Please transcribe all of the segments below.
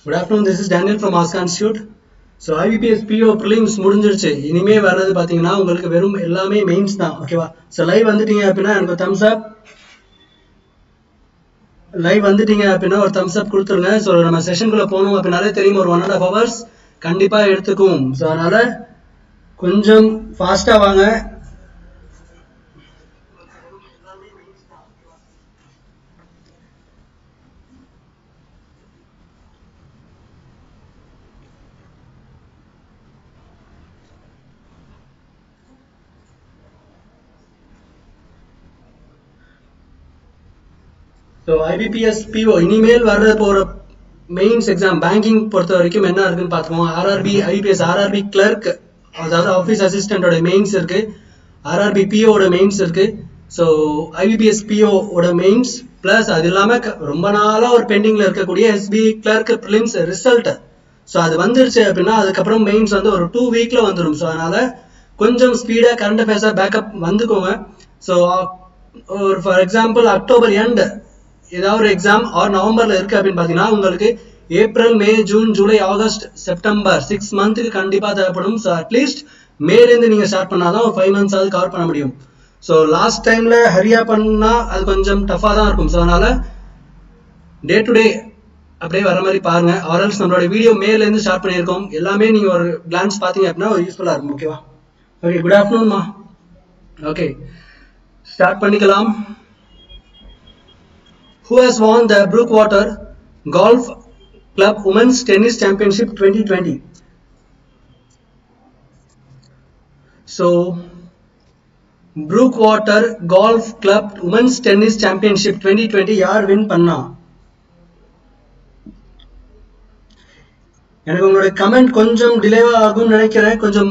Good afternoon, this is Daniel from Oscar Institute. So IBPS PO prelims முடிஞ்சிருச்சு இனிமே வர்றது பார்த்தீங்கன்னா உங்களுக்கு வெறும் எல்லாமே மெயின்ஸ் தான் ஓகேவா ஸோ லைவ் வந்துட்டீங்க அப்படின்னா எனக்கு தம்ஸ் அப் லைவ் வந்துட்டீங்க அப்படின்னா ஒரு தம்ஸ் அப் கொடுத்துருங்க ஸோ நம்ம செஷனுக்குள்ள போகணும் அப்படின்னாலே தெரியும் ஒரு ஒன் அண்ட் ஹாஃப் ஹவர்ஸ் கண்டிப்பாக எடுத்துக்கும் ஸோ அதனால கொஞ்சம் ஃபாஸ்ட்டாக வாங்க ஸோ ஐபிபிஎஸ் பிஓ இனிமேல் வர்ற போகிற மெயின்ஸ் எக்ஸாம் பேங்கிங் பொறுத்த வரைக்கும் என்ன இருக்குன்னு பார்த்துக்கோங்க ஆர்ஆர்பி ஐபிஎஸ் ஆர்ஆர்பி கிளர்க் அதாவது ஆஃபீஸ் அசிஸ்டண்டோட மெயின்ஸ் இருக்கு ஆர்ஆர்பி பிஓட மெயின்ஸ் இருக்கு ஸோ ஐபிபிஎஸ் பிஓட மெயின்ஸ் ப்ளஸ் அது இல்லாமல் ரொம்ப நாளாக ஒரு பெண்டிங்கில் இருக்கக்கூடிய SBI clerk prelims result so அது வந்துருச்சு அப்படின்னா அதுக்கப்புறம் மெயின்ஸ் வந்து ஒரு டூ வீக்கில் வந்துடும் ஸோ அதனால கொஞ்சம் ஸ்பீடாக கரண்ட் அஃபேர்ஸாக பேக்கப் வந்துக்கோங்க ஸோ ஒரு ஃபார் எக்ஸாம்பிள் அக்டோபர் எண்ட் ஏதாவது ஒரு எக்ஸாம் ஆர் நவம்பர்ல இருக்கு அப்படின்னு பாத்தீங்கன்னா உங்களுக்கு April May June July August September six மந்த்துக்கு கண்டிப்பா தேவைப்படும் ஸோ அட்லீஸ்ட் மேலேருந்து நீங்க ஸ்டார்ட் பண்ணாதான் ஒரு ஃபைவ் மந்த்ஸ் ஆகுது கவர் பண்ண முடியும் ஸோ லாஸ்ட் டைம்ல ஹரியா பண்ணா அது கொஞ்சம் டஃபா தான் இருக்கும் ஸோ அதனால டே டு டே அப்படியே வர மாதிரி பாருங்க ஆர்எல்ஸ் நம்மளோட வீடியோ மேலேருந்து ஸ்டார்ட் பண்ணியிருக்கோம் எல்லாமே நீங்க ஒரு கிளான்ஸ் பாத்தீங்க அப்படின்னா ஒரு யூஸ்ஃபுல்லா இருக்கும் ஓகேவா ஓகே குட் ஆஃப்டர்நூன்மா ஓகே ஸ்டார்ட் பண்ணிக்கலாம் who has won the Brookwater Golf Club Women's Tennis Championship 2020. So, Brookwater Golf Club Women's Tennis Championship 2020 யார் வின் பண்ணா எனக்கு உங்களோட கமெண்ட் கொஞ்சம் டிலேவா ஆகும் நினைக்கிறேன் கொஞ்சம்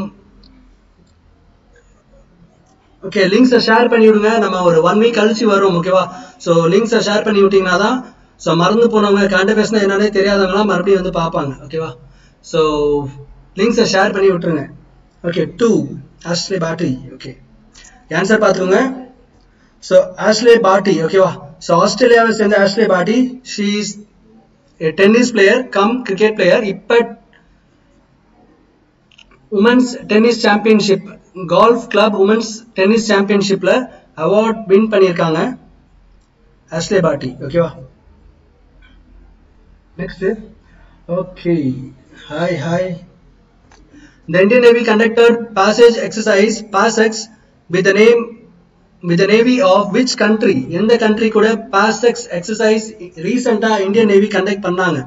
ஓகே லிங்க்ஸை ஷேர் பண்ணி விடுங்க நம்ம ஒரு ஒன் வீக் கழிச்சு வரும் ஓகேவா ஸோ லிங்க்ஸை ஷேர் பண்ணி விட்டீங்கன்னா தான் ஸோ மறந்து போனவங்க கரண்ட் பேசினா என்னன்னே தெரியாதவங்களாம் மறுபடியும் வந்து பார்ப்பாங்க ஓகேவா ஸோ லிங்க்ஸை ஷேர் பண்ணி விட்டுருங்க okay two Ashleigh Barty okay answer பார்த்துக்கோங்க ஸோ ஆஷ்லே பாட்டி ஓகேவா ஸோ ஆஸ்திரேலியாவை சேர்ந்த Ashleigh Barty she is tennis player cum cricket player இப்போ women's tennis championship golf club women's tennis சாம்பியன்ஷிப்ல அவார்ட் வின் பண்ணியிருக்காங்க அஸ்லே பாட்டி ஓகேவா next okay hi hi The Indian Navy conducted passage exercise PASEX with the name with the Navy of which country? எந்த country கூட PASEX exercise ரீசெண்டா Indian Navy conduct பண்ணாங்க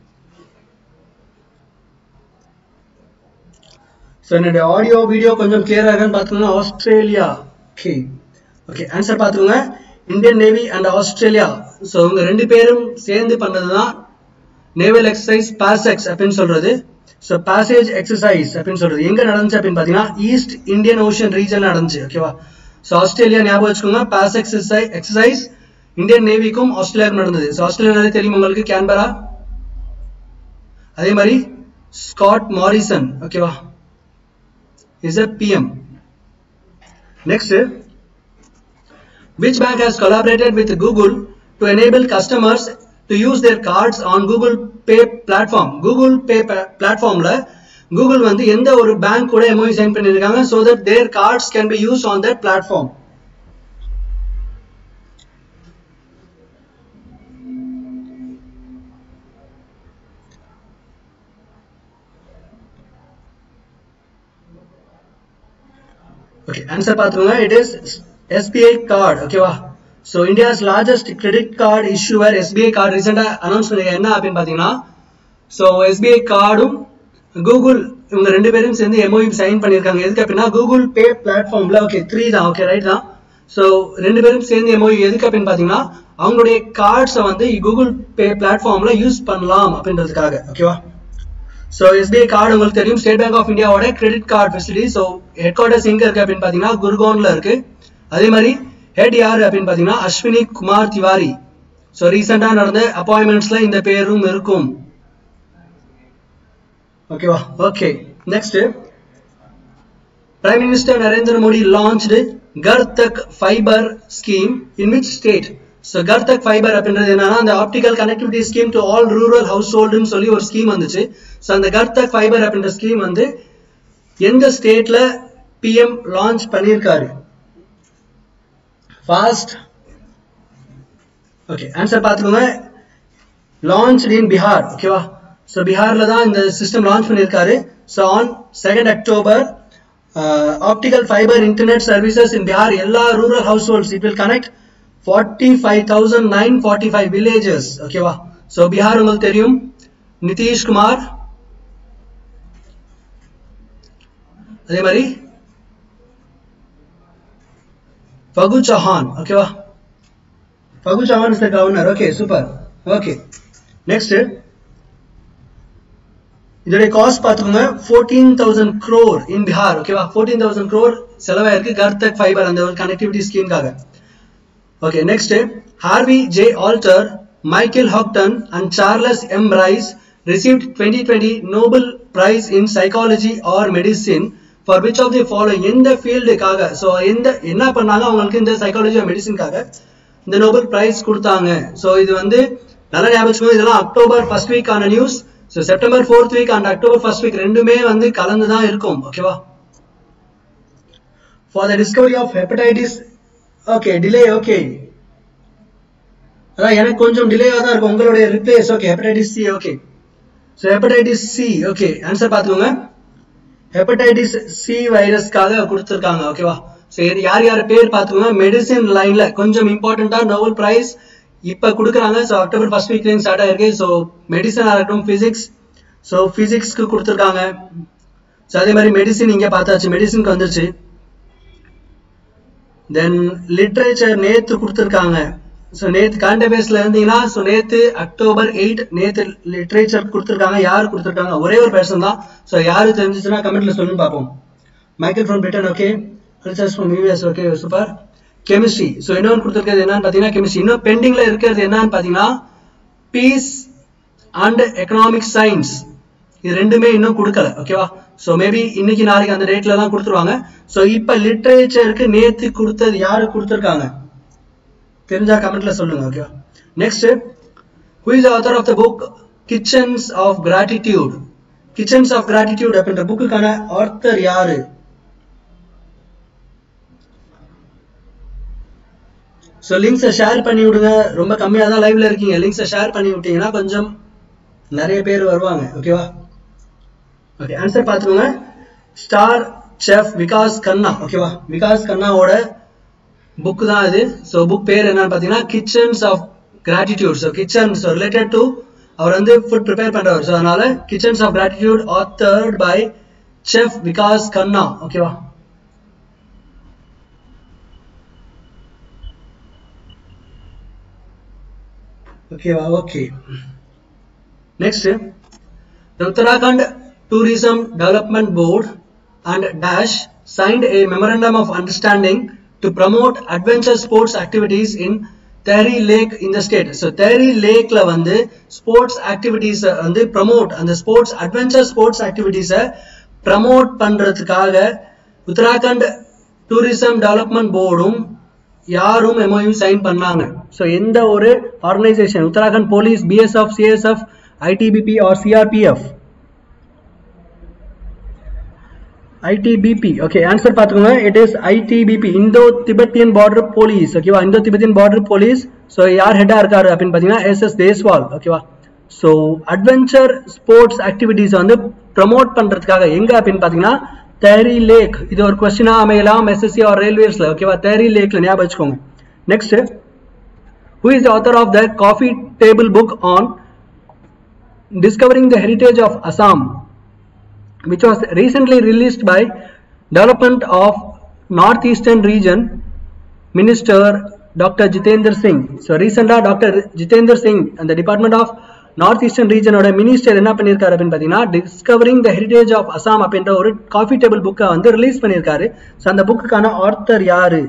so என்னுடைய audio video கொஞ்சம் கிளியராக இருக்கான்னு பார்த்துக்கோங்க ஆஸ்திரேலியா ஓகே ஓகே ஆன்சர் பார்த்துக்கோங்க Indian Navy and Australia so இவங்க ரெண்டு பேரும் சேர்ந்து பண்ணது தான் நேவல் எக்ஸசைஸ் பாசெக்ஸ் அப்படின்னு சொல்றது ஸோ பாசேஜ் எக்ஸசைஸ் அப்படின்னு சொல்றது எங்க நடந்துச்சு அப்படின்னு பார்த்தீங்கன்னா ஈஸ்ட் இந்தியன் ஓஷன் ரீஜன் நடந்துச்சு ஓகேவா ஸோ ஆஸ்திரேலியா ஞாபகம் வச்சுக்கோங்க பாஸ் எக்ஸசைஸ் இந்தியன் நேவிக்கும் ஆஸ்திரேலியாவுக்கும் நடந்தது ஸோ ஆஸ்திரேலியா தெரியும் உங்களுக்கு கேன்பரா அதே மாதிரி ஸ்காட் மாரிசன் ஓகேவா is a PM. Next, which bank has collaborated with Google to enable customers to use their cards on Google Pay platform? Google Pay platformல Google வந்து எந்த ஒரு பேங்க் கூட MOU சைன் பண்ணிருக்காங்க so that their cards can be used on that platform. Okay answer பார்த்துக்கோங்க it is SBI card ஓகேவா so India's largest credit card issuer SBI card ரீசெண்டாக announce பண்ணிருக்காங்க என்ன அப்படின்னு பார்த்தீங்கன்னா ஸோ எஸ்பிஐ கார்டும் கூகுள் இவங்க ரெண்டு பேரும் சேர்ந்து எம்ஓஇ சைன் பண்ணியிருக்காங்க எதுக்கு அப்படின்னா கூகுள் பே பிளாட்ஃபார்ம்ல ஓகே த்ரீ தான் ஓகே ரைட் தான் ஸோ ரெண்டு பேரும் சேர்ந்து எம்ஓஇ எதுக்கு அப்படின்னு பார்த்தீங்கன்னா அவங்களுடைய கார்ட்ஸை வந்து கூகுள் பே பிளாட்ஃபார்ம்ல யூஸ் பண்ணலாம் அப்படின்றதுக்காக ஓகேவா ஸோ எஸ்பிஐ கார்டு உங்களுக்கு தெரியும் ஸ்டேட் பேங்க் ஆஃப் இந்தியாவோட credit card facility so headquarters எங்க இருக்கு அப்படின்னு பார்த்தீங்கன்னா குர்கோன்ல இருக்கு அதே மாதிரி ஹெட் யார் அப்படின்னு பார்த்தீங்கன்னா அஸ்வினி குமார் திவாரி ஸோ ரீசெண்டாக நடந்த அப்பாயின்மெண்ட்ஸ்ல இந்த பேரும் இருக்கும் ஓகேவா okay next prime minister Narendra Modi launched Ghar Tak fibre scheme in which state so Ghar Tak fibre அப்படின்றது என்னன்னா அந்த optical connectivity scheme to all rural house ஹோல்டுன்னு சொல்லி ஒரு ஸ்கீம் வந்துச்சு ஸோ அந்த கர்தக் ஃபைபர் அப்படின்ற ஸ்கீம் வந்து எந்த ஸ்டேட்ல பிஎம் லான்ச் பண்ணியிருக்காரு ஃபாஸ்ட் ஓகே ஆன்சர் பார்த்துக்கோங்க லான்ச் இன் பீகார் ஓகேவா ஸோ பீகார்ல தான் இந்த சிஸ்டம் லான்ச் பண்ணியிருக்காரு so on second October optical fibre internet services in Bihar எல்லா rural households it will connect forty five thousand nine forty five villages ஓகேவா so Bihar உங்களுக்கு தெரியும் நிதிஷ்குமார் அதே மாதிரி ஃபகு சௌஹான் ஓகேவா Phagu Chauhan is the governor okay super okay next இதோடைய cost பார்த்துக்கோங்க fourteen thousand crore in Bihar ஓகேவா ஃபோர்டீன் தௌசண்ட் க்ரோர் செலவாயிருக்கு கர்தக் ஃபைபர் அந்த ஒரு கனெக்டிவிட்டி ஸ்கீம்காக okay next Harvey J Alter Michael Houghton and Charles M Rice received 2020 Nobel Prize in Psychology or Medicine for which of the following எந்த ஃபீல்டுக்காக so எந்த என்ன பண்ணாங்க அவங்களுக்கு இந்த சைக்காலஜி மெடிசின்காக இந்த நோபல் பிரைஸ் கொடுத்தாங்க ஸோ இது வந்து நல்ல ஞாபகம் இதெல்லாம் அக்டோபர் ஃபர்ஸ்ட் வீக் ஆன news so September fourth week and October first week ரெண்டுமே வந்து கலந்து தான் இருக்கும் ஓகேவா for the discovery of hepatitis okay delay okay அதான் எனக்கு கொஞ்சம் டிலேவாக தான் இருக்கும் உங்களுடைய replies okay hepatitis C okay so hepatitis C okay answer பார்த்துக்கோங்க ஹெப்படைட்டிஸ் சி வைரஸ்க்காக கொடுத்துருக்காங்க ஓகேவா ஸோ இது யார் யார் பேர் பார்த்துக்கோங்க மெடிசின் லைன்ல கொஞ்சம் இம்பார்ட்டண்டா நோபல் பிரைஸ் இப்போ கொடுக்குறாங்க ஸோ அக்டோபர் ஃபர்ஸ்ட் வீக்லேயும் ஸ்டார்ட் ஆயிருக்கு ஸோ மெடிசனாக இருக்கட்டும் ஃபிசிக்ஸ் ஸோ ஃபிசிக்ஸ்க்கு கொடுத்துருக்காங்க ஸோ அதே மாதிரி மெடிசின் இங்கே பார்த்தாச்சு மெடிசின்க்கு வந்துருச்சு தென் லிட்ரேச்சர் நேத்து கொடுத்துருக்காங்க ஸோ நேத்து கரண்ட் அஃபேர்ஸ்ல இருந்தீங்கன்னா ஸோ நேத்து அக்டோபர் எயிட் நேத்து லிட்ரேச்சர் கொடுத்துருக்காங்க யார் கொடுத்துருக்காங்க ஒரே ஒரு பர்சன் தான் ஸோ யாரு தெரிஞ்சிச்சுன்னா கமெண்ட்ல சொல்லுன்னு பார்ப்போம் Michael from Britain okay research from US okay super chemistry so இன்னொன்று கொடுத்துருக்கிறது என்னன்னு பார்த்தீங்கன்னா கெமிஸ்ட்ரி இன்னும் பெண்டிங்ல இருக்கிறது என்னன்னு பார்த்தீங்கன்னா பீஸ் அண்ட் எக்கனாமிக் சயின்ஸ் இது ரெண்டுமே இன்னும் கொடுக்கல ஓகேவா ஸோ மேபி இன்னைக்கு நாளைக்கு அந்த டேட்ல தான் கொடுத்துருவாங்க ஸோ இப்போ லிட்ரேச்சருக்கு நேத்து கொடுத்தது யாரு கொடுத்துருக்காங்க தெரிஞ்சா கமெண்ட்ல சொல்லுங்க okay next who is author of the book Kitchens of Gratitude Kitchens of Gratitude அப்படின்ற புக்குக்கான ஆர்த்தர் யாரு ஸோ லிங்க்ஸை ஷேர் பண்ணி விடுங்க ரொம்ப கம்மியாக தான் லைவ்ல இருக்கீங்க லிங்க்ஸை ஷேர் பண்ணி விட்டீங்கன்னா கொஞ்சம் நிறைய பேர் வருவாங்க ஓகேவா ஓகே ஆன்சர் பார்த்துக்கோங்க ஸ்டார் செஃப் விகாஸ் கண்ணா ஓகேவா விகாஸ் கண்ணாவோட புக் தான் இது ஸோ புக் பேர் என்னன்னு பார்த்தீங்கன்னா kitchens of gratitude so kitchen so related to அவர் வந்து ஃபுட் ப்ரிப்பேர் பண்றவர் ஸோ அதனால kitchens of gratitude authored by chef Vikas Khanna ஓகேவா ஓகேவா okay next The Uttarakhand Tourism Development Board and Dash signed a memorandum of understanding to promote adventure sports activities in Tehri Lake in the state. So Tehri Lakeல வந்து sports activities வந்து promote அந்த sports adventure sports activities promote பண்றதுக்காக Uttarakhand tourism development போர்டும் யாரும் MoU sign பண்ணாங்க so எந்த ஒரு organisation Uttarakhand police BSF CSF ITBP or CRPF ITBP okay answer பார்த்துக்கோங்க it is ITBP Indo Tibetan border police ஓகேவா Indo Tibetan border police so யார் ஹெட்டா இருக்காரு அப்படின்னு பார்த்தீங்கன்னா எஸ் எஸ் தேஸ்வால் ஓகேவா ஸோ அட்வென்ச்சர் ஸ்போர்ட்ஸ் ஆக்டிவிட்டிஸ் வந்து ப்ரமோட் பண்றதுக்காக எங்க அப்படின்னு பார்த்தீங்கன்னா தேரி லேக் இது ஒரு கொஸ்டினா அமையலாம் எஸ்எஸ்சி ஆர் ரயில்வேஸ்ல ஓகேவா தேரி லேக்ல ஞாபகம் வச்சுக்கோங்க next who is author of the coffee table book on discovering the heritage of Assam which was recently released by Development of Northeastern Region Minister Dr. Jitendra Singh. So recently Dr. Jitendra Singh and the Department of north eastern ரீஜனோட minister என்ன பண்ணியிருக்காரு அப்படின்னு பார்த்தீங்கன்னா discovering the heritage of Assam அப்படின்ற ஒரு coffee table புக்கை வந்து release பண்ணியிருக்காரு ஸோ அந்த புக்குக்கான ஆர்த்தர் யாரு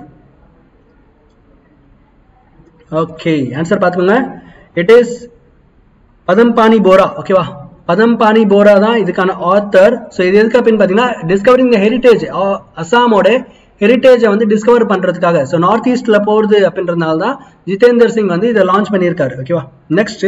ஓகே ஆன்சர் பார்த்துக்கோங்க இட் இஸ் பதம்பானி போரா ஓகேவா பதம்பானி போரா தான் இதுக்கான ஆத்தர் ஸோ இது எதுக்கு அப்படின்னு பார்த்தீங்கன்னா டிஸ்கவரிங் த ஹெரிட்டேஜ் அசாமோட ஹெரிட்டேஜை வந்து டிஸ்கவர் பண்றதுக்காக ஸோ நார்த் ஈஸ்ட்ல போகுது அப்படின்றதுனால தான் ஜிதேந்தர் சிங் வந்து இதை லான்ச் பண்ணியிருக்காரு ஓகேவா next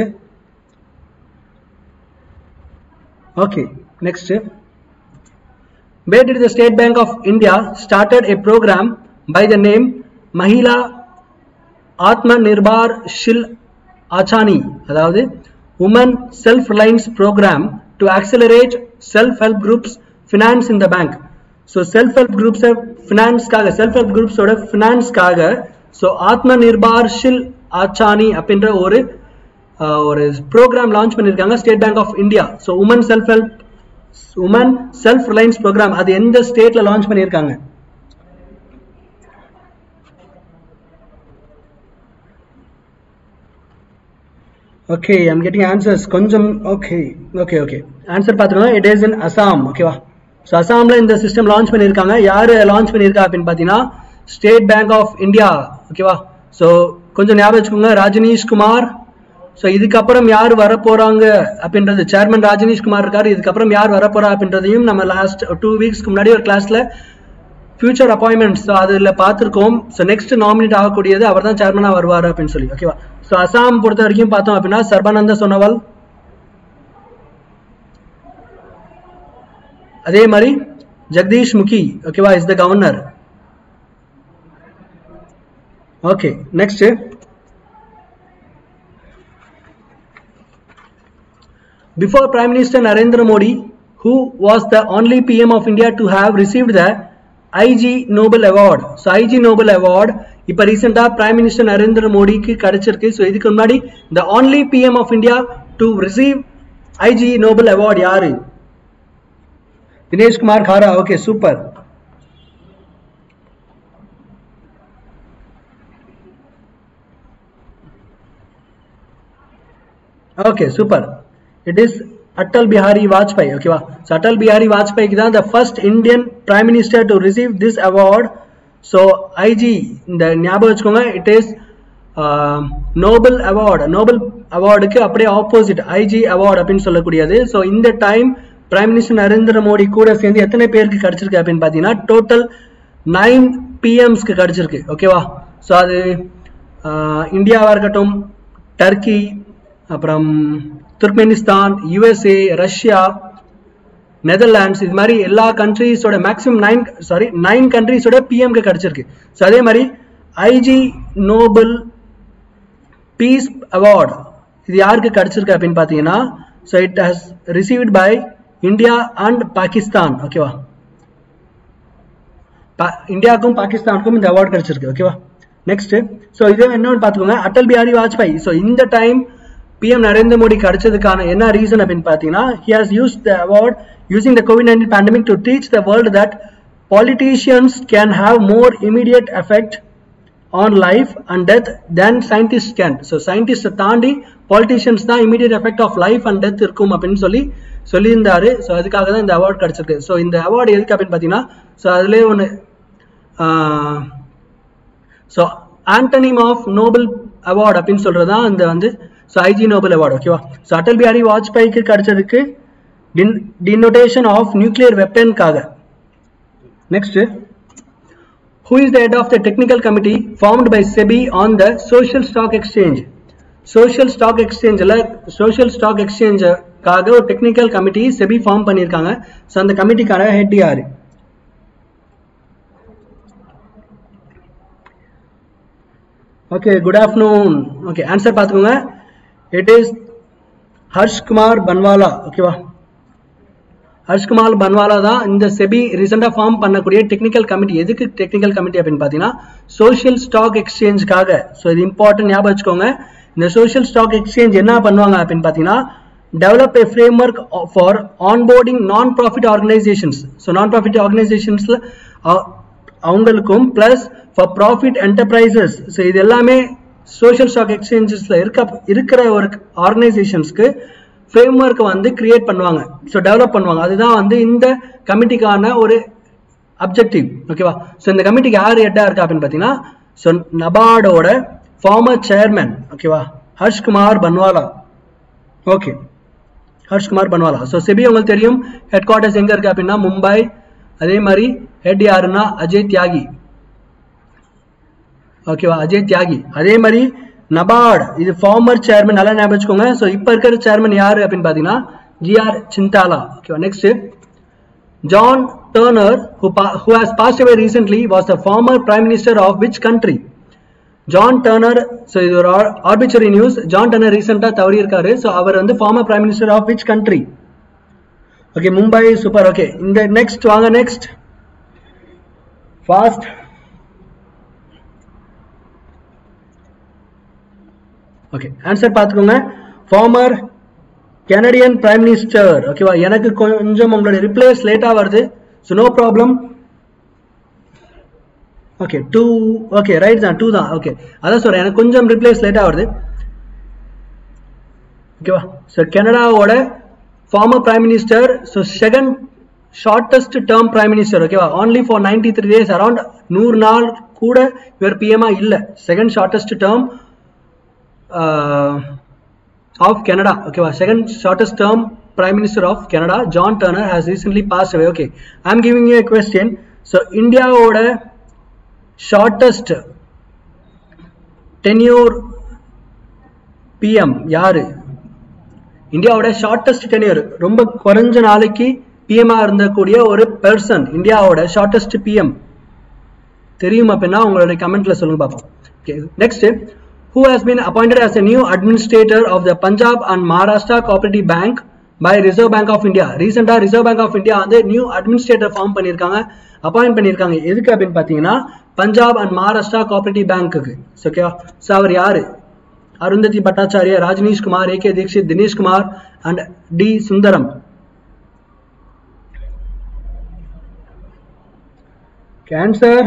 okay next Where did the State Bank of India started a program by the name Mahila Atma Nirbhar Shil Achani அதாவது Women Self Reliance Program to accelerate self-help groups finance in the bank. So self help குரூப்ஸை ஃபினான்ஸ்க்காக self help குரூப்ஸோட ஃபினான்ஸ்க்காக so Atma Nirbhar Shil Achani அப்படின்ற ஒரு ஆஹ், ஒரு programme launch பண்ணியிருக்காங்க state bank of India so woman self help woman self reliance programme அது எந்த ஸ்டேட்ல லான்ச் பண்ணியிருக்காங்க ஓகே ஐம் கெட்டிங் ஆன்சர்ஸ் கொஞ்சம் ஓகே ஓகே ஓகே ஆன்சர் பார்த்துக்கோங்க இட் இஸ் இன் அசாம் ஓகேவா ஸோ அசாமில் இந்த சிஸ்டம் லான்ச் பண்ணியிருக்காங்க யார் லான்ச் பண்ணியிருக்கா அப்படின்னு பார்த்தீங்கன்னா ஸ்டேட் பேங்க் ஆஃப் இந்தியா ஓகேவா ஸோ கொஞ்சம் ஞாபகம் வச்சுக்கோங்க ராஜனீஷ் குமார் ஸோ இதுக்கப்புறம் யார் வர போறாங்க அப்படின்றது சேர்மன் ராஜனீஷ் குமார் இருக்காரு இதுக்கப்புறம் யார் வர போறா அப்படின்றதையும் நம்ம லாஸ்ட் டூ வீக்ஸ்க்கு முன்னாடி ஒரு கிளாஸ்ல ஃபியூச்சர் அப்பாயின்மெண்ட்ஸ் ஸோ அதில் பார்த்துருக்கோம் ஸோ நெக்ஸ்ட் நாமினேட் ஆகக்கூடியது அவர் தான் சேர்மனாக வருவார் அப்படின்னு சொல்லி ஓகேவா ஸோ அசாம் பொறுத்த வரைக்கும் பார்த்தோம் அப்படின்னா சர்பானந்த சோனோவால் அதே மாதிரி ஜெகதீஷ் முகி ஓகேவா is the governor okay next Before Prime Minister Narendra Modi, who was the only PM of India to have received the IG Nobel Award. So IG Nobel Award இப்போ ரீசெண்டாக பிரைம் மினிஸ்டர் நரேந்திர மோடிக்கு கிடைச்சிருக்கு ஸோ இதுக்கு முன்னாடி த only PM of India to receive IG Nobel award யாரு தினேஷ்குமார் காரா okay super okay super it is Atal Bihari Vajpayee ஓகேவா so Atal Bihari வாஜ்பாய்க்கு தான் த first Indian prime minister to receive this award so IG இந்த ஞாபகம் வச்சுக்கோங்க it is Nobel award Nobel அவார்டுக்கு அப்படியே opposite IG award அப்படின்னு சொல்லக்கூடியது ஸோ இந்த time prime minister Narendra Modi கூட சேர்ந்து எத்தனை பேருக்கு கிடைச்சிருக்கு அப்படின்னு பார்த்தீங்கன்னா டோட்டல் நைன் பிஎம்ஸ்க்கு கிடைச்சிருக்கு ஓகேவா ஸோ அது ஆஹ், இந்தியாவா இருக்கட்டும் டர்க்கி அப்புறம் துர்க்மெனிஸ்தான் யுஎஸ்ஏ ரஷ்யா நெதர்லாண்ட்ஸ் இது மாதிரி எல்லா கண்ட்ரீஸோட மேக்ஸிமம் நைன் சாரி நைன் கண்ட்ரீஸோட பிஎம்க்கு கிடைச்சிருக்கு ஸோ அதே மாதிரி ஐஜி நோபல் பீஸ் அவார்ட் இது யாருக்கு கிடைச்சிருக்கு அப்படின்னு பார்த்தீங்கன்னா so it has received by India and Pakistan ஓகேவா பா- இந்தியாவுக்கும் பாகிஸ்தானுக்கும் இந்த அவார்ட் கிடைச்சிருக்கு ஓகேவா நெக்ஸ்ட் ஸோ இதே என்னன்னு பார்த்துக்கோங்க அட்டல் பிஹாரி வாஜ்பாய் ஸோ இந்த டைம் பிஎம் நரேந்திர மோடி கிடைச்சதுக்கான என்ன ரீசன் அப்படின்னு பார்த்தீங்கன்னா he has use the award using the covid nineteen pandemic to teach the world that politicians can have more immediate effect on life and death than scientists can so scientists தாண்டி politicians தான் immediate effect of life and death இருக்கும் அப்படின்னு சொல்லி சொல்லியிருந்தாரு so அதுக்காக தான் இந்த award கிடைச்சிருக்கு ஸோ இந்த அவார்டு எதுக்கு அப்படின்னு பார்த்தீங்கன்னா ஸோ அதுலேயே ஒன்று so antonym of Nobel award அப்படின்னு சொல்றது தான் இந்த வந்து ஸோ ஐஜி நோபல் அவார்டு ஓகேவா ஸோ அடல் பிஹாரி வாஜ்பாய்க்கு கிடைச்சதுக்கு டின் டினோட்டேஷன் ஆஃப் நியூக்ளியர் வெப்பனுக்காக next who is the head of the technical committee formed by SEBI on the social stock exchange social stock exchangeல social stock exchangeக்காக ஒரு technical committee SEBI ஃபார்ம் பண்ணியிருக்காங்க so அந்த கமிட்டிக்கான head யாரு okay good afternoon okay answer பார்த்துக்கோங்க it is ஹர்ஷ்குமார் Panwala ஓகேவா ஹர்ஷ்குமார் பன்வாலா தான் இந்த SEBI ரீசெண்டாக form பண்ணக்கூடிய டெக்னிக்கல் கமிட்டி எதுக்கு டெக்னிக்கல் கமிட்டி அப்படின்னு பார்த்தீங்கன்னா சோஷியல் ஸ்டாக் எக்ஸ்சேஞ்சுக்காக ஸோ இது இம்பார்ட்டன்ட் ஞாபகம் வச்சுக்கோங்க இந்த சோஷியல் ஸ்டாக் எக்ஸ்சேஞ்ச் என்ன பண்ணுவாங்க அப்படின்னு பார்த்தீங்கன்னா develop a framework for onboarding non profit organisations so non profit ஆர்கனைசேஷன்ஸில் அவங்களுக்கும் plus for profit enterprises so இது எல்லாமே சோஷியல் ஸ்டாக் எக்ஸ்சேஞ்சஸில் இருக்க இருக்கிற ஒரு ஆர்கனைசேஷன்ஸ்க்கு ஃப்ரேம் ஒர்க்கை வந்து கிரியேட் பண்ணுவாங்க ஸோ டெவலப் பண்ணுவாங்க அதுதான் வந்து இந்த கமிட்டிக்கான ஒரு அப்ஜெக்டிவ் ஓகேவா ஸோ இந்த கமிட்டிக்கு யார் ஹெட்டாக இருக்கா அப்படின்னு பார்த்தீங்கன்னா ஸோ நபார்டோட ஃபார்மர் சேர்மன் ஓகேவா ஹர்ஷ்குமார் Panwala okay ஹர்ஷ்குமார் Panwala so SEBI உங்களுக்கு தெரியும் ஹெட் குவார்ட்டர்ஸ் எங்கே இருக்கு அப்படின்னா மும்பை அதே மாதிரி ஹெட் யாருன்னா அஜய் தியாகி ஓகேவா அஜய் தியாகி அதே மாதிரி நபார்ட் இது ஃபார்மர் சேர்மன் நல்லா ஞாபகம் வச்சுக்கோங்க ஸோ இப்போ இருக்கிற சேர்மன் யாரு அப்படின்னு பார்த்தீங்கன்னா ஜிஆர் சிந்தாலா ஓகேவா next John Turner, who, pa- who has passed away recently, was the former Prime Minister of which country? John Turner so இது ஒரு ஆர்பிச்சரி நியூஸ் ஜான் டர்னர் ரீசெண்டாக தவறி இருக்காரு ஸோ அவர் வந்து former prime minister of which country okay Mumbai super okay இந்த next வாங்க next fast okay answer பார்த்துக்கோங்க ஃபார்மர் கெனடியன் பிரைம் மினிஸ்டர் ஓகேவா எனக்கு கொஞ்சம் உங்களோட ரிப்ளைஸ் லேட்டாக வருது so no problem okay two okay right தான் டூ தான் ஓகே அதான் சொல்கிறேன் எனக்கு கொஞ்சம் ரிப்ளைஸ் லேட்டாக வருது ஓகேவா ஸோ கனடாவோட former prime minister so second shortest term prime minister ஓகேவா only for ninety three days around நூறு நாள் கூட இவர் பிஎம்ஆ இல்லை second shortest term of Canada. Okay, wow. second shortest term Prime Minister of Canada, John Turner, has recently passed away. Okay, I'm giving you a question. So, India ஓட shortest tenure PM யாரு இந்தியாவோட shortest டெனியர் ரொம்ப குறைஞ்ச நாளைக்கு பிஎம்ஆ இருந்தக்கூடிய ஒரு person இந்தியாவோட shortest PM தெரியும் அப்படின்னா உங்களுடைய கமெண்ட்ல சொல்லுங்க பார்ப்போம் okay next who has been appointed as a new administrator of the Punjab and Maharashtra Cooperative Bank by Reserve Bank of India. ரீசெண்டாக ரிசர்வ் பேங்க் ஆஃப் இந்தியா வந்து நியூ அட்மினிஸ்ட்ரேட்டர் ஃபார்ம் பண்ணியிருக்காங்க appoint பண்ணியிருக்காங்க எதுக்கு அப்படின்னு பார்த்தீங்கன்னா பஞ்சாப் அண்ட் மகாராஷ்டிரா கோஆபரேட்டிவ் பேங்க்குக்கு ஓகேவா so அவர் யாரு Arundhati Bhattacharya Rajnish Kumar A K Dixit Dinesh Kumar and T Sundaram கேன்சர்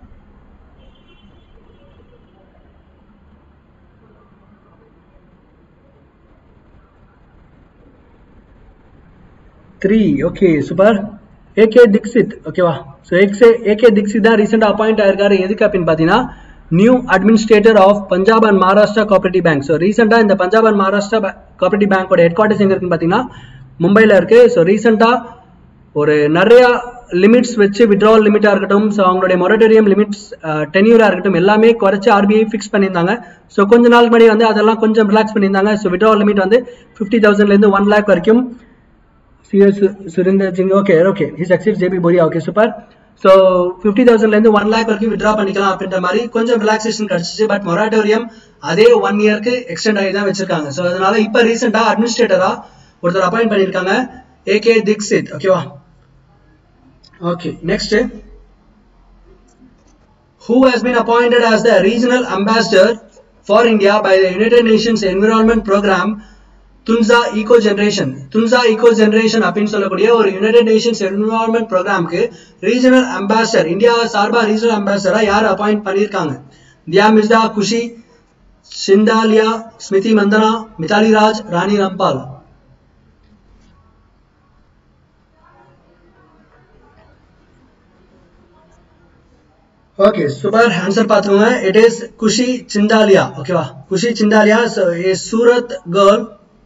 three okay super AK Dixit ஓகேவா ஸோ எக்ஸே ஏகே திக்ஷித் தான் ரீசெண்டாக அப்பாயிண்ட் ஆயிருக்காரு எதுக்கு அப்படின்னு பார்த்தீங்கன்னா new administrator of Punjab and Maharashtra cooperative bank so ரீசெண்டாக இந்த பஞ்சாப் அண்ட் மகாராஷ்டிரா கோஆபரேட்டிவ் பேங்கோட ஹெட் குவார்ட்டர்ஸ் எங்கே இருக்குன்னு பார்த்தீங்கன்னா மும்பையில் இருக்கு ஸோ ரீசெண்டாக ஒரு நிறையா லிமிட்ஸ் வச்சு விட்ராவல் லிமிட்டாக இருக்கட்டும் ஸோ அவங்களுடைய மொரட்டோரியம் லிமிட்ஸ் டென்யூராக இருக்கட்டும் எல்லாமே குறைச்சி ஆர்பிஐ ஃபிக்ஸ் பண்ணியிருந்தாங்க ஸோ கொஞ்ச நாள் முன்னாடி வந்து அதெல்லாம் கொஞ்சம் ரிலாக்ஸ் பண்ணியிருந்தாங்க ஸோ விட்ராவல் லிமிட் வந்து ஃபிஃப்டி தௌசண்ட்லேருந்து ஒன் லேக் வரைக்கும் CS Surender Singh okay okay he succeed JP Boria okay super so fifty தௌசண்ட்லேருந்து ஒன் லேக் வரைக்கும் விட்ரா பண்ணிக்கலாம் அப்படின்ற மாதிரி கொஞ்சம் ரிலாக்ஸேஷன் கிடைச்சிச்சு பட் மொராட்டோரியம் அதே ஒன் இயர்க்கு எக்ஸ்டெண்ட் ஆகி தான் வச்சிருக்காங்க ஸோ அதனால இப்போ ரீசெண்டாக அட்மினிஸ்ட்ரேட்டரா ஒருத்தர் அப்பாயிண்ட் பண்ணியிருக்காங்க ஏகே திக்ஷித் ஓகேவா okay next who has been appointed as the regional ambassador for India by the United Nations Environment Program Tunza Eco Generation Tunza Eco Generation அப்படின்னு சொல்லக்கூடிய ஒரு யுனைடெட் நேஷன்ஸ் என்விரான்மெண்ட் ப்ரோக்ராம்க்கு ரீஜனல் அம்பாசடர் இந்தியா சார்பா regional அம்பாசடரா யார் appoint பண்ணியிருக்காங்க Dia Mirza Khushi Chindaliya Smriti Mandhana Mithali Raj Rani Rampal okay super answer பார்த்துக்கோங்க it is Khushi Chindaliya ஓகேவா குஷி சிந்தாலியா சூரத் கேர்ள்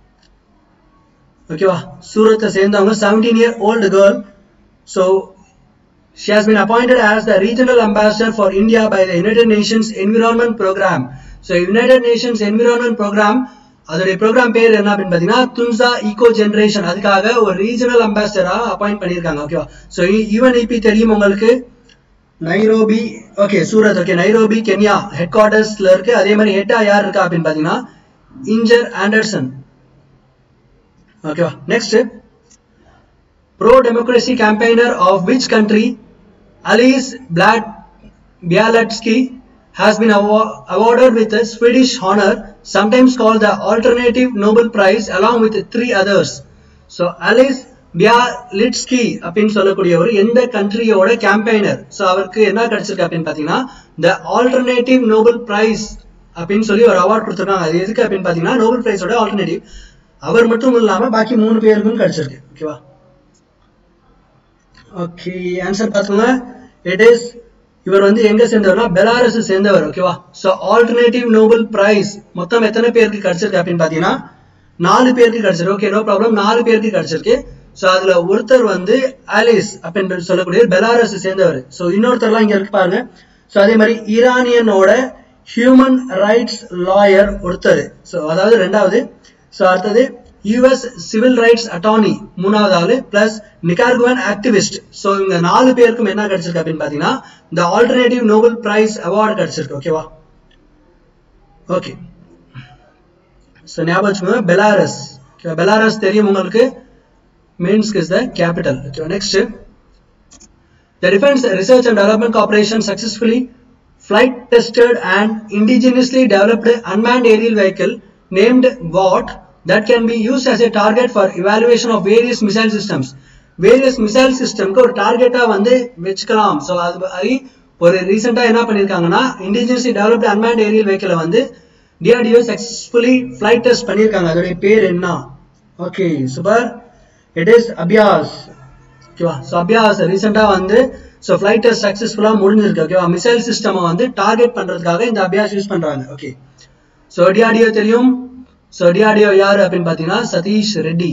ஓகேவா சூரத்தை சேர்ந்தவங்க seventeen year old girl so she has been appointed as the regional ambassador for India by the United Nations Environment Programme so United Nations Environment Programme அதோடைய programme பேர் என்ன அப்படின்னு பார்த்தீங்கன்னா துன்சா ஈகோ ஜெனரேஷன் அதுக்காக ஒரு ரீஜனல் அம்பாசிடரா அப்பாயிண்ட் பண்ணியிருக்காங்க ஓகேவா so UNEP தெரியும் உங்களுக்கு Nairobi okay Surat okay Nairobi Kenya ஹெட் குவார்டர்ஸ்ல இருக்கு அதே மாதிரி ஹெட்டா யார் இருக்கா அப்படின்னு பார்த்தீங்கன்னா இன்ஜர் ஆண்டர்சன் ஓகேவா next pro democracy campaigner of which country Ales பிளாட் Bialiatski has been awarded with a Swedish honor, sometimes called the Alternative Nobel Prize, along with three others. So, Alice Bialiatski அப்படின்னு சொல்லக்கூடியவர் எந்த கண்ட்ரியோட campaigner so அவருக்கு என்ன கிடைச்சிருக்கு அப்படின்னு பார்த்தீங்கன்னா த alternative Nobel prize அப்படின்னு சொல்லி ஒரு அவார்ட் கொடுத்துருக்காங்க அது எதுக்கு அப்படின்னு பார்த்தீங்கன்னா நோபல் பிரைஸோட ஆல்டர்னேட்டிவ் அவர் மட்டும் இல்லாம பாக்கி மூணு பேருக்கும் கிடைச்சிருக்கு ஓகேவா ஓகே ஆன்சர் பார்த்துக்கோங்க இட் இஸ் இவர் வந்து எங்க சேர்ந்தவர்னா பெலாரஸ் சேர்ந்தவர் ஓகேவா ஸோ ஆல்டர்னேட்டிவ் நோபல் பிரைஸ் மொத்தம் எத்தனை பேருக்கு கிடைச்சிருக்கு அப்படின்னு பார்த்தீங்கன்னா நாலு பேருக்கு கிடைச்சிருக்கு ஓகே நோ ப்ராப்ளம் நாலு பேருக்கு கிடைச்சிருக்கு ஸோ அதுல ஒருத்தர் வந்து ஆலிஸ் அப்படின்னு சொல்லக்கூடிய பெலாரஸ் சேர்ந்தவர் ஸோ இன்னொருத்தர்லாம் இங்க இருக்கு பாருங்க ஸோ அதே மாதிரி ஈரானியனோட ஹியூமன் ரைட்ஸ் லாயர் ஒருத்தர் ஸோ அதாவது ரெண்டாவது ஸோ அடுத்தது யூஎஸ் சிவில் ரைட்ஸ் அட்டார்னி மூணாவது ஆளு பிளஸ் நிகார்குவன் ஆக்டிவிஸ்ட் ஸோ இவங்க நாலு பேருக்கும் என்ன கிடைச்சிருக்கு அப்படின்னு பார்த்தீங்கன்னா இந்த ஆல்டர்னேட்டிவ் நோபல் பிரைஸ் அவார்டு கிடைச்சிருக்கு ஓகேவா ஓகே ஸோ ஞாபகம் வச்சுக்கோங்க பெலாரஸ் பெலாரஸ் தெரியும் உங்களுக்கு Minsk is the capital. Okay, next. The Defense Research and Development Corporation successfully flight tested an indigenously developed unmanned aerial vehicle named WAT that can be used as a target for evaluation of various missile systems. Various missile சிஸ்டம்க்கு ஒரு டார்கெட்டா வந்து வச்சுக்கலாம் so அது மாதிரி ஒரு ரீசெண்டா என்ன பண்ணிருக்காங்கன்னா இண்டிஜினஸ்லி டெவலப்டு அன்மேண்ட் ஏரியல் வெஹிக்கிளை வந்து டிஆர்டிஓ சக்சஸ்ஃபுல்லி ஃபிளைட் டெஸ்ட் பண்ணியிருக்காங்க அதோடைய பேர் என்ன okay super it is Abhyas ஓகேவா ஸோ அபியாஸ் ரீசெண்டாக வந்து ஸோ ஃப்ளைட் டெஸ்ட் சக்ஸஸ்ஃபுல்லாக முடிஞ்சிருக்கு ஓகேவா மிசைல் சிஸ்டமை வந்து டார்கெட் பண்ணுறதுக்காக இந்த அபியாஸ் யூஸ் பண்ணுறாங்க ஓகே ஸோ டிஆர்டிஓ தெரியும் ஸோ டிஆர்டிஓ யார் அப்படின்னு பார்த்தீங்கன்னா Satheesh Reddy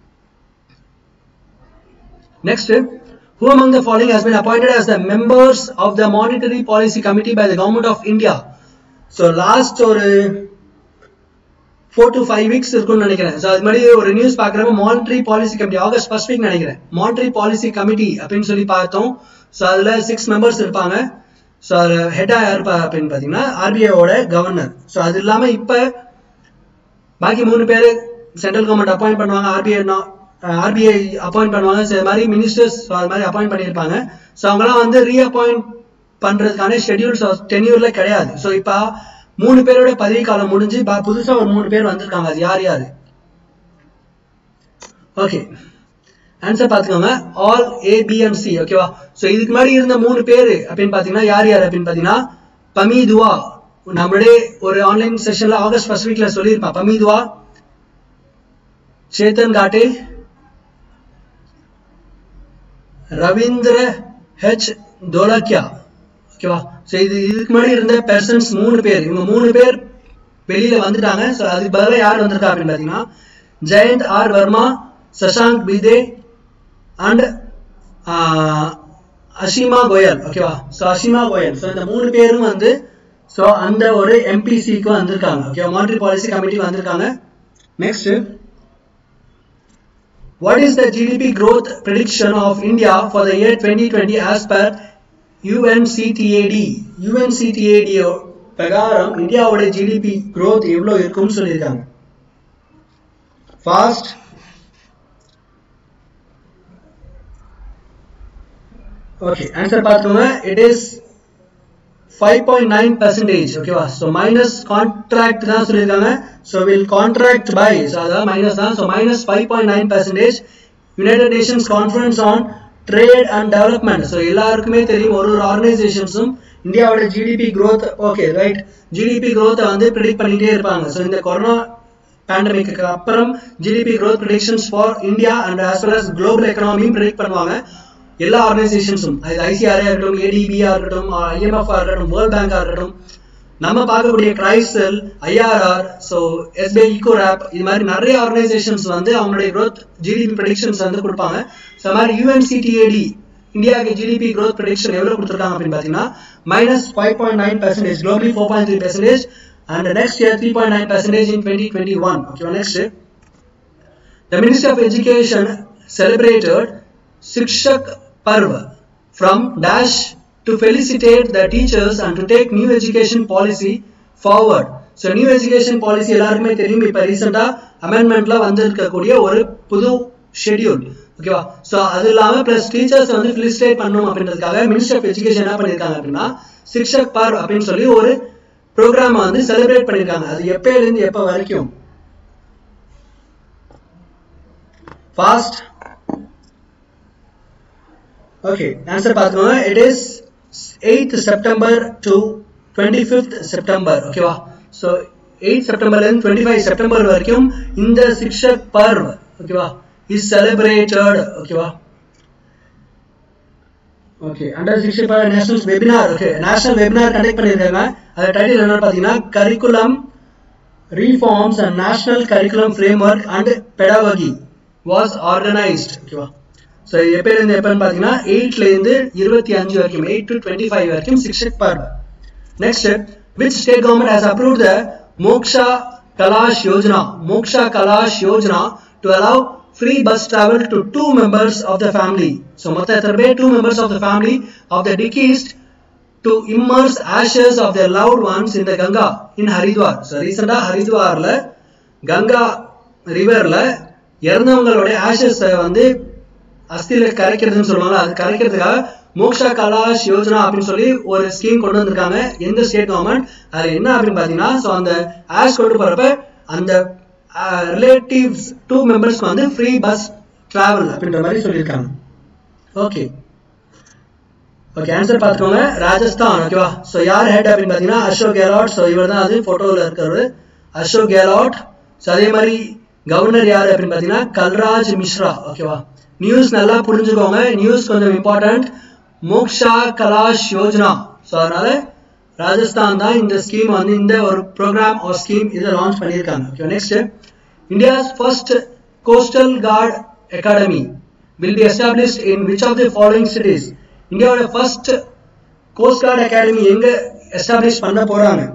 next Who among the following has been appointed as the members of the Monetary Policy Committee by the Government of India? So last ஒரு ஃபோர் டு ஃபைவ் வீக்ஸ் இருக்கும்னு நினைக்கிறேன் so அது மாதிரி ஒரு நியூஸ் பார்க்குறப்ப monetary policy committee August first week நினைக்கிறேன் monetary policy committee அப்படின்னு சொல்லி பார்த்தோம் ஸோ அதில் சிக்ஸ் மெம்பர்ஸ் இருப்பாங்க ஸோ அதில் ஹெட்டாக யார் அப்படின்னு பார்த்தீங்கன்னா ஆர்பிஐயோட கவர்னர் ஸோ அது இல்லாமல் இப்போ பாக்கி மூணு பேர் சென்ட்ரல் கவர்மெண்ட் அப்பாயிண்ட் பண்ணுவாங்க ஆர்பிஐ ஆர்பிஐ அப்பாயிண்ட் பண்ணுவாங்க ஸோ இது மாதிரி மினிஸ்டர்ஸ் அது மாதிரி அப்பாயிண்ட் பண்ணியிருப்பாங்க ஸோ அவங்களாம் வந்து ரீஅப்பாயிண்ட் பண்ணுறதுக்கான ஷெடியூல்ஸ் டென்யூர்ல கிடையாது ஸோ இப்போ மூணு பேரோட பதவி காலம் முடிஞ்சு புதுசா ஒரு மூணு பேர் வந்திருக்காங்க அது யார் யாரு ஓகே ஆன்சர் பார்த்துக்கோங்க ஆல் ஏபிஎம்சி ஓகேவா ஸோ இதுக்கு முன்னாடி இருந்த மூணு பேர் அப்படின்னு பார்த்தீங்கன்னா யார் யார் அப்படின்னு பார்த்தீங்கன்னா பமீதுவா நம்மளுடைய ஒரு ஆன்லைன் செஷன்ல ஆகஸ்ட் ஃபர்ஸ்ட் வீக்ல சொல்லியிருப்பான் பமீதுவா சேத்தன் காட்டே ரவீந்திர ஹெச் தோலக்கியா ஓகேவா ஸோ இது இதுக்கு முன்னாடி இருந்த பெர்சன்ஸ் மூணு பேர் இவங்க மூணு பேர் வெளியில வந்துட்டாங்க ஸோ அதுக்கு பதிலாக யார் வந்திருக்கா அப்படின்னு பார்த்தீங்கன்னா ஜெயந்த் ஆர் வர்மா சஷாங்க் பிதே அண்ட் அஷிமா கோயல் ஓகேவா ஸோ அஷிமா கோயல் ஸோ இந்த மூணு பேரும் வந்து ஸோ அந்த ஒரு எம்பிசிக்கு வந்திருக்காங்க ஓகே மானிட்டரி பாலிசி கமிட்டி வந்திருக்காங்க next What is the GDP growth prediction of India for the year 2020 as per UNCTAD? UNCTAD பிரகாரம் இந்தியாவோட ஜிடிபி growth எவ்வளவு இருக்கும்னு சொல்லியிருக்காங்க ஃபாஸ்ட் ஓகே ஆன்சர் பார்த்துக்கோங்க it is five point nine percentage ஓகேவா so minus contract தான் சொல்லியிருக்காங்க so will contract by so அதாவது மைனஸ் தான் so minus five point nine percentage United Nations Conference on Trade and Development so எல்லாருக்குமே தெரியும் ஒரு ஒரு ஆர்கனைசேஷன்ஸும் இந்தியாவோட GDP growth okay right GDP growth வந்து ப்ரிடிக்ட் பண்ணிட்டே இருப்பாங்க ஸோ இந்த கொரோனா பேண்டமிக்கு அப்புறம் GDP growth predictions for India and as well as global எக்கனாமியும் ப்ரிடிக்ட் பண்ணுவாங்க எல்லா ஆர்கனைசேஷன்ஸும் அது ஐசிஆர்ஏ இருக்கட்டும் ஏடிபியா இருக்கட்டும் ஐஎம்எஃப் இருக்கட்டும் வேர்ல்ட் பேங்கா இருக்கட்டும் நம்ம பார்க்கக்கூடிய CRISIL IRR so SBI Ecowrap இது மாதிரி நிறைய ஆர்கனைசேஷன்ஸ் வந்து அவங்களுடைய growth ஜிடிபி ப்ரெடிக்ஷன்ஸ் வந்து கொடுப்பாங்க ஸோ அது மாதிரி யூஎன்சிடிஏடி இந்தியாவுக்கு ஜிடிபி growth ப்ரெடிக்ஷன் எவ்வளவு கொடுத்துருக்காங்க அப்படின்னு பார்த்தீங்கன்னா minus five point nine percentage globally four point three percentage and next year three point nine percentage in twenty twenty one ஓகேவா next The Ministry of Education celebrated Shikshak Parva from Dash to felicitate the teachers and to take new education policy forward. ஸோ new education policy எல்லாருக்குமே தெரியும் இப்போ ரீசெண்டாக அமெண்ட்மெண்ட்ல வந்திருக்கக்கூடிய ஒரு புது schedule ஓகேவா ஸோ அது இல்லாமல் ப்ளஸ் டீச்சர்ஸ் வந்து ஃபெலிசிட்டேட் பண்ணணும் அப்படின்றதுக்காக மினிஸ்டர் ஆஃப் எஜுகேஷன் என்ன பண்ணியிருக்காங்க அப்படின்னா சிக்ஷக் பார் அப்படின்னு சொல்லி ஒரு ப்ரோக்ராமை வந்து செலிப்ரேட் பண்ணியிருக்காங்க அது எப்பயிலேருந்து எப்போ வரைக்கும் ஃபாஸ்ட் ஓகே ஆன்சர் பார்த்துக்கோங்க it is eight September to twenty fifth September ஓகேவா ஸோ எயிட் செப்டம்பர்லேருந்து டுவெண்ட்டி ஃபைவ் செப்டம்பர் வரைக்கும் இந்த சிக்ஷக் பர்வ் ஓகேவா இஸ் செலிப்ரேட்டட் ஓகேவா okay under sixty five national webinar okay national webinar conduct பண்ணியிருக்காங்க அது டைட்டில் என்னன்னு பார்த்தீங்கன்னா curriculum reforms and national curriculum framework and pedagogy was organised ஓகேவா ஸோ எப்போலேருந்து எப்போன்னு பார்த்தீங்கன்னா எயிட்லேருந்து இருபத்தி அஞ்சு வரைக்கும் எயிட் டு டுவெண்ட்டி ஃபைவ் வரைக்கும் Shikshak Parv next which state government has approve the Moksha Kalash Yojana Moksha Kalash Yojana to allow free bus travel to two members of the family. So, மொத்த எத்தனை பேர் two members of the family of the deceased to immerse ashes of their loved ones in the Ganga in Haridwar. So, recently ஹரித்வார்ல கங்கா ரிவர்ல இறந்தவங்களோட ashes வந்து அஸ்தியில கரைக்கிறதுன்னு சொல்லுவாங்க அது கரைக்கிறதுக்காக மோக்ஷா கலாஷ் யோஜனா அப்படின்னு சொல்லி ஒரு ஸ்கீம் கொண்டு வந்திருக்காங்க எந்த ஸ்டேட் கவர்மெண்ட் அது என்ன அப்படின்னு பாத்தீங்கன்னா ஸோ அந்த ஆஷ் கொண்டு போறப்ப அந்த ரிலேட்டிவ்ஸ் டூ மெம்பர்ஸ்க்கு வந்து ஃப்ரீ பஸ் டிராவல் அப்படின்ற மாதிரி சொல்லியிருக்காங்க ஓகே ஓகே ஆன்சர் பார்த்துக்கோங்க ராஜஸ்தான் ஓகேவா ஸோ யார் ஹெட் அப்படின்னு பார்த்தீங்கன்னா அசோக் கெலாட் ஸோ இவர் தான் அது ஃபோட்டோவில் இருக்கிறவர் அசோக் கெலாட் ஸோ அதே மாதிரி கவர்னர் யார் அப்படின்னு பார்த்தீங்கன்னா கல்ராஜ் மிஸ்ரா ஓகேவா நியூஸ் நல்லா புரிஞ்சுக்கோங்க நியூஸ் கொஞ்சம் இம்பார்ட்டன்ட் மோக்ஷா கலாஷ் யோஜனா ஸோ அதனால ராஜஸ்தான் தான் இந்த ஸ்கீம் வந்து இந்த ஒரு ப்ரோக்ராம் ஒரு ஸ்கீம் இதை லான்ச் பண்ணியிருக்காங்க okay next India's first coastal guard academy will be established in which of the following cities இந்தியாவோட ஃபர்ஸ்ட் கோஸ்ட் கார்டு அகாடமி எங்க எஸ்டாப்ளிஷ் பண்ண போறாங்க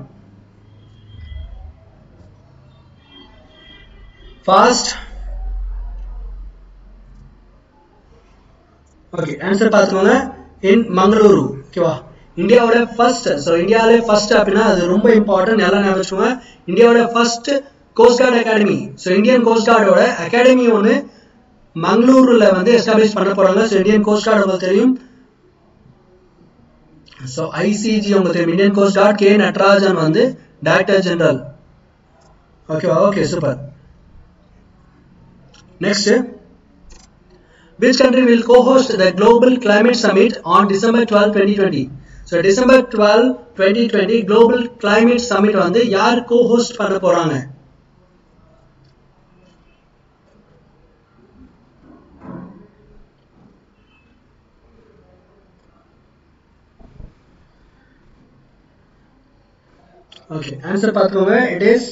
ஃபாஸ்ட் ஓகே ஆன்சர் பார்த்துக்கோங்க இன் மங்களூரு ஓகேவா இந்தியாவோட ஃபர்ஸ்ட் ஸோ இந்தியாவிலே ஃபர்ஸ்ட் அப்படின்னா அது ரொம்ப இம்பார்ட்டன்ட் எல்லாம் ஞாபகம் வச்சுக்கோங்க இந்தியாவோட first coast guard academy so Indian coast கார்டோட அகாடமி ஒன்று மங்களூருல வந்து எஸ்டாப்ளிஷ் பண்ண போறாங்க ஸோ இந்தியன் கோஸ்ட் கார்டு உங்களுக்கு தெரியும் ஸோ ஐசிஜி உங்களுக்கு தெரியும் Indian coast guard K Natarajan வந்து டைரக்டர் ஜெனரல் ஓகேவா okay super next Which country will co-host the Global Climate Summit on December 12, 2020? So December 12, 2020 Global Climate Summit வந்து யார் co-host பண்ண போறாங்க ஓகே ஆன்சர் பார்த்துக்கோங்க இட் இஸ்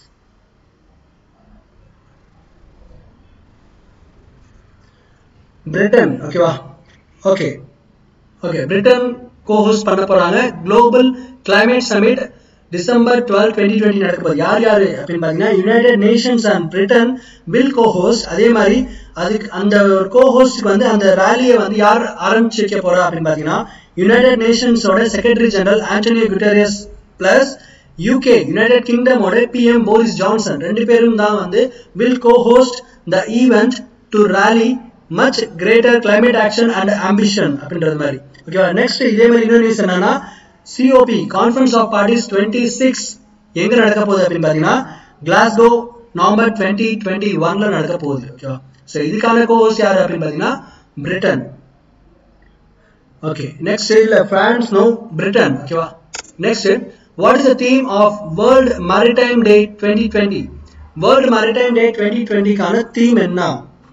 பிரிட்டன் ஓகேவா ஓகே ஓகே பிரிட்டன் கோஹோஸ்ட் பண்ண போறாங்க global climate summit December twelve twenty twenty நடக்க போகுது யார் யாரு அப்படின்னு பாத்தீங்கன்னா united nations and Britain will cohost அதே மாதிரி அதுக்கு அந்த கோஹோஸ்டுக்கு வந்து அந்த ரேலியை வந்து யார் ஆரம்பிச்சு வைக்க போறா அப்படின்னு பாத்தீங்கன்னா யுனைடெட் நேஷன்ஸோட secretary general Antonio Guterres plus UK united கிங்டமோட பிஎம் போரிஸ் ஜான்சன் ரெண்டு பேரும் தான் வந்து will cohost the event to rally much greater climate action and ambition அப்படின்றது மாதிரி ஓகேவா நெக்ஸ்ட் இதே மாதிரி இன்னொரு நியூஸ் என்னன்னா COP conference of parties twenty six எங்க நடக்க போகுது அப்படின்னு பாத்தீங்கன்னா கிளாஸ்கோ நவம்பர் டுவெண்ட்டி டுவெண்ட்டி ஒன்ல நடக்க போகுது ஓகேவா ஸோ இதுக்கான கோர்ஸ் யார் அப்படின்னு பாத்தீங்கன்னா பிரிட்டன் ஓகே நெக்ஸ்ட் இல்ல பிரான்ஸ் நோ பிரிட்டன் ஓகேவா next what is the theme of world maritime day twenty twenty world maritime day twenty டுவெண்ட்டிக்கான தீம் என்ன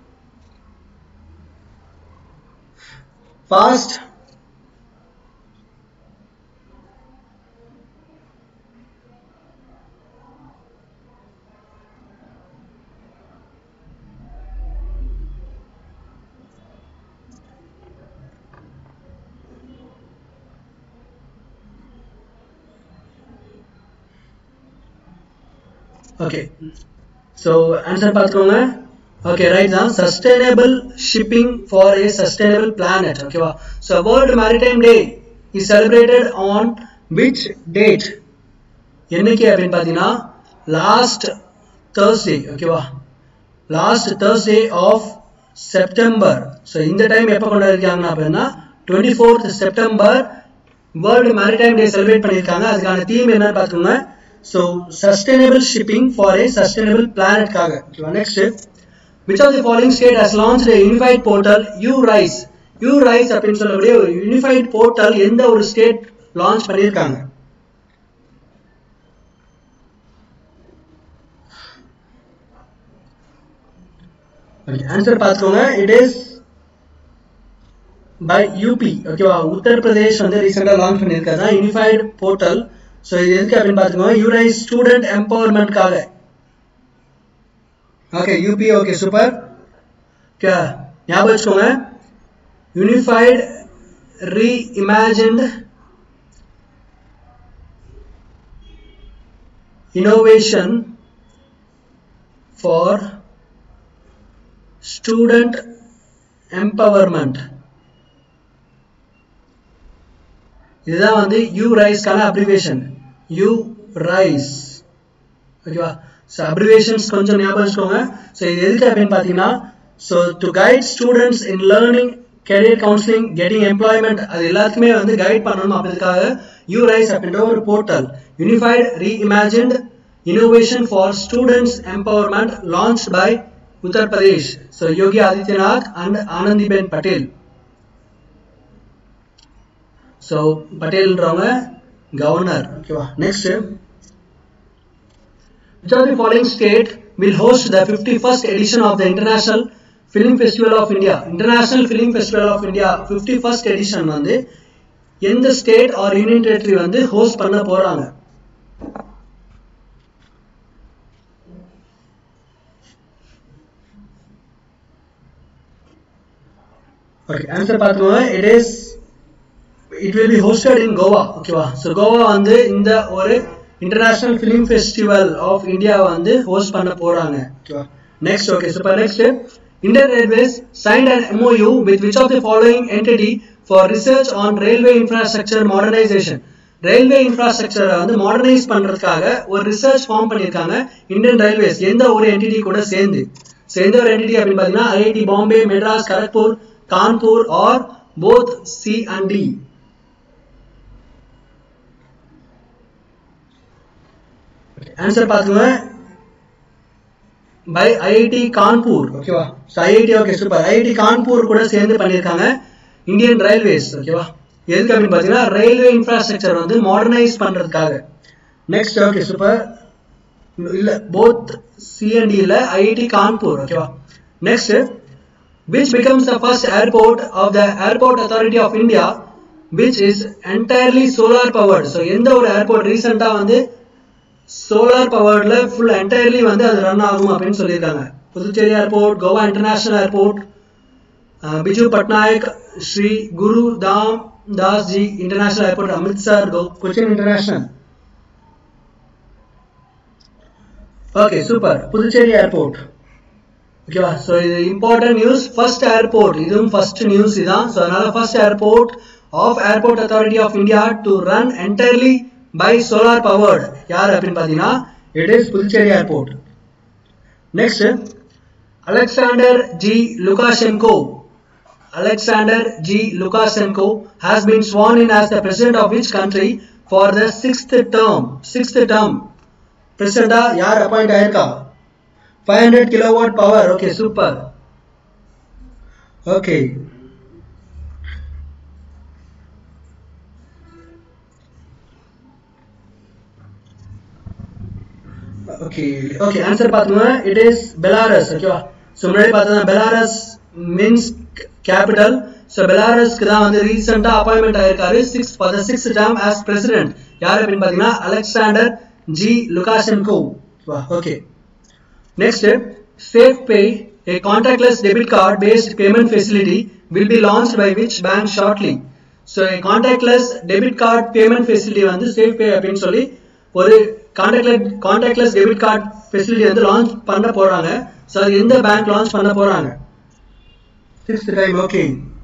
fast ஓகே ஸோ ஆன்சர் பார்த்துக்கோங்க ஓகே ரைட் தான் sustainable shipping for a sustainable planet ஓகேவா so world maritime day is celebrated on which date என்னைக்கு அப்படின்னு பார்த்தீங்கன்னா last Thursday ஓகேவா last Thursday of September so இந்த டைம் எப்போ கொண்டாடிருக்காங்க அப்படின்னா twenty fourth September world maritime day celebrate பண்ணியிருக்காங்க அதுக்கான தீம் என்னன்னு பார்த்துக்கோங்க so sustainable shipping for a sustainable பிளானட்காக ஓகேவா next which of the following state has launch unified portal you rice you rice அப்படின்னு சொல்லக்கூடிய ஒரு யூனிஃபைட் போர்ட்டல் எந்த ஒரு ஸ்டேட் லான்ச் பண்ணியிருக்காங்க ஆன்சர் பார்த்துக்கோங்க இட் இஸ் பை யூபி ஓகேவா உத்தரப்பிரதேஷ் வந்து ரீசெண்டாக லான்ச் பண்ணியிருக்காங்க யூனிஃபைடு போர்ட்டல் ஸோ இது எதுக்கு அப்படின்னு பார்த்துக்கோங்க யூரைஸ் ஸ்டூடெண்ட் எம்பவர்மெண்ட்காக ஓகே யூபி ஓகே சூப்பர் ஞாபகம் வச்சுக்கோங்க unified reimagined innovation for student empowerment இதுதான் வந்து யூ ரைஸ்க்கான அப்ரிவேஷன் யூ ரைஸ் ஓகேவா ஸோ அப்ரிவேஷன்ஸ் கொஞ்சம் ஞாபகம் வச்சுக்கோங்க ஸோ இது எதுக்கு அப்படின்னு பார்த்தீங்கன்னா so to guide students in learning career counselling getting employment அது எல்லாத்துக்குமே வந்து கைட் பண்ணணும் அப்படின்றதுக்காக யூ ரைஸ் அப்படின்ற ஒரு portal unified reimagined innovation for students empowerment launch by Uttar Pradesh so Yogi Adityanath and Anandiben Patel so பட்டேல்ன்றவங்க கவர்னர் ஓகேவா next Which of the following state will host the 51st edition of the International Film Festival of India? International Film Festival of India 51st edition வந்து எந்த state or union territory வந்து host பண்ண போறாங்க okay answer பார்த்துக்கோங்க it is it will be hosted in Goa ஓகேவா so Goa வந்து இந்த ஒரு international film festival of India வந்து ஹோஸ்ட் பண்ண போறாங்க ஓகேவா next okay super next Indian railways signed and MoU with which of the following entity for research on railway infrastructure modernisation railway இன்ஃப்ராஸ்ட்ரக்சரை வந்து மாடர்னைஸ் பண்றதுக்காக ஒரு ரிசர்ச் ஃபார்ம் பண்ணியிருக்காங்க Indian railways எந்த ஒரு என்டிட்டி கூட சேர்ந்து ஸோ எந்த ஒரு என்டிட்டி அப்படின்னு பார்த்தீங்கன்னா IIT Bombay Madras Kharagpur Kanpur or both C and D answer பார்த்துங்க பை ஐஐடி கான்பூர் ஓகேவா so IIT okay super IIT Kanpur கூட சேர்ந்து பண்ணியிருக்காங்க இந்தியன் ரயில்வேஸ் ஓகேவா எதுக்கு அப்படின்னு பார்த்தீங்கன்னா ரயில்வே இன்ஃப்ராஸ்ட்ரக்சர் வந்து மாடர்னைஸ் பண்ணுறதுக்காக நெக்ஸ்ட் ஓகே சூப்பர் இல்லை போத் சிஎன்டி இல்லை ஐஐடி கான்பூர் ஓகேவா next which becomes the first airport of the Airport Authority of India which is entirely solar powered so எந்த ஒரு ஏர்போர்ட் ரீசெண்டா வந்து சோலார் பவர்ல ஃபுல் என்டையர்லி வந்து அது ரன் ஆகும் அப்படின்னு சொல்லியிருக்காங்க Puducherry airport Goa international airport Biju Patnaik Shri Guru Ram Das ji international airport Amritsar Cochin international okay super Puducherry airport ஓகேவா ஸோ இது இம்பார்ட்டன்ட் நியூஸ் ஃபர்ஸ்ட் ஏர்போர்ட் இதுவும் ஃபர்ஸ்ட் நியூஸ் இதான் ஸோ அதனால first airport of airport authority of India to run entirely by solar powered யார் அப்படின்னு பார்த்தீங்கன்னா it is Puducherry airport next Alexander G Lukashenko Alexander G. Lukashenko has been sworn in as the president of which country for the sixth term? Sixth term. President யார் appoint ஆயிருக்கா five hundred kilowatt power okay super okay okay okay answer பார்த்தோம்னா it is Belarus ஓகேவா so முன்னாடி பார்த்தோம்னா Belarus means capital so பெலாரஸ்க்கு தான் வந்து ரீசெண்டாக அப்பாயின்மெண்ட் ஆயிருக்காரு six for the six term as president யார் அப்படின்னு பார்த்தீங்கன்னா Alexander G Lukashenko okay Next, SafePay, a contactless debit card based payment facility, will be launched by which bank shortly? So, a contactless debit card payment facility வந்து SafePay அப்படின்னு சொல்லி ஒரு contactless contactless debit card facility வந்து launch பண்ண போறாங்க so அது எந்த bank launch பண்ண போறாங்க sixth time okay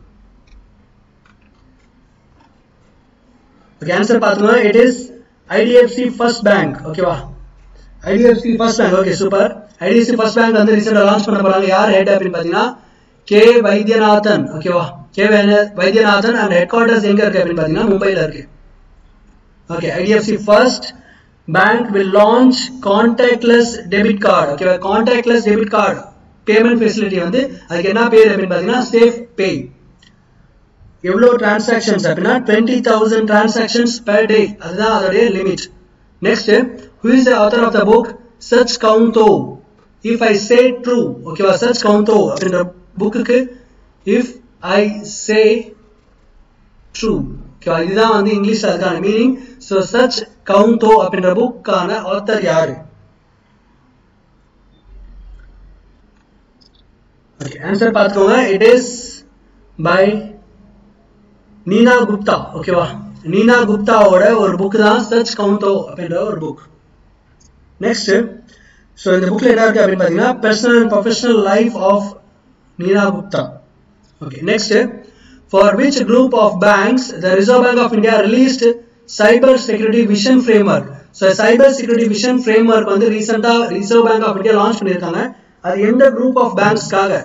okay answer பார்த்தோம்னா it is IDFC first bank ஓகேவா IDFC first bank okay super IDFC first bank வந்து ரீசெண்டாக லான்ச் பண்ண போறாங்க யார் ஹெட் அப்படின்னு பார்த்தீங்கன்னா கே வைத்தியநாதன் ஓகேவா K Vaidyanathan and headquarters எங்க இருக்கு அப்படின்னு பார்த்தீங்கன்னா மும்பையில் இருக்கு okay IDFC first bank will launch contactless debit card ஓகேவா contactless debit card payment facility வந்து அதுக்கு என்ன பேர் அப்படின்னு பார்த்தீங்கன்னா சேஃப் பே எவ்வளோ டிரான்சாக்ஷன்ஸ் அப்படின்னா twenty thousand transactions per day அதுதான் அதோடைய limit next who is the author of the book Search Counto if I say true ஓகேவா Search Counto அப்படின்ற புக்குக்கு if I say true ஓகேவா இதுதான் வந்து இங்கிலீஷ் அதுக்கான மீனிங் ஸோ சர்ச் கவுண்டோ அப்படின்ற புக்கான ஆத்தர் யாரு ஓகே ஆன்சர் பார்த்துக்கோங்க it is by Neena Gupta ஓகேவா நீனா குப்தாவோட ஒரு புக் தான் சர்ச் கவுண்டோ அப்படின்ற ஒரு புக் நெக்ஸ்ட் ஸோ இந்த புக்ல என்ன இருக்கு அப்படின்னு பார்த்தீங்கன்னா personal and professional life of Neena Gupta okay next for which group of banks the reserve bank of India released cyber security vision framework so cyber security vision framework வந்து ரீசெண்டாக reserve bank of India launch பண்ணியிருக்காங்க அது எந்த group of பேங்க்ஸ்க்காக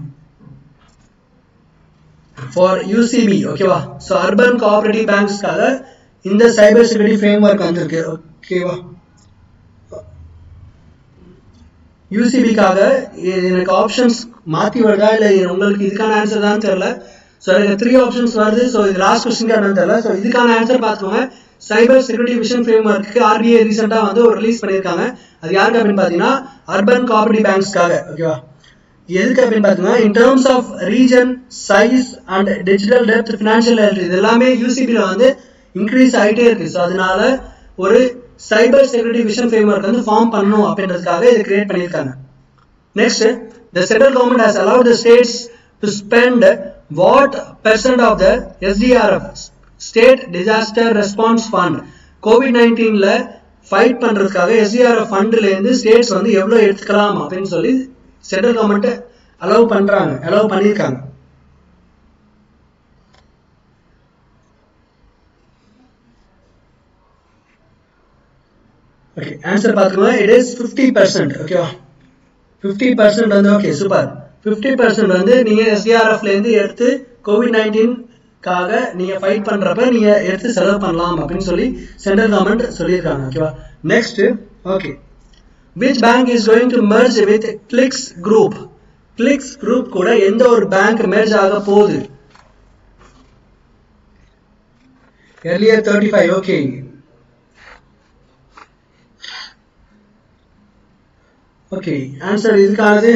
for UCB ஓகேவா so urban cooperative பேங்க்ஸ்க்காக இந்த cyber security framework வந்திருக்கு ஓகேவா யூசிபிக்காக எனக்கு ஆப்ஷன்ஸ் மாற்றி வருதா இல்லை உங்களுக்கு இதுக்கான ஆன்சர் தான் தெரியல ஸோ எனக்கு த்ரீ ஆப்ஷன்ஸ் வருது ஸோ இது லாஸ்ட் கொஸ்டின் என்னன்னு தெரியல ஸோ இதுக்கான ஆன்சர் பார்த்துக்கோங்க cyber security vision framework RBI ரீசெண்டாக வந்து ஒரு ரிலீஸ் பண்ணியிருக்காங்க அது யாருக்கு அப்படின்னு பார்த்தீங்கன்னா அர்பன் கோஆபரேட்டிவ் பேங்க்ஸ்க்காக ஓகேவா எதுக்கு அப்படின்னு பார்த்தீங்கன்னா in terms of region size and digital depth financial health இது எல்லாமே யூசிபியில் வந்து இன்க்ரீஸ் ஆகிட்டே இருக்கு ஸோ அதனால ஒரு cyber security vision framework வந்து ஃபார்ம் பண்ணணும் அப்படின்றதுக்காக இது கிரியேட் பண்ணியிருக்காங்க next the central government has allowed the states to spend what percent of the SDRF state disaster response fund covid நைன்டீன்ல ஃபைட் பண்றதுக்காக எஸ்டிஆர்எஃப் ஃபண்ட்ல இருந்து ஸ்டேட்ஸ் வந்து எவ்வளவு எடுத்துக்கலாம் அப்படின்னு சொல்லி சென்ட்ரல் கவர்மெண்ட் அலோவ் பண்றாங்க அலோவ் பண்ணியிருக்காங்க ஓகே ஆன்சர் பார்த்துக்கோங்க இட் இஸ் ஃபிஃப்டி பர்சன்ட் ஓகேவா ஃபிஃப்டி பர்சன்ட் வந்து ஓகே சூப்பர் ஃபிஃப்டி பர்சன்ட் வந்து நீங்க எஸ்டிஆர்எஃப்ல இருந்து எடுத்து கோவிட் நைன்டீன்காக நீங்க ஃபைட் பண்றப்ப நீங்க எடுத்து செலவு பண்ணலாம் அப்படின்னு சொல்லி சென்ட்ரல் கவர்மெண்ட் சொல்லியிருக்காங்க ஓகேவா next okay which bank is going to merge with clix group clix group கூட எந்த ஒரு பேங்க் மெர்ஜ் ஆக போகுது earlier 35 okay ஓகே ஆன்சர் இதுக்கானது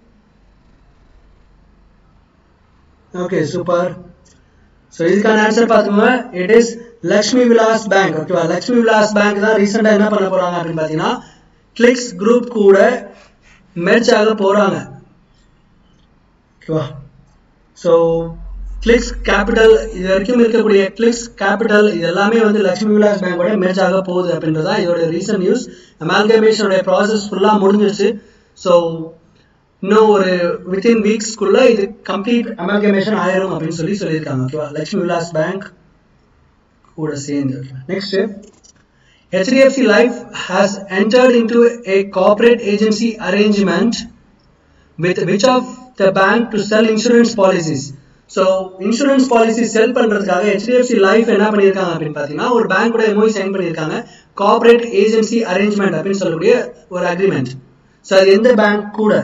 ஓகே சூப்பர் ஸோ இதுக்கான ஆன்சர் பார்த்துக்கோங்க it is Lakshmi Vilas bank ஓகேவா லக்ஷ்மி விலாஸ் பேங்க் தான் ரீசெண்டாக என்ன பண்ண போறாங்க அப்படின்னு பார்த்தீங்கன்னா கிளிக்ஸ் குரூப் கூட மெர்ச் ஆக போறாங்க ஓகேவா ஸோ கிளிக்ஸ் கேபிட்டல் இது வரைக்கும் இருக்கக்கூடிய கிளிக்ஸ் கேபிட்டல் இது எல்லாமே வந்து லக்ஷ்மி விலாஸ் பேங்கோட மேட்ச் ஆக போகுது அப்படின்றதா இதோட ரீசன்ட் நியூஸ் அமால்கமேஷனோட ப்ராசஸ் ஃபுல்லாக முடிஞ்சிருச்சு ஸோ இன்னும் ஒரு வித்தின் வீக்ஸ்க்குள்ள இது கம்ப்ளீட் அமால்கமேஷன் ஆயிரும் அப்படின்னு சொல்லி சொல்லியிருக்காங்க ஓகேவா லக்ஷ்மி விலாஸ் பேங்க் கூட சேர்ந்து next HDFC Life has entered into a corporate agency arrangement with which of the bank to sell insurance policies. So insurance policy sell பண்ணுறதுக்காக ஹெச்டிஎஃப்சி லைஃப் என்ன பண்ணியிருக்காங்க அப்படின்னு பார்த்தீங்கன்னா ஒரு பேங்க் எம்ஓஇ சைன் பண்ணியிருக்காங்க கார்பரேட் ஏஜென்சி அரேஞ்ச்மெண்ட் அப்படின்னு சொல்லக்கூடிய ஒரு அக்ரிமெண்ட் ஸோ அது எந்த பேங்க் கூட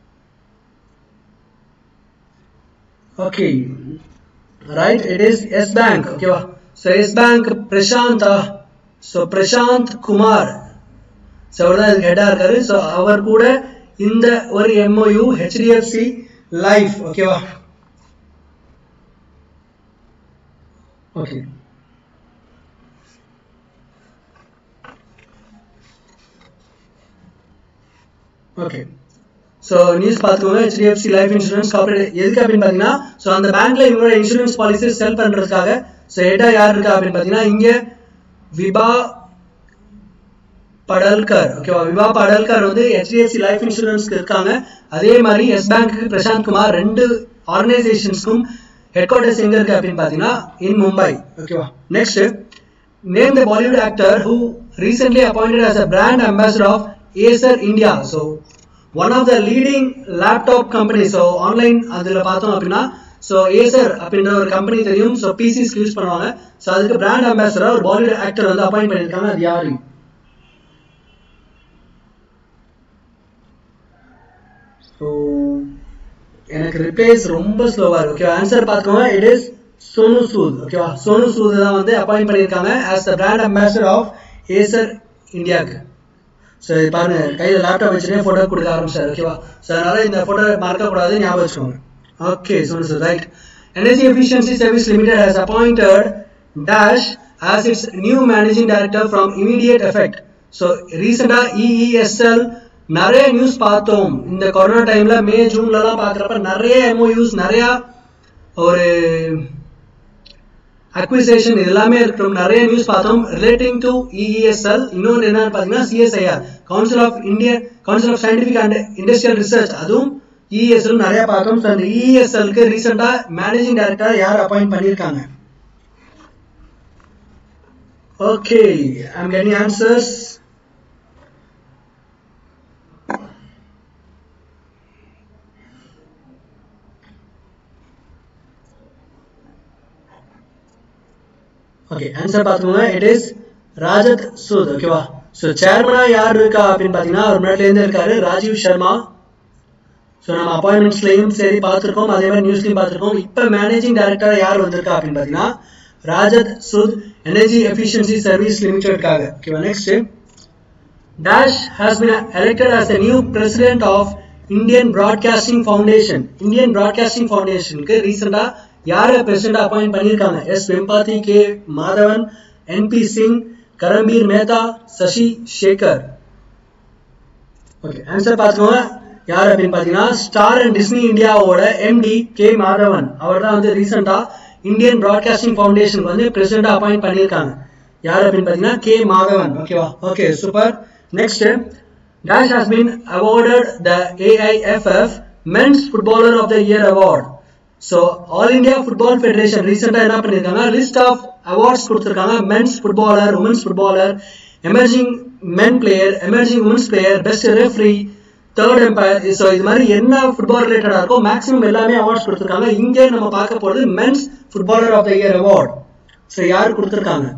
okay right it is yes bank ஓகேவா so yes bank Prashanta so Prashant Kumar so அவர் தான் இதுக்கு ஹெட்டாக இருக்காரு ஸோ அவர் கூட இந்த ஒரு எம்ஓயு ஹெச்டிஎஃப்சி லைஃப் ஓகேவா ஓகே ஓகே ஸோ நியூஸ் பார்த்துக்கோங்க ஹெச்டிஎஃப்சி லைஃப் இன்சூரன்ஸ் கார்பரேட் எதுக்கு அப்படின்னு பார்த்தீங்கன்னா ஸோ அந்த பேங்க்ல இவங்களோட இன்சூரன்ஸ் பாலிசி செல் பண்ணுறதுக்காக ஸோ ஹெட்டாக யார் இருக்கா அப்படின்னு பார்த்தீங்கன்னா இங்கே விபா படல்கர் ஓகேவா விபா படல்கர் வந்து ஹெச்டிஎஃப்சி லைஃப் இன்சூரன்ஸ்க்கு இருக்காங்க அதே மாதிரி எஸ் பேங்க்கு பிரசாந்த் குமார் ரெண்டு ஆர்கனைசேஷன்ஸ்க்கும் ஹெட் குவார்டர்ஸ் எங்க இருக்கு அப்படின்னு பாத்தீங்கன்னா இன் மும்பை ஓகேவா next name the Bollywood actor who recently appointed as a brand ambassador of Acer India so one of the leading laptop company so online அதில் பார்த்தோம் அப்படின்னா ஸோ ஏசர் அப்படின்ற ஒரு கம்பெனி தெரியும் ஸோ பிசிஸ்க்கு யூஸ் பண்ணுவாங்க ஸோ அதுக்கு பிராண்ட் அம்பாசடர் ஒரு பாலிவுட் ஆக்டர் வந்து அப்பாயிண்ட் பண்ணியிருக்காங்க அது யாரு ஸோ எனக்கு ரிப்ளைஸ் ரொம்ப ஸ்லோவா இருக்கு ஓகே ஆன்சர் பார்த்துக்கோங்க இட் இஸ் சோனு சூத் ஓகேவா சோனு சூத் தான் வந்து அப்பாயிண்ட் பண்ணியிருக்காங்க as the brand ambassador of Acer இந்தியாவுக்கு ஸோ இது பாருங்க கையில் லேப்டாப் வச்சுட்டே ஃபோட்டோ கொடுக்க ஆரம்பிச்சார் ஓகேவா ஸோ அதனால இந்த ஃபோட்டோ மறக்கக்கூடாது ஞாபகம் வச்சுக்கோங்க okay Sonu Sood right Energy Efficiency Service Limited has appointed Dash as its new managing director from immediate effect. So, recent EESL நிறைய நியூஸ் பார்த்தோம் இந்த கொரோனா டைம்ல மே ஜூன்ல எல்லாம் பாக்குறப்ப நிறைய எம்ஓயூஸ் நிறைய ஒரு அக்விசேஷன் எல்லாமே இருக்கட்டும் நிறைய நியூஸ் பார்த்தோம் ரிலேட்டிங் டு இஇஎஸ்எல் இன்னொன்று என்னன்னு பார்த்தீங்கன்னா CSIR council of India council of scientific and industrial research அதுவும் இஎஸ்எல் நிறைய பார்த்தோம் ஸோ அந்த இஎஸ்எல்க்கு ரீசெண்டா மேனேஜிங் டைரக்டர் யார் அப்பாயிண்ட் பண்ணியிருக்காங்க okay I'm getting answers okay answer பார்த்துக்கோங்க இட் இஸ் ராஜத் சூத் ஓகேவா ஸோ சேர்மனா யார் இருக்கா அப்படின்னு பார்த்தீங்கன்னா ஒரு முன்னாடிலேருந்து இருக்காரு ராஜீவ் சர்மா ஸோ நம்ம அப்பாயின்மெண்ட்ஸ்லையும் சரி பார்த்துருக்கோம் அதே மாதிரி நியூஸ்லையும் பார்த்துருக்கோம் இப்போ மேனேஜிங் டைரக்டர் யார் வந்திருக்கா அப்படின்னு பார்த்தீங்கன்னா ராஜத் சுத் எனர்ஜி எஃபிஷியன்சி சர்வீஸ் லிமிடெட்காக ஓகேவா next dash has been elected as the new president of Indian broadcasting foundation Indian broadcasting ஃபவுண்டேஷனுக்கு ரீசெண்டா யாரை பிரசிடண்டா அப்பாயிண்ட் பண்ணியிருக்காங்க S Vempati K Madhavan NP Singh Karambir Mehta Sashi Shekhar okay answer பார்த்துக்கோங்க யார் அப்படின்னு பார்த்தீங்கன்னா ஸ்டார் அண்ட் டிஸ்னி இந்தியாவோட எம்டி கே மாதவன் அவர் தான் வந்து ரீசெண்டா இந்தியன் பிராட்காஸ்டிங் ஃபவுண்டேஷனுக்கு வந்து பிரசிடண்டா அப்பாயிண்ட் பண்ணியிருக்காங்க யார் அப்படின்னு பார்த்தீங்கன்னா கே மாதவன் ஓகேவா okay super next Dash has been awarded the AIFF Men's Footballer of the Year award. So all India football federation ரீசெண்டாக என்ன பண்ணியிருக்காங்க லிஸ்ட் ஆஃப் அவார்ட்ஸ் கொடுத்துருக்காங்க men's footballer women's footballer emerging men player emerging women's player best referee third umpire so இது மாதிரி என்ன football ரிலேட்டடாக இருக்கோ maximum எல்லாமே அவார்ட்ஸ் கொடுத்துருக்காங்க இங்கே நம்ம பார்க்க போகிறது men's footballer of the year award so யார் கொடுத்துருக்காங்க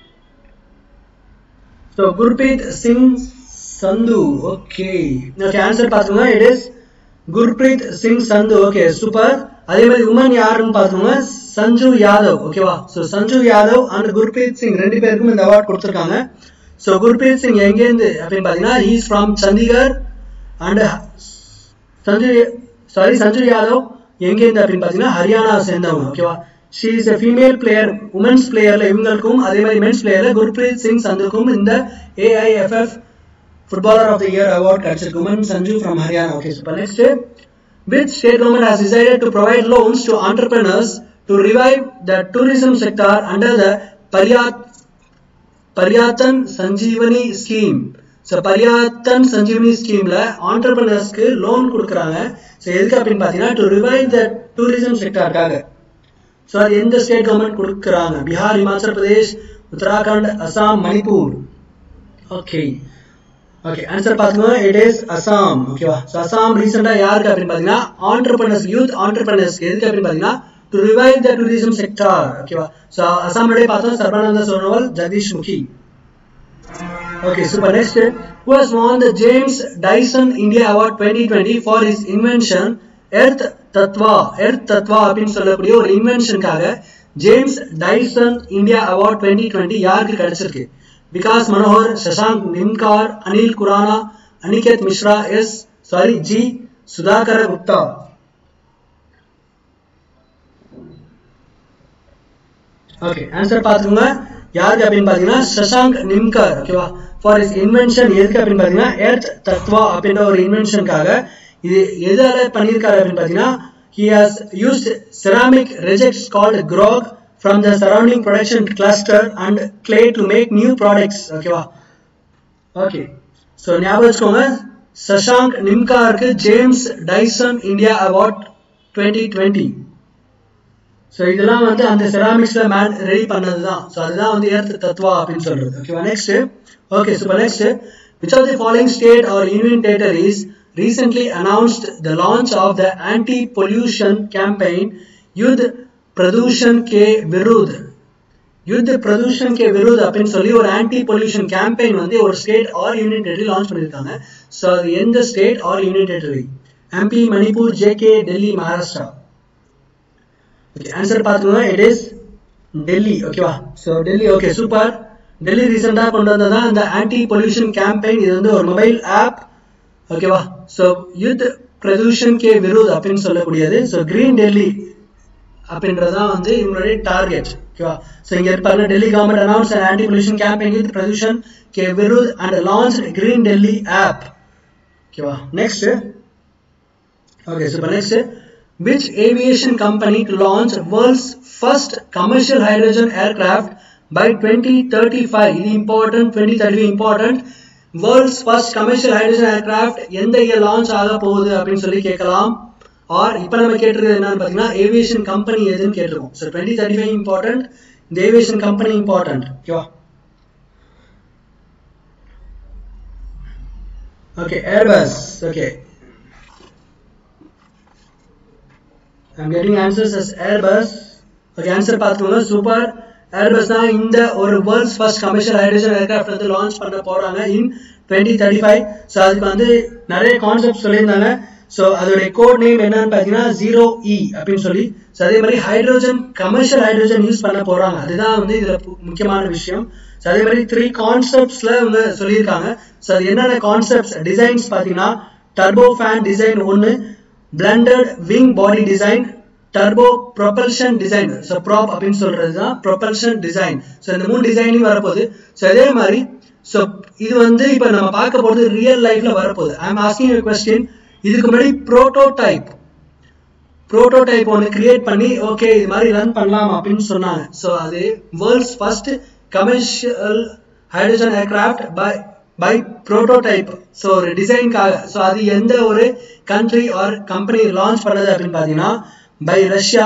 so Gurpreet Singh Sandhu okay okay answer பார்த்துக்கோங்க it is Gurpreet Singh Sandhu okay super அதே மாதிரி உமன் யாருன்னு பார்த்துக்கோங்க சஞ்சு யாதவ் ஓகேவா ஸோ சஞ்சு யாதவ் அண்ட் குர்பிரீத் சிங் ரெண்டு பேருக்கும் இந்த அவார்ட் கொடுத்துருக்காங்க ஸோ குர்பிரீத் சிங் எங்கேருந்து அப்படின்னு பார்த்தீங்கன்னா is from Chandigarh and Sanju sorry Sanju Yadav எங்கேருந்து அப்படின்னு பார்த்தீங்கன்னா ஹரியானா சேர்ந்தவங்க ஓகேவா she is a female player women's பிளேயர்ல இவங்களுக்கும் அதே மாதிரி மென்ஸ் பிளேயர்ல குர்பிரீத் சிங் சந்துக்கும் இந்த AIFF footballer of the year award கிடைச்சிருக்கு woman Sanju from Haryana okay super next which state government has decided to provide loans to entrepreneurs to revive the tourism sector under the Paryat Paryatan Sanjeevani scheme so Paryatan Sanjeevani ஸ்கீம்ல ஆண்டர்பிரினர்ஸ்க்கு loan கொடுக்குறாங்க so எதுக்கு அப்படின்னு பார்த்தீங்கன்னா to revive the tourism செக்டருக்காக so அது எந்த state government கொடுக்குறாங்க Bihar Himachal Pradesh Uttarakhand Assam Manipur okay okay answer பார்த்துக்கோங்க இட் இஸ் அசாம் ஓகேவா ஸோ அசாம் ரீசெண்டாக யாருக்கு அப்படின்னு பார்த்தீங்கன்னா ஆண்டர்பிரினர்ஸ் யூத் ஆண்டர்பிரினர்ஸ் எதுக்கு அப்படின்னு பார்த்தீங்கன்னா to revive the tourism sector ஓகேவா ஸோ அசாமுடைய பார்த்தோம் Sarbananda Sonowal Jagdish Mukhi okay super next who has won the James Dyson India Award 2020 for his invention earth Tattva earth Tattva அப்படின்னு சொல்லக்கூடிய ஒரு இன்வென்ஷனுக்காக James Dyson India award twenty twenty யாருக்கு கிடைச்சிருக்கு விகாஸ் மனோகர் சசாங்க் நிம்கார் அனில் குரானா அனிகேத் மிஸ்ரா எஸ் சாரி G Sudhakara Gupta okay answer பார்த்துக்கோங்க யாருக்கு அப்படின்னு பார்த்தீங்கன்னா சசாங்க் நிம்கர் ஓகேவா ஃபார் இஸ் இன்வென்ஷன் எதுக்கு அப்படின்னு பார்த்தீங்கன்னா எர்த் தத்வா அப்படின்ற ஒரு இன்வென்ஷனுக்காக இது எதால பண்ணியிருக்காரு அப்படின்னு பார்த்தீங்கன்னா he has used ceramic rejects called grog from the surrounding production cluster and clay to make new products ஓகேவா ஓகே ஸோ ஞாபகம் வச்சுக்கோங்க சஷாங்க் நிம்காருக்கு James Dyson India award twenty twenty so இதெல்லாம் வந்து அந்த செராமிக்ஸ்ல மேன் ரெடி பண்ணது தான் ஸோ அதுதான் வந்து ஏர்த் தத்வா அப்படின்னு சொல்றது ஓகேவா next okay super next which of the following state or union territories recently announced the launch of the anti-pollution campaign Yudh Pradushan Ke Virudh Yudh Pradushan Ke Virodh அப்படின்னு சொல்லி ஒரு ஆன்டி பொல்யூஷன் கேம்பெயின் வந்து ஒரு state or union territory launch பண்ணியிருக்காங்க so அது எந்த state or union territory MP Manipur JK Delhi Maharashtra okay answer பார்த்துக்கோங்க it is Delhi ஓகேவா so Delhi okay super Delhi ரீசெண்டாக கொண்டு வந்ததான் இந்த ஆன்டி பொல்யூஷன் கேம்பெயின் இது வந்து ஒரு மொபைல் ஆப் ஓகேவா ஸோ யுத் பிரதூஷன் கே விரோத் அப்படின்னு சொல்லக்கூடியது ஸோ கிரீன் டெல்லி அப்படின்றதான் வந்து இவங்களுடைய டார்கெட் ஓகேவா ஸோ இங்க இருப்பாங்க Delhi government announce anti pollution campaign Yudh Pradushan Ke Virodh and launch green Delhi app ஓகேவா next okay super next which aviation company to launch world's first commercial hydrogen aircraft by 2035 இது important 2035 important world's first commercial hydrogen aircraft எந்த year launch ஆக போகுது அப்படின்னு சொல்லி கேட்கலாம் R இப்போ நம்ம கேட்டிருக்கிறது என்னன்னு பார்த்தீங்கன்னா ஏவியேஷன் கம்பெனி எதுன்னு கேட்டிருக்கோம் so twenty thirty five important இந்த ஏவியேஷன் கம்பெனி இம்பார்ட்டன்ட் ஓகேவா okay Airbus okay I'm getting answers as Airbus. Okay, answer பார்த்துக்கோங்க சூப்பர் ஏர்பஸ் தான் இந்த ஒரு world's first commercial hydrogen aircraft வந்து லான்ச் பண்ண போறாங்க in twenty thirty five so அதுக்கு வந்து நிறைய கான்செப்ட் சொல்லியிருந்தாங்க ஸோ அதோடைய கோட் நேம் என்னன்னு பார்த்தீங்கன்னா ஜீரோ இ அப்படின்னு சொல்லி ஸோ அதே மாதிரி ஹைட்ரோஜன் கமர்ஷியல் ஹைட்ரோஜன் யூஸ் பண்ண போறாங்க அதுதான் வந்து இதுல முக்கியமான விஷயம் ஸோ அதே மாதிரி த்ரீ கான்செப்ட்ஸ்ல அவங்க சொல்லியிருக்காங்க ஸோ அது என்னென்ன கான்செப்ட்ஸ் டிசைன்ஸ் பார்த்தீங்கன்னா டர்போ ஃபேன் டிசைன் ஒன்று blended wing body design turbo propulsion design so prop அப்படின்னு சொல்றது தான் ப்ரொபல்ஷன் டிசைன் ஸோ இந்த மூணு டிசைனிங் வரப்போகுது ஸோ அதே மாதிரி ஸோ இது வந்து இப்போ நம்ம பார்க்க போகிறது ரியல் லைஃப்ல வரப்போகுது I am asking you question இதுக்கு முன்னாடி ப்ரோட்டோடைப் ப்ரோட்டோடைப் ஒன்று கிரியேட் பண்ணி ஓகே இது மாதிரி ரன் பண்ணலாம் அப்படின்னு சொன்னாங்க ஸோ அது world's first commercial hydrogen aircraft by by prototype so ஒரு டிசைனுக்காக ஸோ அது எந்த ஒரு கண்ட்ரி ஆர் கம்பெனி லான்ச் பண்ணது அப்படின்னு பார்த்தீங்கன்னா பை ரஷ்யா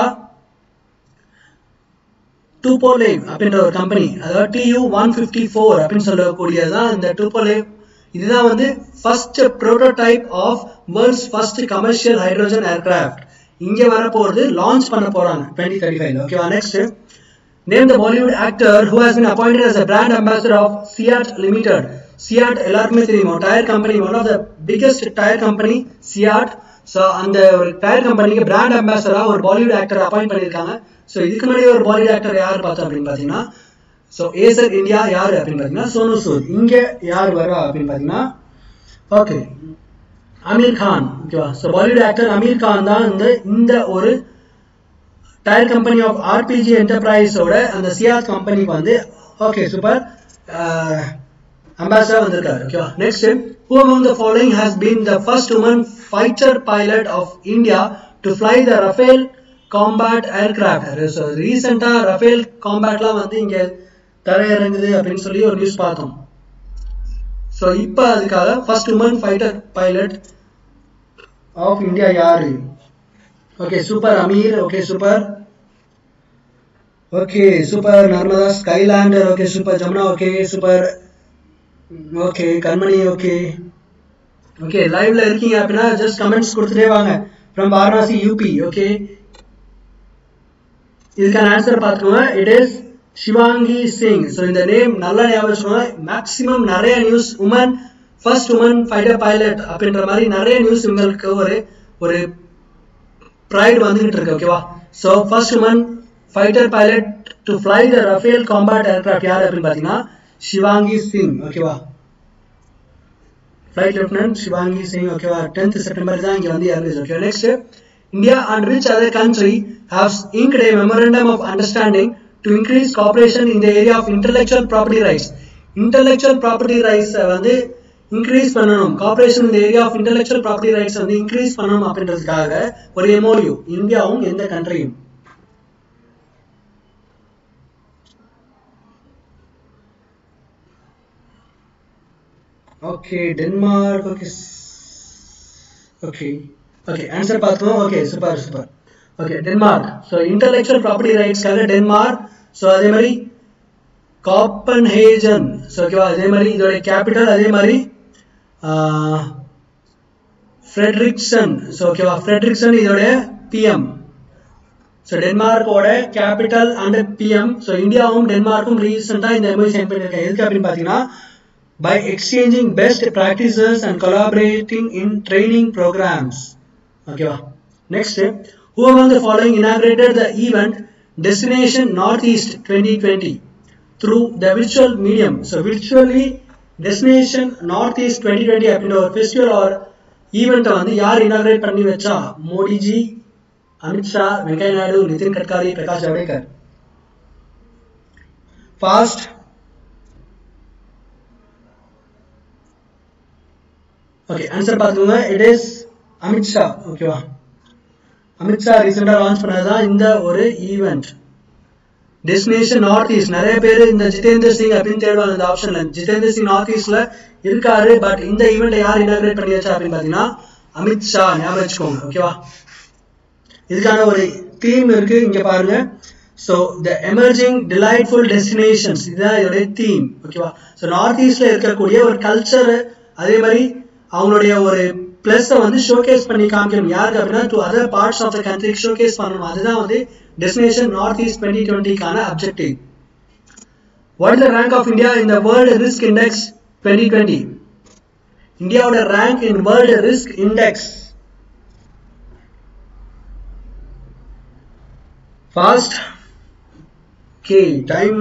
டூபோலேவ் அப்படின்ற ஒரு கம்பெனி அதாவது டியூ ஒன் ஃபிஃப்டி ஃபோர் அப்படின்னு சொல்லக்கூடியதான் இந்த டூபோலேவ் இதுதான் வந்து first prototype of world's first commercial hydrogen aircraft இங்கே வர போகிறது லான்ச் பண்ண போறாங்க டுவெண்ட்டி தேர்ட்டி ஃபைவ் ஓகேவா next name the Bollywood actor who has been appointed as a brand ambassador of CEAT limited CEAT எல்லாருக்குமே தெரியுமா tyre company one of the biggest tyre company CEAT so அந்த ஒரு tyre கம்பெனிக்கு brand அம்பாசடராக ஒரு Bollywood actor appoint பண்ணியிருக்காங்க so இதுக்கு முன்னாடி ஒரு பாலிவுட் ஆக்டர் யார் பார்த்தோம் அப்படின்னு பார்த்தீங்கன்னா ஸோ ஏசர் இந்தியா யார் அப்படின்னு பார்த்தீங்கன்னா சோனு சூத் இங்கே யார் வரா அப்படின்னு பார்த்தீங்கன்னா ஓகே அமீர் கான் ஓகேவா so Bollywood actor Aamir Khan தான் இந்த இந்த ஒரு டயர் கம்பெனி ஆஃப் ஆர்பிஜி என்டர்பிரைஸோட அந்த சியாத் கம்பெனிக்கு வந்து ஓகே சூப்பர் அம்பாசடர் வந்திருக்காரு ஓகேவா next who among the following has been the first woman fighter pilot of India to fly the Rafale combat aircraft so ரீசெண்டாக ரஃபேல் காம்பேட்லாம் வந்து இங்கே தரையிறங்குது அப்படின்னு சொல்லி ஒரு நியூஸ் பார்த்தோம் ஸோ இப்போ அதுக்காக first woman fighter pilot of India யாரு okay super Aamir okay super okay super Narmada skylander okay super Jamuna okay super okay Kanmani okay okay லைவ்ல இருக்கீங்க அப்படின்னா ஜஸ்ட் கமெண்ட்ஸ் கொடுத்துட்டே வாங்க ஃப்ரம் வாரணாசி யூபி ஓகே இதுக்கான ஆன்சர் பார்த்துக்கோங்க it is Shivangi Singh so இந்த நேம் நல்லா ஞாபகம் வச்சுக்கோங்க மேக்ஸிமம் நிறைய news woman first woman fighter pilot அப்படின்ற மாதிரி நிறைய நியூஸ் உங்களுக்கு ஒரு ஒரு ப்ரைட் வந்துகிட்டு இருக்கு ஓகேவா so first woman fighter pilot to fly the Rafale combat aircraft யார் அப்படின்னு பார்த்தீங்கன்னா சிவாங்கி சிங் ஓகேவா ஃப்ளைட் லெஃப்டினன்ட் சிவாங்கி சிங் ஓகேவா டென்த் செப்டம்பர் தான் இங்கே வந்து இறங்குச்சு okay next India and which other country has inked a memorandum of understanding to increase cooperation இந்த area of intellectual property rights intellectual property ரைட்ஸை வந்து இன்க்ரீஸ் பண்ணணும் கார்பரேஷன் இந்த area of intellectual property rights வந்து இன்க்ரீஸ் பண்ணணும் அப்படின்றதுக்காக ஒரு MOU இந்தியாவும் எந்த கண்ட்ரியும் okay Denmark okay okay okay answer பார்த்தோம் okay super super okay Denmark so intellectual property ரைட்ஸ்க்காக டென்மார்க் ஸோ அதே மாதிரி காப்பன் ஹேஜன் ஸோ ஓகேவா அதே மாதிரி இதோட கேபிட்டல் அதே மாதிரி ஃப்ரெட்ரிக்சன் ஸோ ஓகேவா ஃப்ரெட்ரிக்சன் இதோட பிஎம் ஸோ டென்மார்க்கோட கேபிட்டல் அண்ட் பிஎம் ஸோ இந்தியாவும் டென்மார்க்கும் ரீசெண்டாக இந்த எம்ஓ சைன் பண்ணியிருக்காங்க எதுக்கு அப்படின்னு பார்த்தீங்கன்னா by exchanging best practices and collaborating in training programs. Okay. Next, who among the following inaugurated the event Destination Northeast 2020 through the virtual medium? So, virtually Destination Northeast 2020 அப்படின்ற ஒரு ஃபெஸ்டிவல் ஆர் ஈவெண்ட்டை வந்து யார் inaugurate பண்ணி வச்சா Modiji Amit Shah Venkaiah Naidu Nitin Gadkari Prakash Javadekar fast okay answer பார்த்துக்கோங்க it is Amit Shah ஓகேவா அமித்ஷா ரீசெண்டாக லான்ச் பண்ணதான் இந்த ஒரு ஈவெண்ட் டெஸ்டினேஷன் நார்த் ஈஸ்ட் நிறைய பேர் இந்த ஜிதேந்தர் சிங் அப்படின்னு தேடுவாங்க இந்த ஆப்ஷன்ல ஜிதேந்தர் சிங் நார்த் ஈஸ்ட்ல இருக்காரு பட் இந்த ஈவெண்ட்டை யார் இனாகிரேட் பண்ணி வச்சா அப்படின்னு பாத்தீங்கன்னா அமித்ஷா ஞாபகம் வச்சுக்கோங்க ஓகேவா இதுக்கான ஒரு தீம் இருக்கு இங்க பாருங்க so the emerging delightful destinations இதுதான் இதோடைய தீம் ஓகேவா ஸோ நார்த் ஈஸ்ட்ல இருக்கக்கூடிய ஒரு கல்ச்சர் அதே மாதிரி அவங்களுடைய ஒரு பிளஸ் வந்து ஷோகேஸ் பண்ணி காமிக்கணும் யாருக்கு அப்படின்னா to other parts of the country showcase பண்ணணும் அதுதான் வந்து டெஸ்டினேஷன் நார்த் ஈஸ்ட் டுவெண்ட்டி டுவெண்ட்டிக்கான objective what is the rank of India இந்த world risk index twenty twenty இந்தியாவோட rank in world risk index fast okay time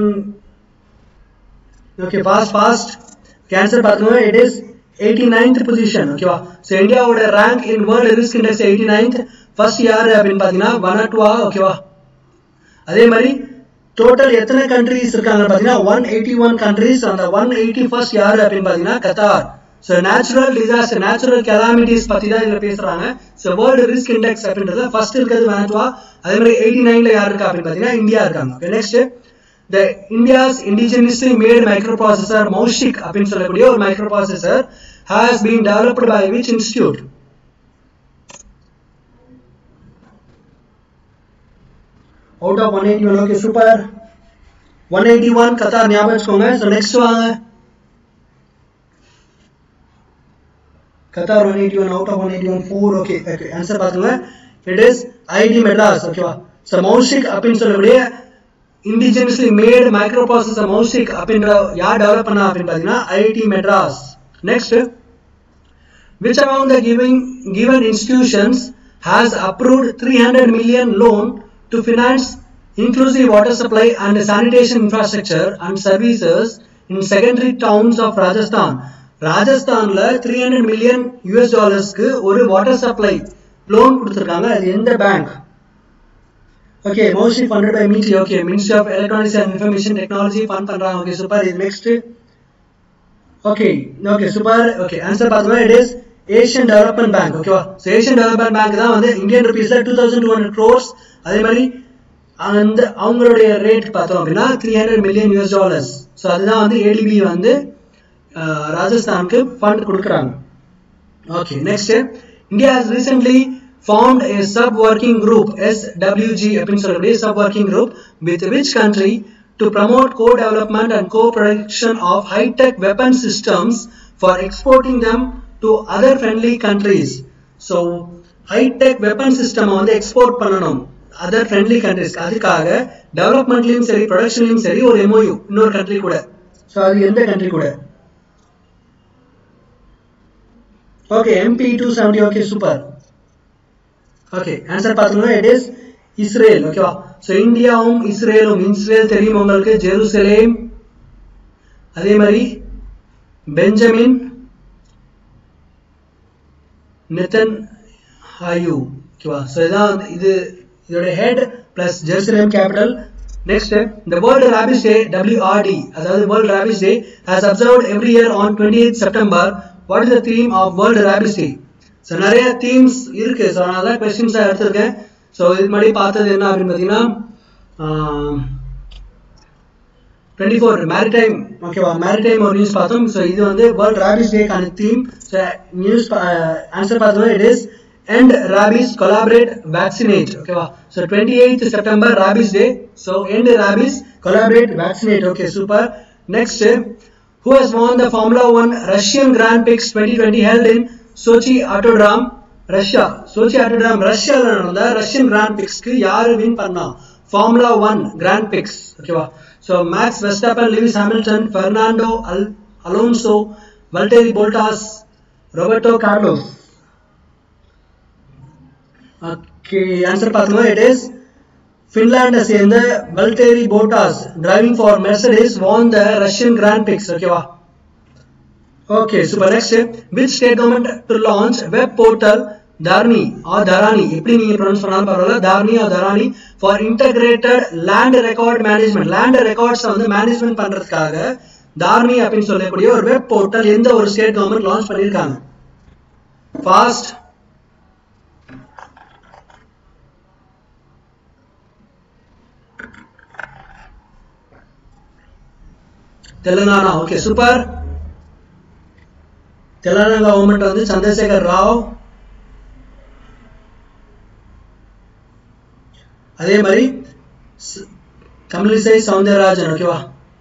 okay fast fast answer பார்த்துக்கோங்க it is eighty ninth position ஓகேவா so இந்தியாவோட rank in world risk index eighty ninth first யாரு அப்படின்னு பார்த்தீங்கன்னா வனட்டுவா ஓகேவா அதே மாதிரி டோட்டல் எத்தனை கண்ட்ரீஸ் இருக்காங்க பார்த்தீங்கன்னா ஒன் எயிட்டி ஒன் கண்ட்ரீஸ் அந்த ஒன் எயிட்டி ஃபர்ஸ்ட் யாரு அப்படின்னு பார்த்தீங்கன்னா Qatar so natural disaster natural calamities பற்றி தான் இதில் பேசுகிறாங்க ஸோ வேர்ல்டு ரிஸ்க் இண்டெக்ஸ் அப்படின்றது ஃபர்ஸ்ட் இருக்கிறது வனட்டுவா அதே மாதிரி எயிட்டி நைன்ல யார் இருக்கா அப்படின்னு பார்த்தீங்கன்னா இந்தியா இருக்காங்க next the India's indigenously made micro processor Moushik அப்படின்னு சொல்லக்கூடிய ஒரு micro processor has been developed by which institute out of one eighty one okay super one eighty one Qatar ஞாபகம் வச்சுக்கோங்க ஸோ நெக்ஸ்ட் வாங்க Qatar one eighty one out of one eighty one four okay okay answer பார்த்துங்க it is IIT Madras ஓகேவா so Moushik அப்படின்னு சொல்லக்கூடிய indigenously made micro processor Moushik அப்படின்ற யார் develop பண்ணா அப்படின்னு பார்த்தீங்கன்னா IIT Madras next which among the giving given institutions has approved three hundred million loan to finance inclusive water supply and sanitation infrastructure and services in secondary towns of Rajasthan ராஜஸ்தான்ல three hundred million US டாலர்ஸ்க்கு ஒரு water supply loan கொடுத்துருக்காங்க அது எந்த bank okay mostly funded by means okay ministry of electronics and information technology fund பண்றாங்க okay super இது next okay okay super okay answer பார்த்தோம்னா it is Asian development bank ஓகேவா so Asian development bank தான் வந்து Indian ருபீஸ்ல two thousand two hundred crores அதே மாதிரி அந்த அவங்களுடைய ரேட் பார்த்தோம் அப்படின்னா three hundred million US dollars so அதுதான் வந்து ஏடிபி வந்து ராஜஸ்தானுக்கு ஃபண்ட் கொடுக்குறாங்க okay next India has recently formed a sub-working group SWG அப்படின்னு சொல்லக்கூடிய sub-working group with which country to promote co-development and co-production of high-tech weapon systems for exporting them to other friendly countries. So high-tech weapon system வந்து export பண்ணணும் other friendly countries அதுக்காக டெவலப்மெண்ட்லயும் சரி ப்ரொடக்ஷன்லயும் சரி ஒரு MoU இன்னொரு கண்ட்ரி கூட so அது எந்த கண்ட்ரி கூட okay MP two seventy okay super okay answer பார்த்தோம்னா இட் இஸ் இஸ்ரேல் ஓகேவா ஸோ இந்தியாவும் இஸ்ரேலும் இஸ்ரேல் தெரியும் உங்களுக்கு ஜெருசலேம் அதே மாதிரி பெஞ்சமின் நித்தன் ஹாயு ஓகேவா ஸோ இதான் இது இதோட head plus Jerusalem capital next இந்த வேர்ல்டு ரேபிஸ் டே டபிள்யூஆர்டி அதாவது world rabies day has observed every year on twenty eight September what is the theme of world rabies day so நிறைய themes இருக்கு so நான் தான் கொஸ்டின்ஸாக எடுத்திருக்கேன் so இது மாதிரி பார்த்தது என்ன அப்படின்னு பார்த்தீங்கன்னா டுவெண்ட்டி ஃபோர் மேரிடைம் ஓகேவா மேரிடைம் ஒரு நியூஸ் பார்த்தோம் ஸோ இது வந்து வேர்ல்ட் ரேபிஸ் டேக்கான தீம் ஸோ நியூஸ் ஆன்சர் பார்த்தோம்னா it is end rabies collaborate vaccinate ஓகேவா so twenty eighth September rabies day so end rabies collaborate vaccinate okay super next who has won the Formula 1 Russian Grand Prix 2020 held in Sochi Autodrom Russia Sochi Autodrom ரஷ்யால நடந்த Russian grand பிக்ஸ்க்கு யாரு win பண்ணா formula one grand prix ஓகேவா so Max Verstappen Lewis Hamilton Fernando Al Alonso Valtteri Bottas Roberto Carlos okay answer பார்த்தோம்னா it is ஃபின்லாண்டை சேர்ந்த Valtteri Bottas driving for Mercedes won the Russian grand prix ஓகேவா Okay, super. Next, which state government to launch web portal Dharni or Dharani? எப்படி நீங்க pronounce பண்ணாலும் பரவாயில்ல Dharani or Dharani for integrated land record management land records வந்து management பண்றதுக்காக தார்னி அப்படின்னு சொல்லக்கூடிய ஒரு வெப் போர்ட்டல் எந்த ஒரு ஸ்டேட் கவர்மெண்ட் லான்ச் பண்ணியிருக்காங்க fast Telangana okay super Telangana government வந்து சந்திரசேகர் ராவ் அதே மாதிரி ஸ்- தமிழிசை சவுந்தரராஜன் ஓகேவா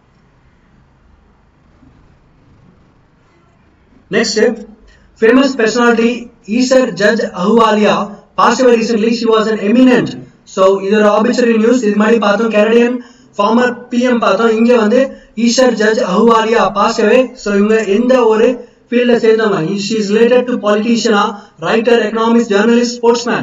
next famous personality Ishar judge Ahluwalia passed away recently she was an eminent so இது ஒரு ஆபிச்சரி நியூஸ் இது மாதிரி பார்த்தோம் கனடியன் ஃபார்மர் பிஎம் பார்த்தோம் இங்க வந்து Ishar judge Ahluwalia passed away so இவங்க எந்த ஒரு ஃபீல்ட்ல சேர்ந்தவங்க she is related to politician writer economist journalist sportsman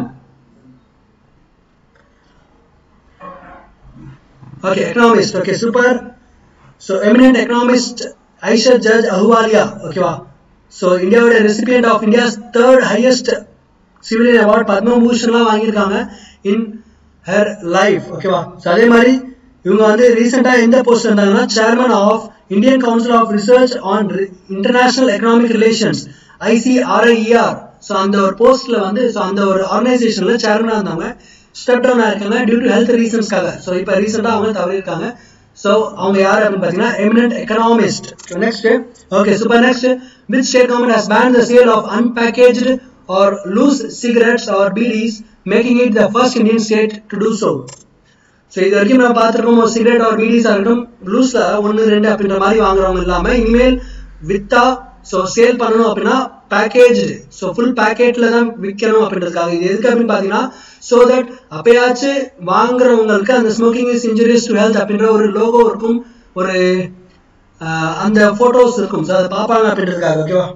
Okay, economist. Okay, super. So, eminent economist Aisha Judge Ahuwalia. Okay, wow. So, India would a recipient of India's third highest civilian award, Padma Bhushan லாம் வாங்கியிருக்காங்க in her life. Okay, wow. So, அதே மாதிரி இவங்க வந்து ரீசெண்டாக எந்த post இருந்தாங்கன்னா chairman of Indian council of research on international economic relations ICRIER so அந்த ஒரு போஸ்ட்ல வந்து ஸோ அந்த ஒரு ஆர்கனைசேஷன்ல சேர்மனாக இருந்தவங்க ஸ்டெப் டவுன் ஆயிருக்காங்க டியூ டு ஹெல்த் ரீசன்ஸ்க்காக ஸோ இப்போ ரீசெண்டாக அவங்க தவறியிருக்காங்க ஸோ அவங்க யார் அப்படின்னு பார்த்தீங்கன்னா eminent economist next okay super next which state government has ban the sale of unpackaged or loose cigarettes or beedis making it the first Indian state to do so so இது வரைக்கும் நம்ம பார்த்துருக்கோம் ஒரு சிகரெட் ஆர் பீடிஸாக இருக்கட்டும் லூஸ்ல ஒன்று ரெண்டு அப்படின்ற மாதிரி வாங்குறவங்க இல்லாம இனிமேல் வித்தா ஸோ சேல் பண்ணணும் அப்படின்னா பேக்கேஜ் ஸோ ஃபுல் பேக்கெட்ல தான் விற்கணும் அப்படின்றதுக்காக இது எதுக்கு அப்படின்னு பார்த்தீங்கன்னா ஸோ தட் அப்பயாச்சும் வாங்குறவங்களுக்கு அந்த smoking is injurious to health அப்படின்ற ஒரு லோகோ இருக்கும் ஒரு ஆஹ், அந்த போட்டோஸ் இருக்கும் ஸோ அதை பார்ப்பாங்க அப்படின்றதுக்காக ஓகேவா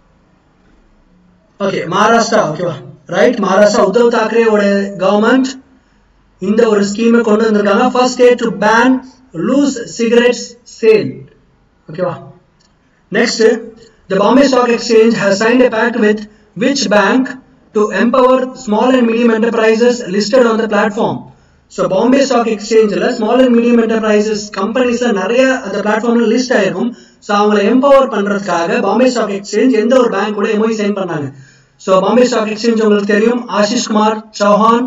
ஓகே மகாராஷ்டிரா ஓகேவா ரைட் மகாராஷ்டிரா உத்தவ் தாக்கரேவோட கவர்மெண்ட் இந்த ஒரு ஸ்கீமை கொண்டு வந்திருக்காங்க first state to ban loose cigarettes sale ஓகேவா next the Bombay stock exchange has signed a pact with which bank to empower small and medium enterprises listed on the platform so Bombay stock எக்ஸ்சேஞ்சில் small and medium enterprises கம்பெனிஸ்ல நிறைய அந்த பிளாட்ஃபார்ம்ல list ஆயிருக்கும் so அவங்கள empower பண்றதுக்காக Bombay stock exchange எந்த ஒரு பேங்க் கூட எம்ஓஇ சைன் பண்ணாங்க ஸோ பாம்பே ஸ்டாக் எக்ஸ்சேஞ்ச் உங்களுக்கு தெரியும் ஆஷிஷ் குமார் சௌஹான்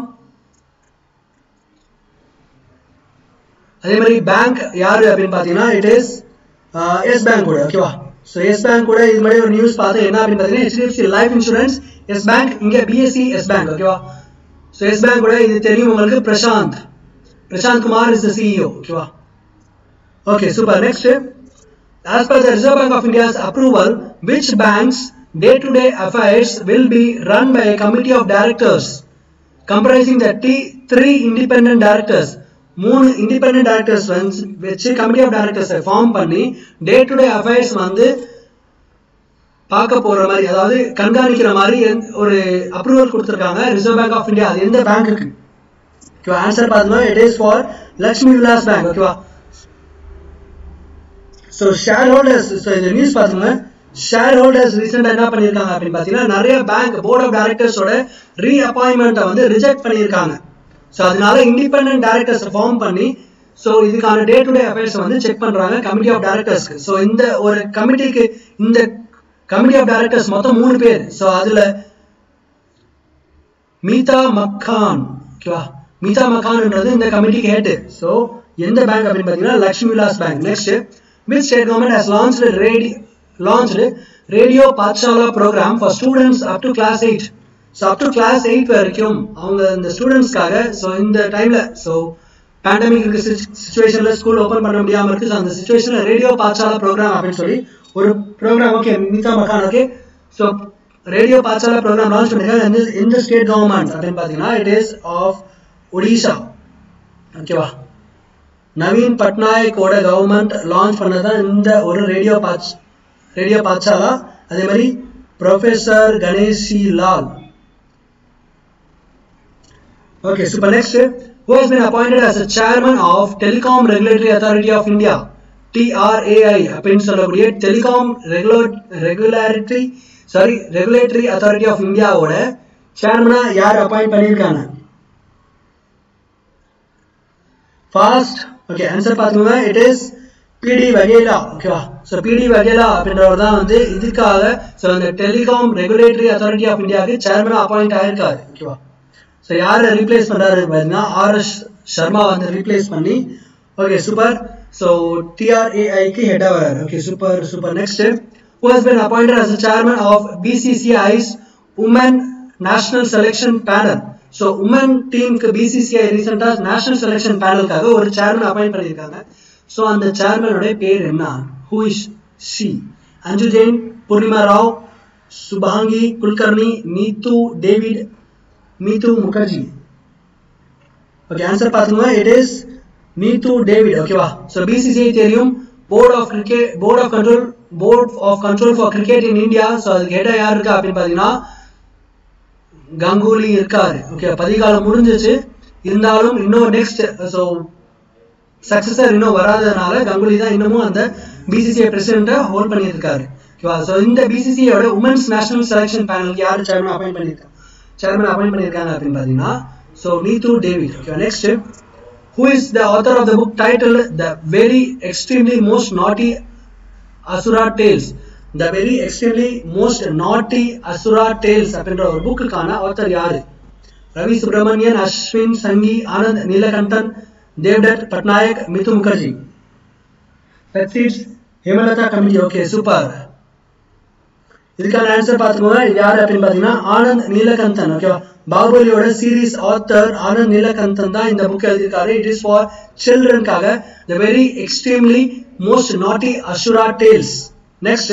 அதே மாதிரி பேங்க் யாரு அப்படின்னு பாத்தீங்கன்னா இட் இஸ் எஸ் பேங்க் கூட ஓகேவா ஸோ எஸ் பேங்க் கூட இது மாதிரி ஒரு நியூஸ் பார்த்தேன் என்ன அப்படின்னு பார்த்தீங்கன்னா HDFC life insurance yes bank இங்க பிஎஸ்சி எஸ் பேங்க் ஓகேவா ஸோ எஸ் பேங்க் கூட இது தெரியும் உங்களுக்கு Prashant Prashant Kumar is the CEO ஓகேவா okay super next As per the Reserve Bank of India's approval, which banks' day-to-day affairs will be run by a committee of directors comprising the T three independent directors? மூணு independent directors வந்து வச்சு committee of டைரக்டர்ஸை form பண்ணி டே to day affairs வந்து பார்க்க போற மாதிரி அதாவது கண்காணிக்கிற மாதிரி எந்த- ஒரு அப்ரூவல் கொடுத்துருக்காங்க ரிசர்வ் பேங்க் ஆஃப் இந்தியா அது எந்த பேங்க்குக்கு ஓகேவா ஆன்சர் பார்த்தோம்னா it is for Lakshmi Vilas bank ஓகேவா ஸோ ஷேர் ஹோல்டர்ஸ் ஸோ இந்த நியூஸ் பார்த்தோம்னா ஷேர் ஹோல்டர்ஸ் ரீசெண்டாக என்ன பண்ணியிருக்காங்க அப்படின்னு பார்த்தீங்கன்னா நிறைய பேங்க் போர்ட் ஆஃப் டைரக்டர்ஸோட ரீ அப்பாயின்மெண்ட்டை வந்து ரிஜெக்ட் பண்ணியிருக்காங்க ஸோ அதனால இண்டிபெண்டன்ட் டைரக்டர்ஸ் ஃபார்ம் பண்ணி ஸோ இதுக்கான டே டு டே அஃபேர்ஸ் வந்து செக் பண்றாங்க கமிட்டி ஆஃப் டைரக்டர்ஸ்க்கு ஸோ இந்த ஒரு கமிட்டிக்கு இந்த கமிட்டி ஆஃப் டைரக்டர்ஸ் மொத்தம் மூணு பேர் ஸோ அதுல மீதா மக்கான் ஓகேவா மீதா மக்கான்ன்றது இந்த கமிட்டிக்கு ஹெட் ஸோ எந்த பேங்க் அப்படின்னு பார்த்தீங்கன்னா Lakshmi Vilas bank next which state government has launch ready launch radio Pathshala program for students up to class eight so up to class eight வரைக்கும் அவங்க இந்த ஸ்டூடெண்ட்ஸ்க்காக ஸோ இந்த டைம்ல ஸோ பேண்டமிக் இருக்கு சுச்சுவேஷன்ல ஸ்கூல் ஓபன் பண்ண முடியாம இருக்கு ஸோ அந்த சுச்சுவேஷன்ல ரேடியோ பாட்சாலா ப்ரோக்ராம் அப்படின்னு சொல்லி ஒரு program okay Mika Makhan okay so radio Pathshala program launch பண்ணிருக்காங்க இந்த இந்த ஸ்டேட் கவர்மெண்ட் அப்படின்னு பார்த்தீங்கன்னா இட் இஸ் ஆஃப் ஒடிஷா ஓகேவா நவீன் பட்நாயக்கோட கவர்மெண்ட் லான்ச் பண்ணதான் இந்த ஒரு ரேடியோ பாட்ச் ரேடியோ பாட்சாலா அதே மாதிரி professor Ganeshi Lal Okay, super next, who has been appointed as a chairman of Telecom Regulatory Authority of India, TRAI, அப்படின்னு சொல்லக்கூடிய telecom regulatory sorry regulatory authority of இந்தியாவோட சேர்மனா யார் அப்பாயிண்ட் பண்ணியிருக்காங்க ஃபாஸ்ட் ஓகே ஆன்சர் பார்த்தீங்கன்னா it is PD Vaghela ஓகேவா so பிடி வகேலா அப்படின்றவர் தான் வந்து இதுக்காக ஸோ இந்த டெலிகாம் ரெகுலேட்டரி அத்தாரிட்டி ஆஃப் இந்தியாவுக்கு சேர்மனா அப்பாயிண்ட் ஆயிருக்காரு ஓகேவா ஸோ யாரை ரீப்ளேஸ் பண்றாரு பார்த்தீங்கன்னா ஆர்எஸ் சர்மா வந்து ரீப்ளேஸ் பண்ணி ஓகே சூப்பர் ஸோ டிஆர்ஏஐக்கு ஹெட்டாக வராரு okay super super next who has been appointed as the chairman of BCCI's Women National Selection Panel. ஸோ உமன் டீமுக்கு பிசிசிஐ ரீசெண்டாக நேஷனல் செலெக்ஷன் பேனலுக்காக ஒரு சேர்மன் அப்பாயிண்ட் பண்ணியிருக்காங்க ஸோ அந்த சேர்மனோட பேர் என்ன who is she Anju Jain Purnima Rao Shubhangi Kulkarni Neetu David Mithu Mukherjee okay answer பார்த்துங்க இட் இஸ் நீத்து டேவிட் ஓகேவா ஸோ பிசிசிஐ தெரியும் board of cricket board of control board of control for cricket in India so அதுக்கு ஹெட்டாக யார் இருக்கா அப்படின்னு பார்த்தீங்கன்னா கங்குலி இருக்காரு ஓகே பதிகாலம் முடிஞ்சிச்சு இருந்தாலும் இன்னும் நெக்ஸ்ட் ஸோ சக்சஸர் இன்னும் வராததுனால கங்குலி தான் இன்னமும் அந்த பிசிசிஐ பிரசிடென்ட்டை ஹோல்ட் பண்ணிட்டு இருக்காரு ஓகேவா ஸோ இந்த பிசிசிஐயோட உமன்ஸ் நேஷனல் செலெக்ஷன் பேனலுக்கு யார் சேர்மன் அப்பாயிண்ட் பண்ணியிருக்காங்க சேர்மன் அப்பாயிண்ட் பண்ணியிருக்காங்க அப்படின்னு பார்த்தீங்கன்னா so Neetu David okay next who is the author of the book titled The Very Extremely Most Naughty Asura Tales The Very Extremely Most Naughty Asura Tales அப்படின்ற ஒரு புக்குக்கான author யாரு ரவி சுப்பிரமணியன் அஸ்வின் சங்கி ஆனந்த் நீலகண்டன் தேவ்டத் பட்நாயக் மிது முகர்ஜி பெட்சீட்ஸ் Hemalatha committee okay super இதுக்கான answer பார்த்துக்கோங்க இது யாரு அப்படின்னு பார்த்தீங்கன்னா ஆனந்த் நீலகந்தன் ஓகேவா பாகுபலியோட சீரீஸ் ஆத்தர் ஆனந்த் நீலகந்தன் தான் இந்த புக் எழுதியிருக்காரு இட் இஸ் ஃபார் சில்ட்ரனுக்காக the very extremely most naughty Asura tales next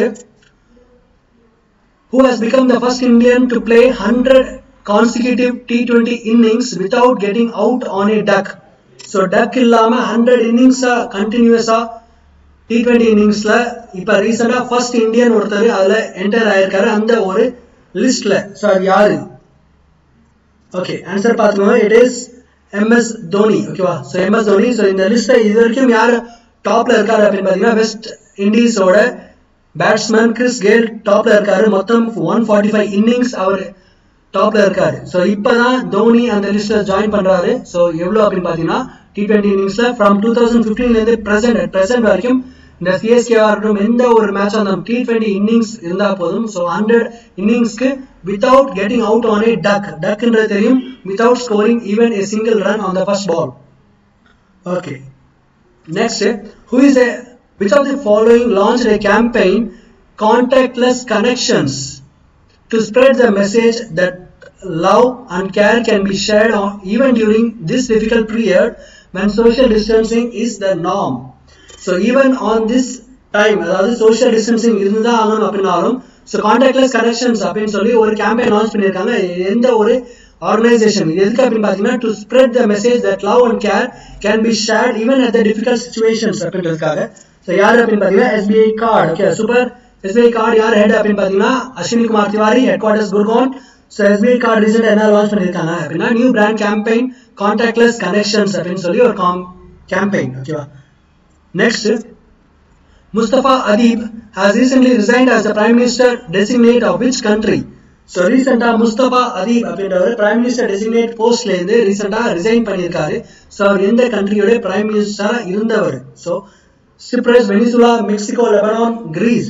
who has become the first Indian to play 100 consecutive T20 innings without getting out on a duck. ஸோ டக் இல்லாம hundred இன்னிங்ஸா கண்டினியூஸா D twenty இன்னிங்ஸ்ல இப்ப ரீசெண்டா first Indian ஒருத்தர் அதுல enter ஆயிருக்காரு அந்த ஒரு லிஸ்ட்ல ஸோ அது யாரு ஓகே ஆன்சர் பார்த்துக்கோங்க இட் இஸ் எம்எஸ் தோனி ஓகேவா ஸோ எம்எஸ் தோனி ஸோ இந்த லிஸ்ட்ல இது வரைக்கும் யார் டாப்ல இருக்காரு அப்படின்னு பார்த்தீங்கன்னா வெஸ்ட் இண்டீஸோட பேட்ஸ்மேன் கிறிஸ் கேல் டாப்ல இருக்காரு மொத்தம் ஒன் ஃபார்ட்டி ஃபைவ் இன்னிங்ஸ் அவர் டாப்ல இருக்காரு ஸோ இப்பதான் தோனி அந்த லிஸ்ட்ல ஜாயின் பண்றாரு ஸோ எவ்வளவு அப்படின்னு பாத்தீங்கன்னா டி டுவெண்ட்டி இன்னிங்ஸ்ல ஃப்ரம் டூ தௌசண்ட் பிப்டீன்ல இருந்து பிரசன்ட் பிரசன்ட் வரைக்கும் இந்த சிஎஸ்கேவா இருக்கட்டும் எந்த ஒரு மேட்ச் அந்த டி டுவெண்ட்டி இன்னிங்ஸ் இருந்தா போதும் ஸோ ஹண்ட்ரட் இன்னிங்ஸ்க்கு without getting out on a duck டக்ன்றது தெரியும் without scoring even a single run on the first ball okay next who is a which of the following launched a campaign contactless connections to spread the message that love and care can be shared on, even during this difficult period when social distancing is the norm. So even on this time, அதாவது social distancing இருந்துதான் ஆகணும் அப்படின்னாலும் so contactless connections அப்படின்னு சொல்லி ஒரு campaign launch பண்ணியிருக்காங்க எந்த ஒரு ஆர்கனைசேஷன் எதுக்கு அப்படின்னு பார்த்தீங்கன்னா to spread the message that love and care can be shared even at the difficult situations அப்படின்றதுக்காக ஸோ யார் அப்படின்னு பார்த்தீங்கன்னா SBI card okay super SBI card யார் ஹெட் அப்படின்னு பார்த்தீங்கன்னா Ashwini Kumar Tiwari headquarters Gurgaon so SBI card recent என்ன லான்ச் பண்ணியிருக்காங்க அப்படின்னா new brand campaign contactless connections அப்படின்னு சொல்லி ஒரு காம் கேம்பெயின் ஓகேவா next Mustafa Adib has recently resigned as the Prime Minister designate of which country? So ரீசெண்டாக முஸ்தபா அதீப் அப்படின்றவர் பிரைம் மினிஸ்டர் டெசிக்னேட் போஸ்ட்ல இருந்து ரீசெண்டாக ரிசைன் பண்ணியிருக்காரு ஸோ அவர் எந்த கண்ட்ரியோட பிரைம் மினிஸ்டரா இருந்தவர் so Cyprus Venezuela Mexico Lebanon Greece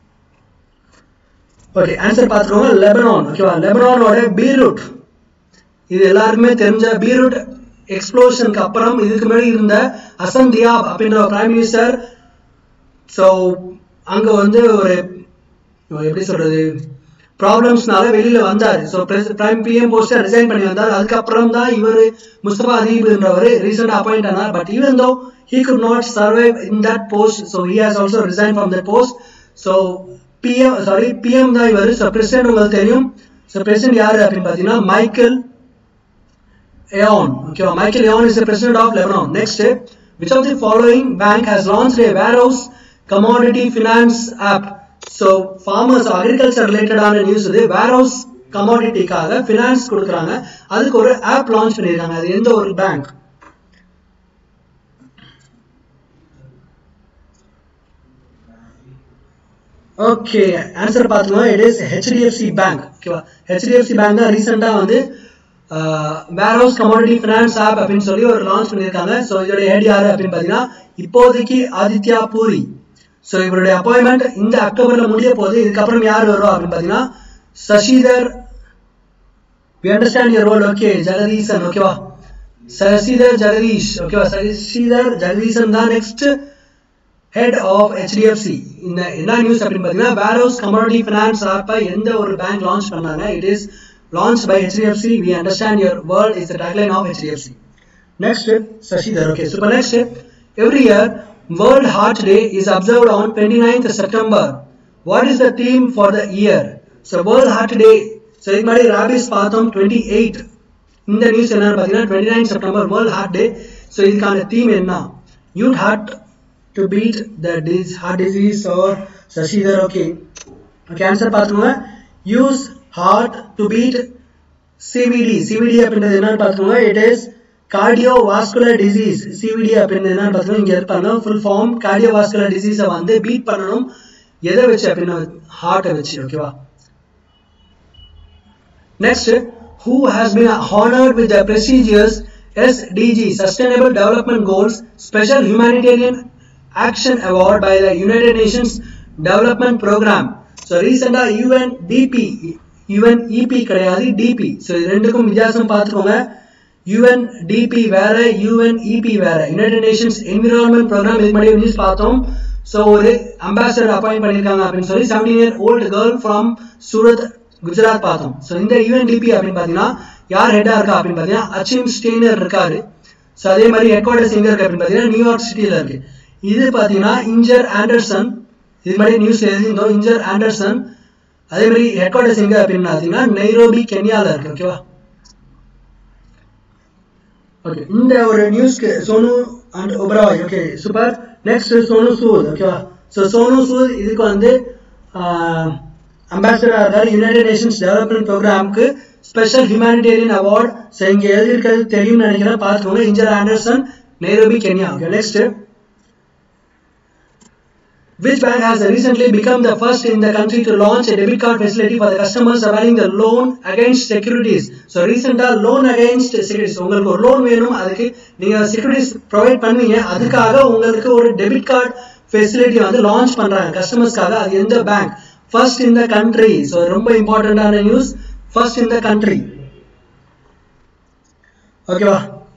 okay answer பார்த்துக்கோங்க லெபனான் ஓகேவா லெபனானோட பீரூட் இது எல்லாருக்குமே தெரிஞ்ச பீரூட் எக்ஸ்ப்ளோஷனுக்கு அப்புறம் இதுக்கு முன்னாடி இருந்த அசன் தியாப் அப்படின்ற பிரைம் மினிஸ்டர் ஸோ அங்கே வந்து ஒரு எப்படி சொல்றது ப்ராப்ளம்ஸ்னால வெளியில வந்தாரு ஸோ பிரைம் பிஎம் போஸ்டை ரிசைன் பண்ணி வந்தார் அதுக்கப்புறம் தான் இவர் முஸ்தபா அதீப்ன்றவர் ரீசெண்டாக அப்பாயிண்ட் ஆனார் but even though he could not survive in that post so he has also resign from that post so PM sorry PM தான் இவர் ஸோ பிரசிடென்ட் உங்களுக்கு தெரியும் ஸோ பிரசிடென்ட் யாரு அப்படின்னு பார்த்தீங்கன்னா மைக்கேல் எயான் ஓகேவா Michel Aoun is the president of Lebanon next which of the following bank has launched a warehouse commodity finance app so farmers agriculture ரிலேட்டடான news இது வேர் ஹவுஸ் கமாடிட்டிக்காக ஃபினான்ஸ் கொடுக்குறாங்க அதுக்கு ஒரு ஆப் லான்ச் பண்ணியிருக்காங்க அது எந்த ஒரு பேங்க் ஓகே ஆன்சர் பார்த்தோம்னா இட் இஸ் ஹெச்டிஎஃப்சி பேங்க் ஓகேவா ஹெச்டிஎஃப்சி பேங்க் தான் ரீசெண்டாக வந்து warehouse commodity finance app அப்படின்னு சொல்லி ஒரு லான்ச் பண்ணியிருக்காங்க ஸோ இதோட ஹெட் யாரு அப்படின்னு பார்த்தீங்கன்னா இப்போதைக்கு ஆதித்யா பூரி ஸோ இவருடைய அப்பாயின்மெண்ட் இந்த அக்டோபர்ல முடிய போகுது இதுக்கப்புறம் யார் வருவா அப்படின்னு பார்த்தீங்கன்னா Sasidhar we understand your role okay Jagadeesan ஓகேவா சசிதர் ஜெகதீஷ் ஓகேவா சசிதர் ஜெகதீசன் தான் நெக்ஸ்ட் ஹெட் ஆஃப் ஹெச்டிஎஃப்சி இந்த என்ன நியூஸ் அப்படின்னு பார்த்தீங்கன்னா வேரோஸ் கமோடிட்டி ஃபினான்ஸ் ஆப்பை எந்த ஒரு பேங்க் லான்ச் பண்ணாங்க it is launch by HDFC we understand your world is the tagline of HDFC next Sashidhar okay super next every year world heart day is observed on twenty ninth September what is the theme for the year so world heart day so இதுக்கு முன்னாடி rabies பார்த்தோம் twenty eight இந்த news என்னன்னு பார்த்தீங்கன்னா twenty nine September world heart day so இதுக்கான theme என்ன use heart to beat the dis heart disease or Sashidhar okay okay answer பார்த்துக்கோங்க use heart to beat CVD CVD அப்படின்றது என்னன்னு பார்த்துக்கோங்க it is cardio vascular disease CVD அப்படின்னு என்னன்னு பார்த்துக்கோங்க இங்கே இருப்பாங்க ஃபுல் ஃபார்ம் கார்டியோ வாஸ்குலர் டிசீஸை வந்து பீட் பண்ணணும் எதை வச்சு அப்படின்னு ஹார்ட்டை வச்சு ஓகேவா Next, who has been honored with the prestigious SDG Sustainable Development Goals Special Humanitarian Action Award by the United Nations Development Program. So recently UNDP UNEP கிடையாது DP. So இது ரெண்டுக்கும் வித்தியாசம் பார்த்துக்கோங்க UNDP வேற UNEP வேற United Nations Environment Program இது மாதிரி news பார்த்தோம் ஸோ ஒரு அம்பாசடர் அப்பாயிண்ட் பண்ணியிருக்காங்க அப்படின்னு சொல்லி seventeen year old girl from Surat Gujarat பார்த்தோம் ஸோ இந்த யூஎன்டிபி அப்படின்னு பார்த்தீங்கன்னா யார் ஹெட்டாக இருக்கா அப்படின்னு பார்த்தீங்கன்னா அச்சிம் ஸ்டெய்னர் இருக்காரு ஸோ அதே மாதிரி ஹெட்குவார்டர்ஸ் எங்கே இருக்கு அப்படின்னு பார்த்தீங்கன்னா நியூயார்க் சிட்டியில் இருக்கு இது பார்த்தீங்கன்னா இன்ஜர் ஆண்டர்சன் இது மாதிரி நியூஸ் எழுதியிருந்தோம் இன்ஜர் ஆண்டர்சன் அதே மாதிரி ஹெட்குவார்டர்ஸ் எங்கே அப்படின்னு பார்த்தீங்கன்னா நைரோபி கென்யாவில் இருக்கு ஓகேவா ஓகே இந்த ஒரு நியூஸ்க்கு Sonu and Oberoi okay super next Sonu Sood ஓகேவா ஸோ சோனு சூத் இதுக்கு வந்து அம்பாசடர் இருக்காரு யுனைடெட் நேஷன்ஸ் டெவலப்மெண்ட் ப்ரோக்ராமுக்கு ஸ்பெஷல் ஹியூமானிடேரியன் அவார்ட் ஸோ இங்கே எழுதியிருக்கிறது தெரியும்னு நினைக்கிறேன் பார்த்துக்கோங்க Inger Andersen Nairobi Kenya okay next Which bank has recently become the first in the country to launch a debit card facility for the customers availing the loan against securities? So recent loan against securities. உங்களுக்கு ஒரு loan வேணும் அதுக்கு நீங்க securities provide பண்ணுவீங்க அதுக்காக உங்களுக்கு ஒரு debit card facility வந்து லான்ச் பண்றாங்க கஸ்டமர்ஸ்க்காக அது எந்த bank first in the country so ரொம்ப இம்பார்ட்டண்டான news first in the country ஓகேவா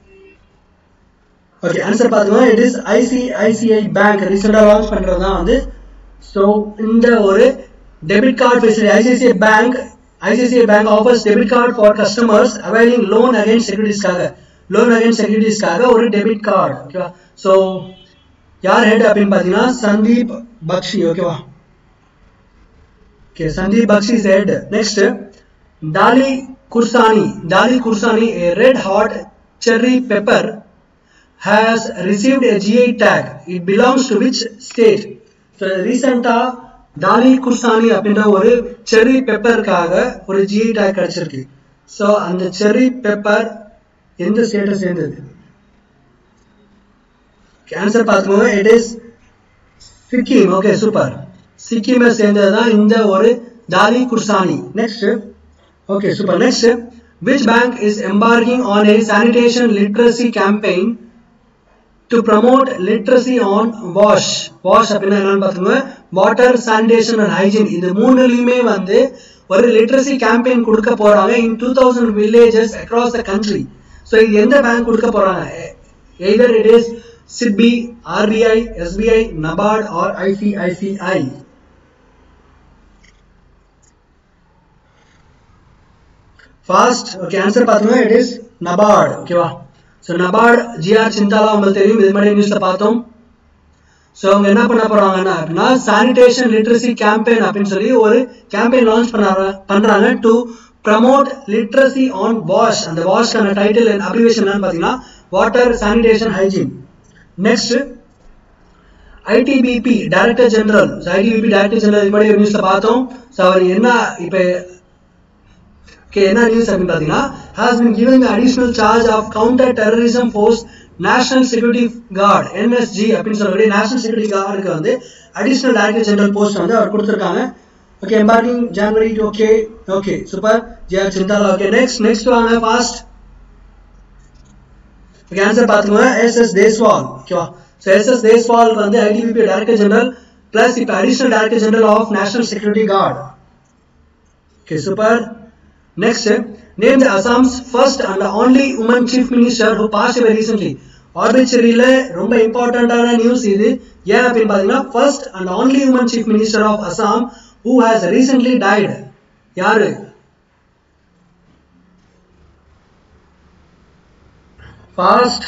ஓகே ஆன்சர் பார்த்துக்கோங்க இட் இஸ் ஐசிஐசிஐ பேங்க் ரீசெண்டாக லான்ச் பண்ணுறது தான் வந்து ஸோ இந்த ஒரு debit card facility ICICI bank ICICI bank offers debit card for customers availing loan against செக்யூரிட்டிஸ்க்காக லோன் அகைன்ஸ்ட் செக்யூரிட்டிஸ்க்காக ஒரு டெபிட் கார்டு ஓகேவா ஸோ யார் ஹெட் அப்படின்னு பார்த்தீங்கன்னா சந்தீப் பக்ஷி ஓகேவா Okay, Sandeep Bakshi is head. Next, Dali Kursani. Dali Kursani, a red hot cherry pepper, has received a GI tag. It belongs to which state? So, recently, Dalle Khursani அப்படின்ற ஒரு cherry பெப்பருக்காக ஒரு GI tag கிடைச்சிருக்கு so அந்த cherry pepper எந்த ஸ்டேட்டை சேர்ந்தது answer பார்த்துக்கோங்க it is Sikkim okay super சிக்கிமை சேர்ந்தது தான் இந்த ஒரு Dalle Khursani next okay super next which bank is embarking on a sanitation literacy campaign to promote literacy on wash wash அப்படின்னா என்னன்னு பார்த்துக்கோங்க வாட்டர் சானிடேஷன் அண்ட் ஹைஜீன் இது மூணுலையுமே வந்து ஒரு லிட்ரஸி கேம்பெயின் கொடுக்க போறாங்க in two thousand villages across the country so இது எந்த பேங்க் கொடுக்க போறாங்க either it is SIDBI RBI SBI NABARD or ICICI fast okay answer பார்த்தோம்னா இட் இஸ் நபார்ட் ஓகேவா ஸோ நபார்ட் ஜிஆர் சிந்தாலா உங்களுக்கு தெரியும் இது மாதிரி நியூஸ்ல பார்த்தோம் ஸோ அவங்க என்ன பண்ண போறாங்கன்னா அப்படின்னா சானிடேஷன் லிட்ரஸி கேம்பெயின் அப்படின்னு சொல்லி ஒரு கேம்பெயின் லான்ச் பண்ண பண்றாங்க டு ப்ரமோட் லிட்ரஸி ஆன் வாஷ் அந்த வாஷ்க்கான டைட்டில் அப்ரிவேஷன் என்னன்னு பார்த்தீங்கன்னா water sanitation hygiene next ITBP director general ITBP director general இது மாதிரி ஒரு நியூஸ்ல பார்த்தோம் ஸோ அவர் என்ன இப்போ ஓகே என்ன நியூஸ் அப்படின்னு பார்த்தீங்கன்னா has been given additional charge of counter terrorism force national security guard NSG அப்படின்னு சொல்லக்கூடிய நேஷனல் செக்யூரிட்டி கார்டுக்கு வந்து அடிஷனல் டைரக்டர் ஜெனரல் போஸ்ட் வந்து அவர் கொடுத்துருக்காங்க okay embarking January okay okay super GR Chintala okay next next வாங்க ஃபாஸ்ட் ஓகே ஆன்சர் பார்த்துக்கோங்க S S Deswal ஓகேவா ஸோ எஸ்எஸ் தேஸ்வால் வந்து ஐடிபிபி டைரக்டர் ஜெனரல் பிளஸ் இப்போ additional director general of national security guard okay super next name the Assam's first and only woman chief minister who passed away recently ஆர்பிச்சரியில ரொம்ப இம்பார்ட்டன்டான news இது ஏன் அப்படின்னு பாத்தீங்கன்னா first and only woman chief minister of Assam who has recently died யாரு fast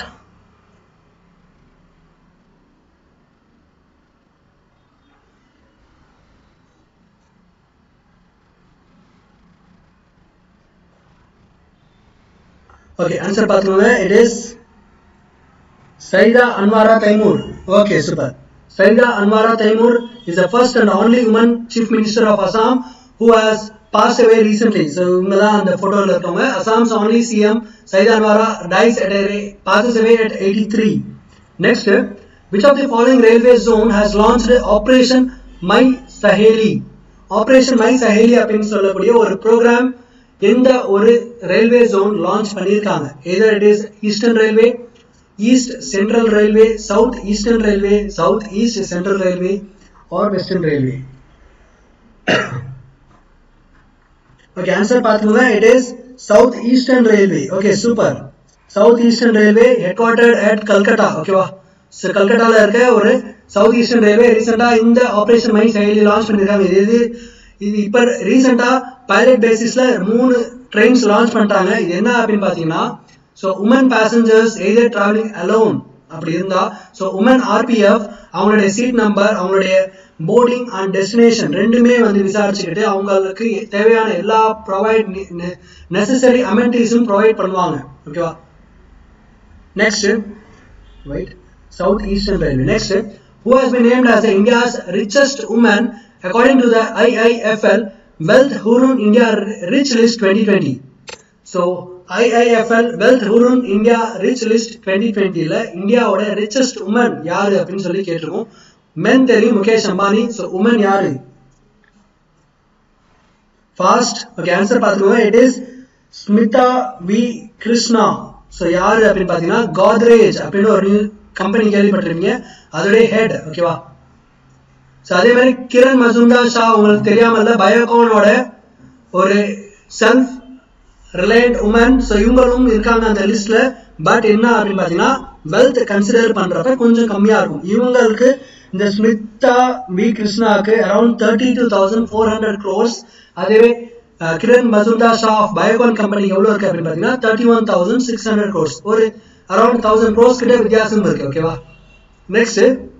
okay answer பார்த்துக்கோங்க it is Syeda Anwara Taimur okay super Syeda Anwara Taimur is the first and only woman chief minister of Assam who has passed away recently. So இவங்க தான் அந்த போட்டோல இருக்கவங்க Assam's only CM Syeda Anwara dies at a passes away at 83. Next, which of the following railway zone has launched Operation My Saheli? Operation my Saheli அப்படின்னு சொல்லக்கூடிய ஒரு program எந்த ஒரு ரயில்வே ஜோன் லான்ச் பண்ணியிருக்காங்க either it is eastern railway east central railway south eastern railway south east central railway or western railway okay answer பார்த்துக்கோங்க it is south eastern railway okay super south eastern railway head quarter at Calcutta ஓகேவா so கல்கட்டால இருக்க ஒரு south eastern railway ரீசெண்டா இந்த operation my செயலி launch பண்ணிருக்காங்க இது இது இது இப்போ ரீசெண்டா பைலட் பேசிஸ்ல மூணு ட்ரெயின்ஸ் லான்ச் பண்ணிட்டாங்க இது என்ன அப்படின்னு பாத்தீங்கன்னா so women passengers either travelling alone அப்படி இருந்தா ஸோ உமன் ஆர்பிஎஃப் அவங்களுடைய சீட் நம்பர் அவங்களுடைய போர்டிங் அண்ட் டெஸ்டினேஷன் ரெண்டுமே வந்து விசாரிச்சுக்கிட்டு அவங்களுக்கு தேவையான எல்லா ப்ரொவைட் நெசசரி அமெனிட்டிஸும் ப்ரொவைட் பண்ணுவாங்க ஓகேவா next right South Eastern Railway. Next, who has been named as India's richest woman according to the IIFL Wealth Hurun India Rich List 2020. So, IIFL Wealth Hurun India Rich List 2020 ல இந்தியாவோட richest woman யாரு அப்படின்னு சொல்லி கேட்டிருக்கோம் men தெரியும் Mukesh Ambani so woman யாரு fast okay answer பார்த்துக்கோங்க it is Smita V Krishna so யாரு அப்படின்னு பார்த்தீங்கன்னா கோத்ரேஜ் அப்படின்னு ஒரு கம்பெனி கேள்விப்பட்டிருப்பீங்க அதோடைய ஹெட் ஓகேவா ஸோ அதே மாதிரி கிரண் மசூம்தார் ஷா உங்களுக்கு தெரியாம இல்ல பயோகானோட ஒரு செல்ஃப் ரிலையன்ட் உமன் ஸோ இவங்களும் இருக்காங்க அந்த லிஸ்ட்ல பட் என்ன அப்படின்னு பார்த்தீங்கன்னா வெல்த் கன்சிடர் பண்றப்ப கொஞ்சம் கம்மியா இருக்கும் இவங்களுக்கு இந்த ஸ்மிதா வி கிருஷ்ணாக்கு around thirty two thousand four hundred crores அதுவே கிரண் மசூம்தார் ஷா ஆஃப் பயோகான் கம்பெனி எவ்வளவு இருக்கு அப்படின்னு பார்த்தீங்கன்னா thirty one thousand six hundred crores ஒரு அரௌண்ட் தௌசண்ட் க்ரோஸ் கிட்ட வித்தியாசம் இருக்கு ஓகேவா next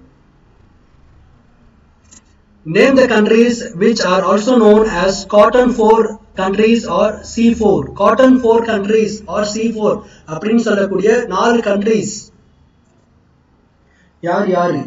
name the countries which are also known as cotton four countries or C four cotton four countries or C four அப்படின்னு சொல்லக்கூடிய நாலு கண்ட்ரீஸ் யார் யாரு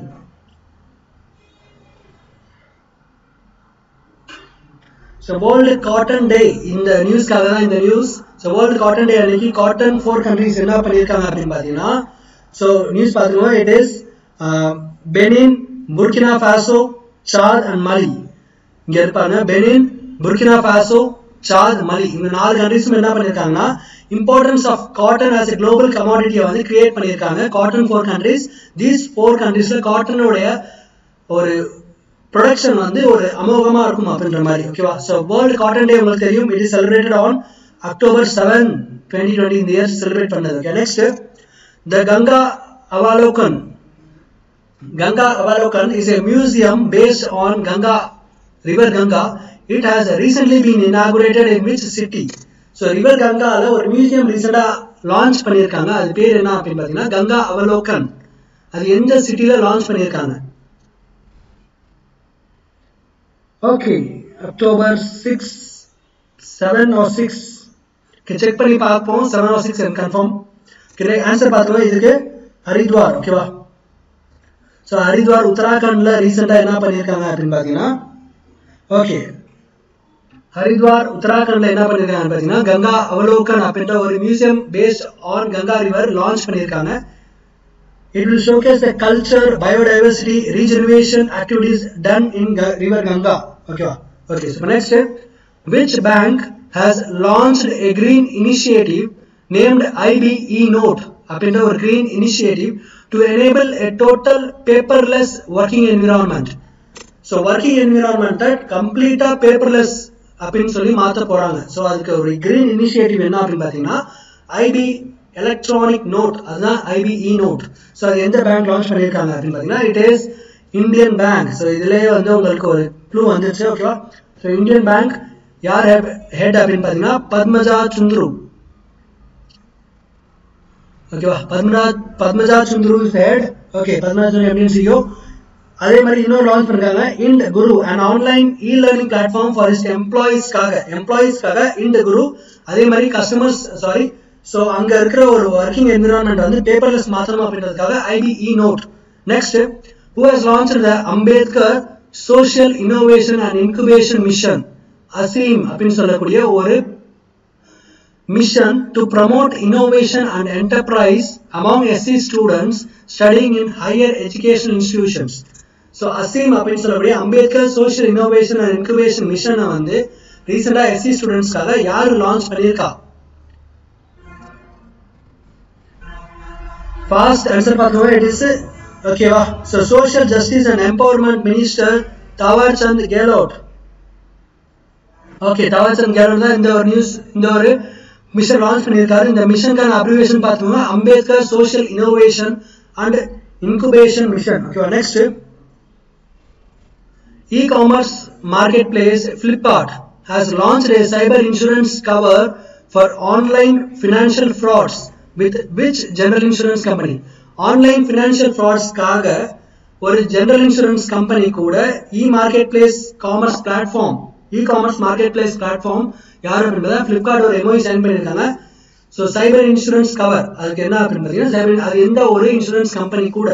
ஸோ வேர்ல்டு காட்டன் டே இந்த நியூஸ்க்காக தான் இந்த news so world cotton day அன்னைக்கு காட்டன் ஃபோர் கண்ட்ரிஸ் என்ன பண்ணியிருக்காங்க அப்படின்னு பார்த்தீங்கன்னா ஸோ நியூஸ் பார்த்துக்கோங்க it is Benin Burkina Faso Chad and Mali இங்கே இருப்பாங்க பெனின் புர்கினா ஃபாசோ சாத் மலி இந்த நாலு கண்ட்ரிஸும் என்ன பண்ணியிருக்காங்கன்னா importance of cotton as a global கமாடிட்டியை வந்து கிரியேட் பண்ணியிருக்காங்க cotton four countries these four கண்ட்ரிஸில் காட்டனுடைய ஒரு ப்ரொடக்ஷன் வந்து ஒரு அமோகமா இருக்கும் அப்படின்ற மாதிரி ஓகேவா ஸோ வேர்ல்டு காட்டன் டே உங்களுக்கு தெரியும் it is celebrated on October seven twenty twenty இந்த இயர் செலிப்ரேட் பண்ணது okay next the Ganga Avalokan Ganga Avalokan is a museum based on Ganga river Ganga it has recently been inaugurated in which city so river கங்கால ஒரு museum ரீசெண்டா launch பண்ணியிருக்காங்க அது பேர் என்ன அப்படின்னு பார்த்தீங்கன்னா கங்கா அவலோகன் அது எந்த சிட்டில லான்ச் பண்ணியிருக்காங்க okay October six seven or six check பண்ணி பார்ப்போம் seven or six confirm answer பார்த்தோம்னா இதுக்கு ஹரித்வார் ஓகேவா ஸோ ஹரித்வார் உத்தராகண்ட்ல ரீசெண்டாக என்ன பண்ணியிருக்காங்க அப்படின்னு பார்த்தீங்கன்னா ஓகே ஹரித்வார் உத்தராகண்ட்ல என்ன பண்ணியிருக்காங்க பார்த்தீங்கன்னா கங்கா அவலோகன் அப்படின்ற ஒரு museum based on Ganga river launch பண்ணியிருக்காங்க It will showcase the culture, biodiversity, regeneration activities done in Ga- River Ganga. Okay. Okay. So next, which bank has launched a green initiative named IBE Note? அப்படின்ற ஒரு green initiative to enable a total paperless working environment so working என்விரான்மெண்ட்டை கம்ப்ளீட்டாக paperless அப்படின்னு சொல்லி மாற்ற போகிறாங்க so அதுக்கு ஒரு கிரீன் இனிஷியேட்டிவ் என்ன அப்படின்னு பார்த்தீங்கன்னா ஐபி எலக்ட்ரானிக் நோட் அதுதான் ஐபிஇ நோட் ஸோ அது எந்த பேங்க் லான்ச் பண்ணியிருக்காங்க அப்படின்னு பார்த்தீங்கன்னா it is Indian bank so இதுலேயே வந்து உங்களுக்கு ஒரு க்ளூ வந்துருச்சு ஓகேவா ஸோ இந்தியன் பேங்க் யார் ஹெட் அப்படின்னு பார்த்தீங்கன்னா பத்மஜா சுந்துரு ஓகேவா பத்மஜா பத்மஜா சுந்துரு ஹெட் ஓகே பத்மஜா சுந்துரு எப்படின்னு சிஓ அதே மாதிரி இன்னொரு லான்ச் பண்ணிருக்காங்க IndGuru and online e learning platform for is எம்ப்ளாயிஸ்க்காக எம்ப்ளாயிஸ்க்காக இண்ட் குரு அதே மாதிரி கஸ்டமர்ஸ் சாரி ஸோ அங்க இருக்கிற ஒரு ஒர்க்கிங் என்விரான்மெண்ட் வந்து பேப்பர்லெஸ் மாத்தணும் அப்படின்றதுக்காக IBE note next who has launch the Ambedkar social innovation and incubation mission Aseem அப்படின்னு சொல்லக்கூடிய ஒரு mission to promote innovation and enterprise among SC students studying in higher education institutions. So Aseem அப்படின்னு சொல்லக்கூடிய Ambedkar social innovation and incubation மிஷனை வந்து ரீசெண்டாக SC ஸ்டூடெண்ட்ஸ்க்காக யார் லான்ச் பண்ணியிருக்கா ஃபாஸ்ட் ஆன்சர் பார்த்தோம் இட் இஸ் ஓகேவா so social justice and empowerment minister Thawar Chand Gehlot okay Thawar Chand Gehlot தான் இந்த ஒரு நியூஸ் இந்த ஒரு மிஷன் லான்ச் பண்ணியிருக்காரு இந்த மிஷனுக்கான அப்ரிவேஷன் பார்த்தோம்னா Ambedkar social innovation and incubation mission ஓகேவா next e-commerce marketplace Flipkart has launched a cyber insurance cover for online financial frauds with which general insurance company online financial ஃப்ராட்ஸ்க்காக ஒரு ஜெனரல் இன்சூரன்ஸ் கம்பெனி கூட e marketplace commerce platform e commerce marketplace platform யார் அப்படின்றத Flipkart ஒரு MOU sign பண்ணியிருக்காங்க so cyber insurance cover அதுக்கு என்ன அப்படின்னு பார்த்தீங்கன்னா சைபர் அது எந்த ஒரு இன்சூரன்ஸ் கம்பெனி கூட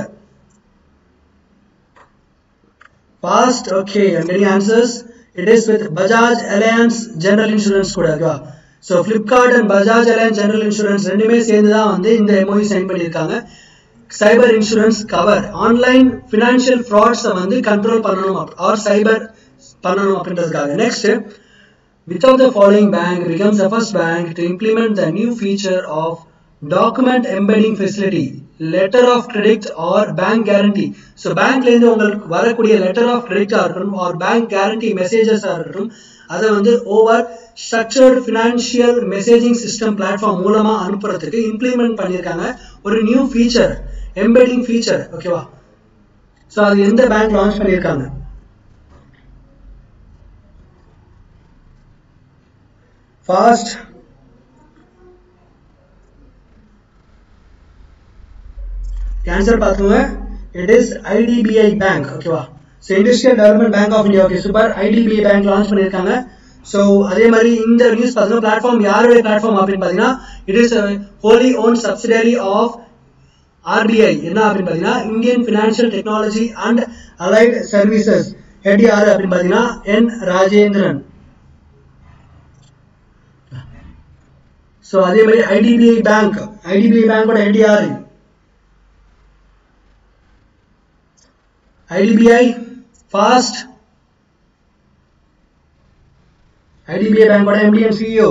Fast, okay, and many answers. It is with Bajaj Alliance General Insurance கூட ஓகேவா ஸோ Flipkart and Bajaj Allianz general insurance ரெண்டுமே சேர்ந்து தான் வந்து இந்த எம்ஓஇ சைன் பண்ணியிருக்காங்க cyber insurance cover online financial ஃப்ராட்ஸை வந்து கண்ட்ரோல் பண்ணணும் ஆர் சைபர் பண்ணணும் அப்படின்றதுக்காக next which of the following bank becomes the first bank to implement the new feature of document embedding facility letter of credit or bank guarantee so bankல இருந்து உங்களுக்கு வரக்கூடிய letter of credit ஆ இருக்கட்டும் or bank guarantee messages ஆ இருக்கட்டும் அதை வந்து over structured financial messaging system platform மூலமா அனுப்புறதுக்கு இம்ப்ளிமெண்ட் பண்ணியிருக்காங்க ஒரு நியூ ஃபீச்சர் எம்பெடிங் ஃபீச்சர் ஓகேவா ஸோ அது எந்த பேங்க் லான்ச் பண்ணியிருக்காங்க ஃபாஸ்ட் ஆன்சர் பார்த்துங்க இட் இஸ் ஐடிபிஐ பேங்க் ஓகேவா so industrial development bank of India okay super IDBI bank launch பண்ணியிருக்காங்க ஸோ அதே மாதிரி இந்த நியூஸ் பார்த்தீங்கன்னா பிளாட்ஃபார்ம் யாருடைய பிளாட்ஃபார்ம் அப்படின்னு பார்த்தீங்கன்னா it is wholly owned subsidiary of RBI என்ன அப்படின்னு பார்த்தீங்கன்னா Indian financial technology and allied services head யாரு அப்படின்னு பார்த்தீங்கன்னா என் ராஜேந்திரன் ஸோ அதே மாதிரி ஐடிபிஐ பேங்க் ஐடிபிஐ பேங்கோட ஹெட் யாரு ஐடிபிஐ ஃபாஸ்ட் ஐடிபிஐ பேங்கோட எம்டி அண்ட் சிஇஓ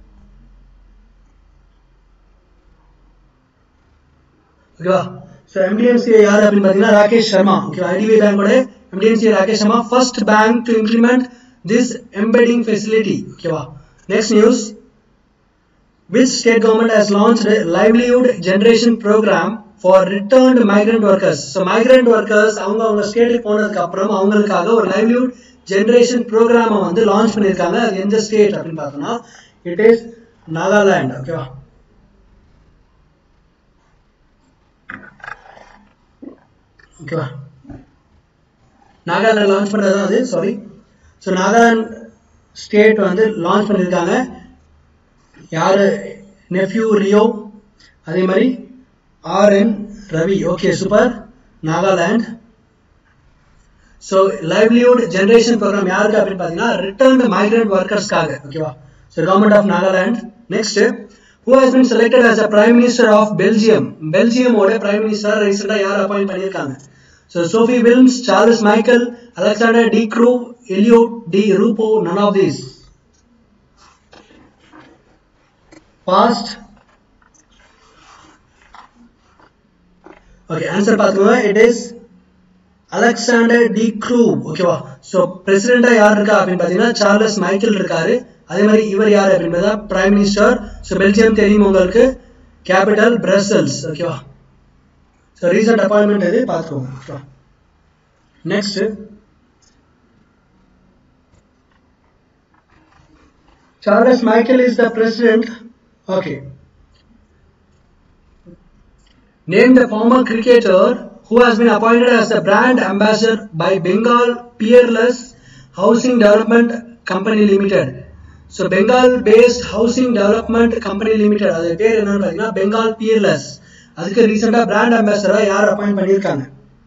ஓகேவா ஸோ எம்டிஎன்சிஏ யார் அப்படின்னு பார்த்தீங்கன்னா ராகேஷ் சர்மா ஓகேவா ஐடிபிஐ பேங்கோட MD and CEO Rakesh Sharma first bank to implement this embedding facility ஓகேவா next news which state government has launched a livelihood generation program for returned migrant workers so migrant workers அவங்க அவங்க ஸ்டேட்டுக்கு போனதுக்கு அப்புறம் அவங்களுக்காக ஒரு livelihood generation program வந்து லான்ச் பண்ணியிருக்காங்க அது எந்த ஸ்டேட் அப்படின்னு பார்த்தோம்னா இட் இஸ் நாகாலாந்து ஓகேவா ஓகேவா நாகாலாந்து லான்ச் பண்ணது தான் அது சாரி ஸோ நாகாலாந்து ஸ்டேட் வந்து லான்ச் பண்ணியிருக்காங்க யாரு நெஃப்யூ ரியோ அதே மாதிரி RN Ravi okay super Nagaland so livelihood generation programme யாருக்கு அப்படின்னு பார்த்தீங்கன்னா ரிட்டர்ன் மைக்ரண்ட் ஒர்க்கர்ஸ்க்காக ஓகேவா so government of Nagaland next who has been selected as a prime minister of Belgium பெல்ஜியமோட பிரைம் மினிஸ்டர் ரீசெண்டாக யார் அப்பாயிண்ட் பண்ணியிருக்காங்க so Sophie Wilmes Charles Michael Alexander de Croo Elio di Rupo none of these past okay answer பார்த்துக்கோங்க it is Alexander de Croo ஓகேவா so பிரசிடெண்டா யார் இருக்கா அப்படின்னு பார்த்தீங்கன்னா சார்லஸ் மைக்கேல் இருக்காரு அதே மாதிரி இவர் யார் அப்படின்னு பார்த்தா பிரைம் மினிஸ்டர் ஸோ பெல்ஜியம் தெரியும் உங்களுக்கு கேபிட்டல் பிரசல்ஸ் ஓகேவா ஸோ ரீசெண்ட் அப்பாயின்மெண்ட் இது பார்த்துக்கோங்க ஓகேவா next Charles Michael is the president. Okay. Name the former cricketer who has been appointed as the brand ambassador by Bengal Peerless Housing Development Company Limited. So Bengal based housing development company limited அது பேர் என்னன்னு பார்த்தீங்கன்னா Bengal Peerless அதுக்கு ரீசெண்டாக brand அம்பாசடராக யார் appoint பண்ணியிருக்காங்க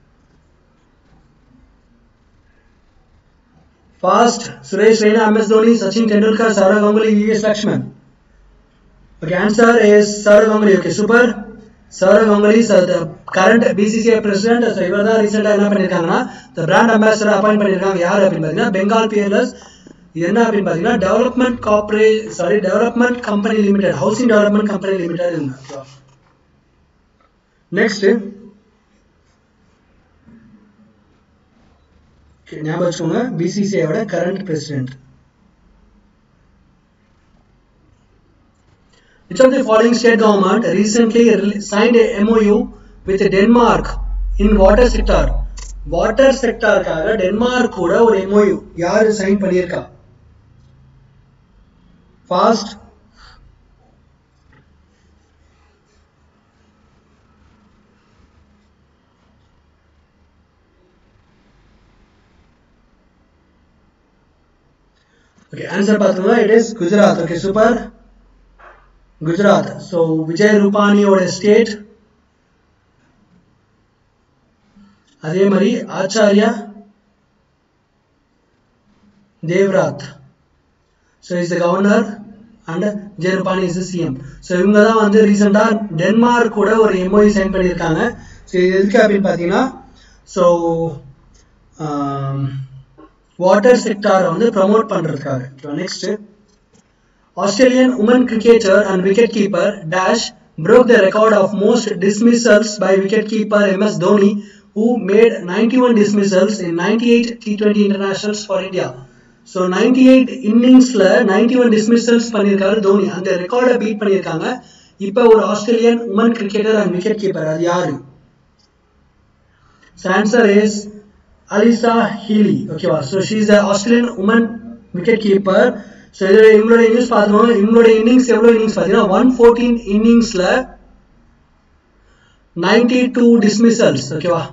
Fast, Suresh Raina, MS Dhoni, Sachin Tendulkar, Saurav Ganguly, VVS Lakshman. Okay, answer is Saurav Ganguly. Okay, super. Saurav Ganguly is the current BCCI president. So, இவர் தான் ரீசெண்டாக என்ன பண்ணியிருக்காங்கன்னா the brand ambassador அப்பாயிண்ட் பண்ணியிருக்காங்க யார் அப்படின்னு பார்த்தீங்கன்னா பெங்கால் பியர்லஸ் இது என்ன அப்படின்னு பார்த்தீங்கன்னா development corpora sorry development company limited housing development company limited next ஞாபகம் வச்சுக்கோங்க பிசிசிஐயோட current president Which of the following state government recently signed a MOU with Denmark in water sector? Water செக்டாருக்காக டென்மார்க் கூட ஒரு MOU யாரு sign பண்ணியிருக்கா fast okay answer பார்த்தோம்னா it is Gujarat okay super Gujarat so Vijay ரூபானியோட ஸ்டேட் அதே மாதிரி Acharya Devvrat so is the governor and Vijay Rupani is CM so இவங்க தான் வந்து ரீசெண்டாக டென்மார்க் கூட ஒரு எம்ஓஇ சைன் பண்ணியிருக்காங்க ஸோ இது எதுக்கு அப்படின்னு பார்த்தீங்கன்னா ஸோ வாட்டர் செக்டாரை வந்து ப்ரமோட் பண்ணுறதுக்காக next Australian woman cricketer and wicket keeper dash broke the record of most dismissals by wicketkeeper MS Dhoni, who made 91 dismissals in 98 T20 internationals for India. So ninety eight இன்னிங்ஸில் ninety one dismissals பண்ணியிருக்காரு தோனி அந்த ரெக்கார்டை beat பண்ணியிருக்காங்க இப்போ ஒரு Australian woman cricketer and wicket keeper அது யாரு answer is Alyssa Healy ஓகேவா so she is Australian woman wicket keeper so இதோட இவங்களோட இன்னிங்ஸ் பார்த்தோம் இவங்களோட இன்னிங்ஸ் எவ்வளோ இன்னிங்ஸ் பார்த்தீங்கன்னா ஒன் ஃபோர்டீன் இன்னிங்ஸில் நைன்டி டூ டிஸ்மிசல்ஸ் ஓகேவா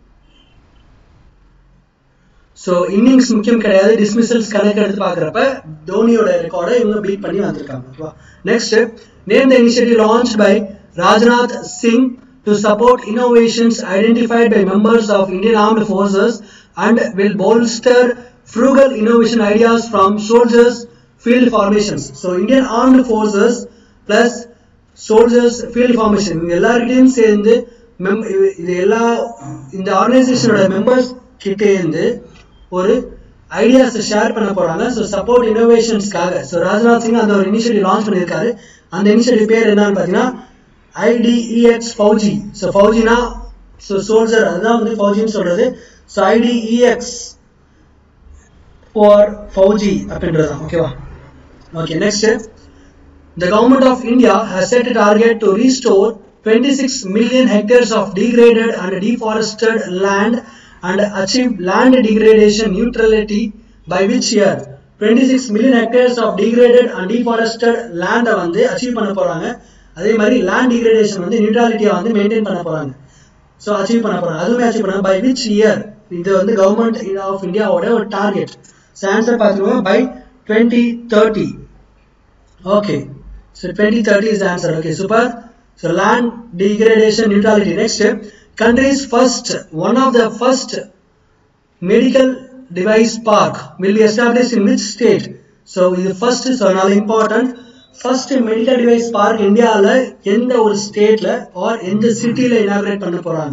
ஸோ இன்னிங்ஸ் முக்கியம் கிடையாது டிஸ்மிசல்ஸ் கணக்கு எடுத்து பார்க்குறப்ப தோனியோட ரெக்கார்டை இவங்க பீட் பண்ணி வந்திருக்காங்க ஓகேவா next name the initiative launch by Rajnath Singh to support innovations identified by members of Indian armed forces and will bolster frugal innovation ideas from soldiers field formations so indian armed forces plus soldiers field formation இவங்க எல்லார்கிட்டையும் சேர்ந்து மெம் இது எல்லா இந்த ஆர்கனைசேஷனோட members கிட்டே இருந்து ஒரு ஐடியாஸை share பண்ண போறாங்க ஸோ சப்போர்ட் இனோவேஷன்ஸ்க்காக ஸோ ராஜ்நாத் சிங் அந்த ஒரு இனிஷியேட்டிவ் லான்ச் பண்ணியிருக்காரு அந்த இனிஷியேட்டிவ் பேர் என்னன்னு பார்த்தீங்கன்னா ஐடிஇஎக்ஸ் ஃபவுஜி ஸோ ஃபவுஜினா ஸோ சோல்ஜர் அதுதான் வந்து ஃபவுஜின்னு சொல்றது ஸோ ஐடிஇஎக்ஸ் ஃபார் ஃபவுஜி அப்படின்றது தான் ஓகேவா okay next The government of India has set a target to restore 26 million hectares of degraded and deforested land and achieve land degradation neutrality by which year 26 million hectares of degraded and deforested land வந்து achieve பண்ண போறாங்க அதே மாதிரி land degradation வந்து நியூட்ரலிட்டியை வந்து maintain பண்ண போறாங்க so achieve பண்ண போறாங்க அதுவுமே அச்சீவ் பண்ண பை விச் இயர் இது வந்து கவர்மெண்ட் ஆஃப் இந்தியாவோட ஒரு டார்கெட் ஸோ ஆன்சர் பார்த்துருவோம் by twenty thirty okay So 2030 is the answer. Okay, super. So land degradation neutrality. Next, country's first, one of the first medical device park will be established in which state? So இது first so not important. First medical device park இந்தியாவில் எந்த ஒரு ஸ்டேட்ல R எந்த சிட்டில inaugurate பண்ண போறாங்க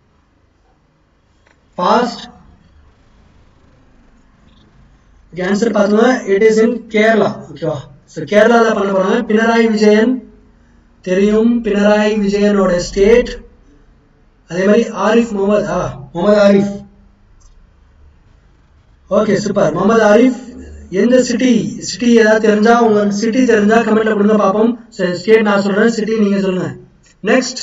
fast answer பார்த்தோம்னா இட் இஸ் இன் கேரளா ஓகேவா ஸோ கேரளாவில் பண்ண போகிறாங்க பினராயி விஜயன் தெரியும் பினராயி விஜயனோட ஸ்டேட் அதே மாதிரி ஆரிஃப் முகமது ஆ முகமது ஆரிஃப் ஓகே சூப்பர் முகமது ஆரிஃப் எந்த சிட்டி சிட்டி ஏதாவது தெரிஞ்சா உங்க சிட்டி தெரிஞ்சா கமெண்ட்ல கொடுங்க பார்ப்போம் ஸ்டேட் நான் சொல்றேன் சிட்டி நீங்க சொல்லுங்க next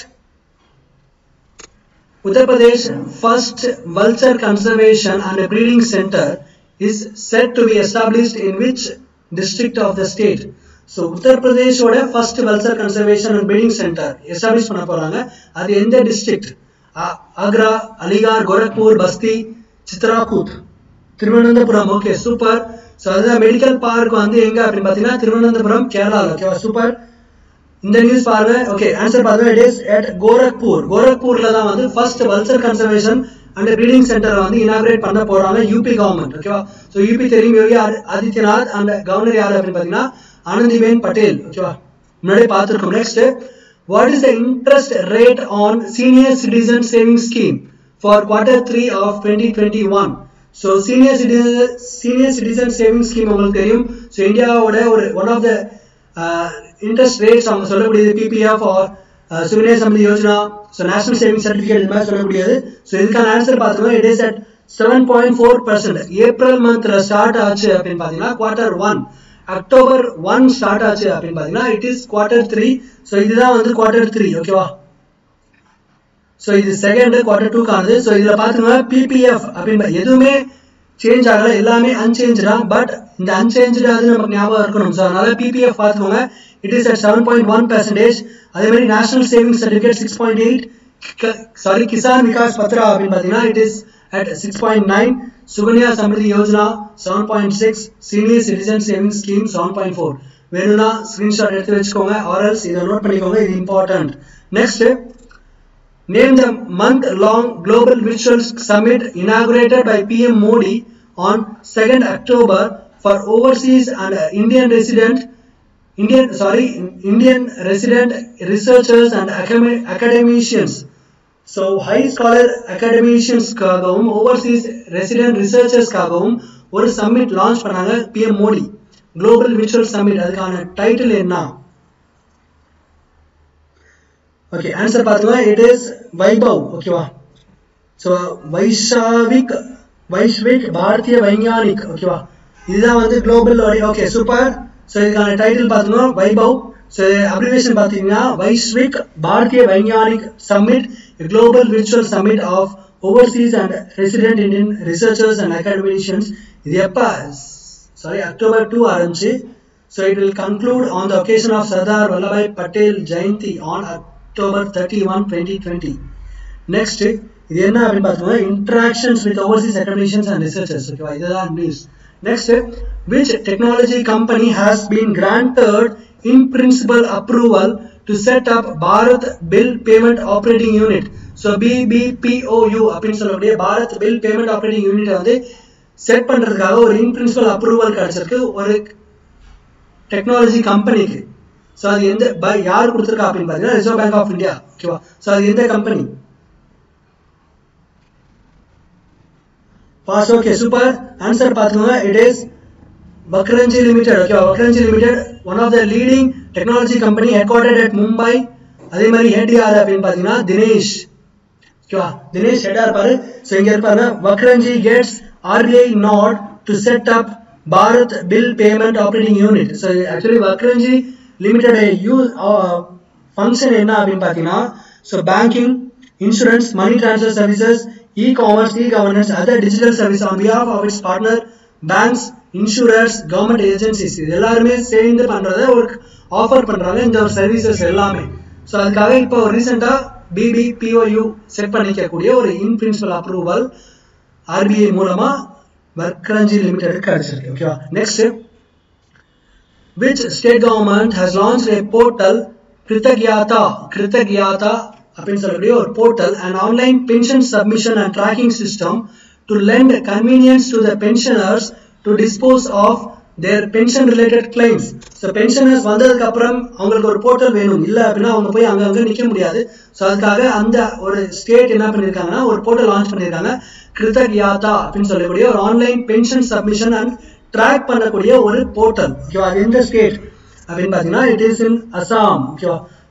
Uttar Pradesh first vulture conservation and breeding center is set to be established in which district of the state? So Uttar பிரதேஷோட first vulture conservation and breeding centre establish பண்ண போறாங்க அது எந்த district Agra Aligarh Gorakhpur Basti Chitrakoot Thiruvananthapuram okay super so அதுதான் medical park வந்து எங்க அப்படின்னு பார்த்தீங்கன்னா திருவனந்தபுரம் கேரளாவில் ஓகேவா சூப்பர் இந்த நியூஸ் பாருங்க ஓகே ஆன்சர் பாருங்க இட் இஸ் அட் கோரக்பூர் கோரக்பூர்ல தான் வந்து first vulture conservation and breeding centre வந்து இனாகிரேட் பண்ண போறாங்க யூபி கவர்மெண்ட் ஓகேவா ஸோ யூபி தெரியும் யோகி ஆதித்யநாத் அண்ட் கவர்னர் யார் அப்படின்னு பார்த்தீங்கன்னா ஆனந்திபேன் பட்டேல் ஓகேவா முன்னாடி பார்த்துருக்கோம் next what is the interest rate on senior citizen saving scheme for quarter three of twenty twenty one so senior citizen senior citizen saving scheme உங்களுக்கு தெரியும் ஸோ இந்தியாவோட ஒரு one of the interest rates அவங்க சொல்லக்கூடியது PPF or Sukanya Samriddhi Yojana so national saving certificate இது மாதிரி சொல்லக்கூடியது so இதுக்கான ஆன்சர் பார்த்தோம்னா it is at seven point four percent April மந்த்ல ஸ்டார்ட் ஆச்சு அப்படின்னு பார்த்தீங்கன்னா quarter one October one start ஆச்சு அப்படின்னு பார்த்தீங்கன்னா it is quarter three so இதுதான் வந்து குவார்டர் த்ரீ ஓகேவா ஸோ இது செகண்ட் குவார்டர் டூக்கானது ஸோ இதில் பார்த்துக்கோங்க பிபிஎஃப் அப்படின்னு எதுவுமே சேஞ்ச் ஆகல எல்லாமே அன்சேஞ்சா பட் இந்த அன்சேஞ்சு அது நமக்கு ஞாபகம் இருக்கணும் ஸோ அதனால பிபிஎஃப் பார்த்துக்கோங்க it is at seven point one percentage அதே மாதிரி national savings certificate six point eight sorry Kisan Vikas Patra அப்படின்னு பார்த்தீங்கன்னா it is at six point nine Sukanya Samriddhi Yojana seven point six senior citizen savings scheme seven point four வேணும்னா screenshot எடுத்து வச்சுக்கோங்க or else இதை note பண்ணிக்கோங்க இது important next Name the month-long Global Virtual Summit inaugurated by PM Modi on 2nd October for overseas and Indian resident, Indian sorry, Indian resident researchers and academi- academicians. So high scholar அகாடமிஷியன்ஸ்க்காகவும் overseas resident ரிசர்ச்சர்ஸ்க்காகவும் ஒரு summit launch பண்ணாங்க PM Modi global virtual summit அதுக்கான title என்ன okay answer பார்த்துக்கலாம் it is Vaibhav ஓகேவா so Vaishvik Vaishvik Bharatiya Vaigyanik ஓகேவா இதுதான் வந்து குளோபல் ஓகே சூப்பர் ஸோ இதுக்கான டைட்டில் பார்த்தோம்னா வைபவ் ஸோ அப்ரிவேஷன் பார்த்தீங்கன்னா Vaishvik Bharatiya Vaigyanik summit global virtual summit of overseas and resident Indian researchers and academicians இது எப்போ சாரி அக்டோபர் டூ ஆரம்பிச்சு so it will conclude on the occasion of Sardar Vallabhbhai Patel Jayanti on October thirty one twenty twenty next இது என்ன அப்படின்னு பார்த்தோம்னா interactions with overseas academicians and researchers ஓகேவா இதுதான் news next which technology company has been granted in principle approval to set up Bharat bill payment operating unit so BBPOU அப்படின்னு சொல்லக்கூடிய Bharat bill payment operating unit வந்து set பண்றதுக்காக ஒரு இன் principle approval கிடைச்சிருக்கு ஒரு technology கம்பெனிக்கு ஸோ அது எந்த பை யார் கொடுத்துருக்கா அப்படின்னு பார்த்தீங்கன்னா ரிசர்வ் பேங்க் ஆஃப் இந்தியா ஓகேவா ஸோ அது எந்த company boss okay super answer பார்த்துக்கோங்க இட் இஸ் வக்ரஞ்சி லிமிடெட் ஓகேவா Vakrangee limited one of the leading technology company headquartered at Mumbai அதே மாதிரி ஏடிஆர் அப்படின்னு பார்த்தீங்கன்னா தினேஷ் ஓகேவா தினேஷ் ஹெட்டா இருப்பாரு ஸோ இங்க இருப்பாரு Vakrangee gets RBI nod to set up Bharat bill payment operating unit so actually Vakrangee limited you function என்ன அப்படின்னு பார்த்தீங்கன்னா so banking insurance money transfer services e commerce e governance other digital service on behalf of its partner banks insurance government agencies இது எல்லாருமே சேர்ந்து பண்றத ஒரு offer பண்றாங்க இந்த ஒரு சர்வீசஸ் எல்லாமே ஸோ அதுக்காக இப்போ ரீசெண்டாக பிபிபிஓயு செட் பண்ணிக்கக்கூடிய ஒரு இன் பிரின்சிபல் அப்ரூவல் ஆர்பிஐ மூலமா வர்க்ரஞ்சி லிமிடெட் கிடைச்சிருக்கு ஓகேவா next which state government has launched a portal Kritagyata Kritagyata அப்படின்னு சொல்லக்கூடிய ஒரு portal and online pension submission and tracking system to lend convenience to the pensioners to dispose of their pension related claims so pensioners வந்ததுக்கு அப்புறம் அவங்களுக்கு ஒரு portal வேணும் இல்லை அப்படின்னா அவங்க போய் அங்கங்க நிற்க முடியாது ஸோ அதுக்காக அந்த ஒரு ஸ்டேட் என்ன பண்ணியிருக்காங்கன்னா ஒரு போர்ட்டல் லான்ச் பண்ணியிருக்காங்க கிருத்தகியாதா அப்படின்னு சொல்லக்கூடிய ஒரு online pension submission and track பண்ணக்கூடிய ஒரு போர்ட்டல் ஓகேவா அது எந்த ஸ்டேட் அப்படின்னு பார்த்தீங்கன்னா இட் இஸ் இன் அசாம் ஓகேவா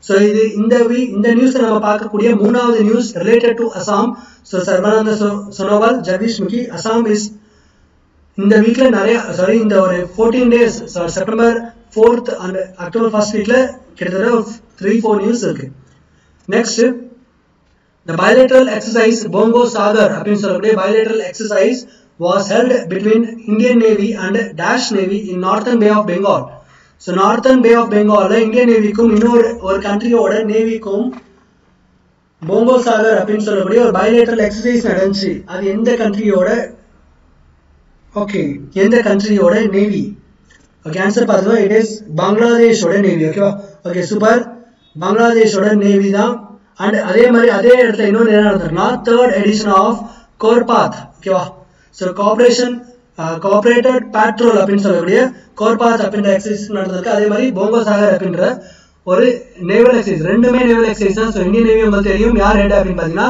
ஸோ இது இந்த வீ இந்த நியூஸ் நம்ம பார்க்கக்கூடிய மூணாவது news related to Assam so Sarbananda Sonowal Jagdish Mukhi Assam is இந்த வீக்ல நிறைய சாரி இந்த ஒரு fourteen days September fourth and October first வீக்ல கிட்டத்தட்ட த்ரீ ஃபோர் நியூஸ் இருக்கு next the bilateral exercise bongo sagar அப்படின்னு சொல்லக்கூடிய bilateral exercise was held between Indian Navy and Dash Navy in Northern Bay of Bengal. So northern bay of பெங்கால்ல Indian நேவிக்கும் இன்னொரு ஒரு கண்ட்ரியோட நேவிக்கும் போங்கோ சாகர் அப்படின்னு சொல்லக்கூடிய ஒரு பயலேட்டரல் எக்ஸசைஸ் நடந்துச்சு அது எந்த கண்ட்ரியோட ஓகே எந்த கண்ட்ரியோட நேவி ஓகே ஆன்சர் பார்த்தோம் இட் இஸ் பங்களாதேஷோட நேவி ஓகேவா ஓகே சூப்பர் பங்களாதேஷோட நேவி தான் அண்ட் அதே மாதிரி அதே இடத்துல இன்னொன்று என்ன நடந்திருக்குன்னா தேர்ட் எடிஷன் ஆஃப் கோர்பாத் ஓகேவா ஸோ கோஆப்ரேஷன் கோஆப்ரேட்டட் பேட்ரோல் அப்படின்னு சொல்லக்கூடிய கோர்பாத் அப்படின்ற எக்ஸசைஸ் நடந்திருக்கு அதே மாதிரி போங்கோ சாகர் அப்படின்ற ஒரு நேவல் எக்ஸசைஸ் ரெண்டுமே நேவல் எக்ஸசைஸ் தான் ஸோ இந்தியன் நேவி உங்களுக்கு தெரியும் யார் ஹெட் அப்படின்னு பார்த்தீங்கன்னா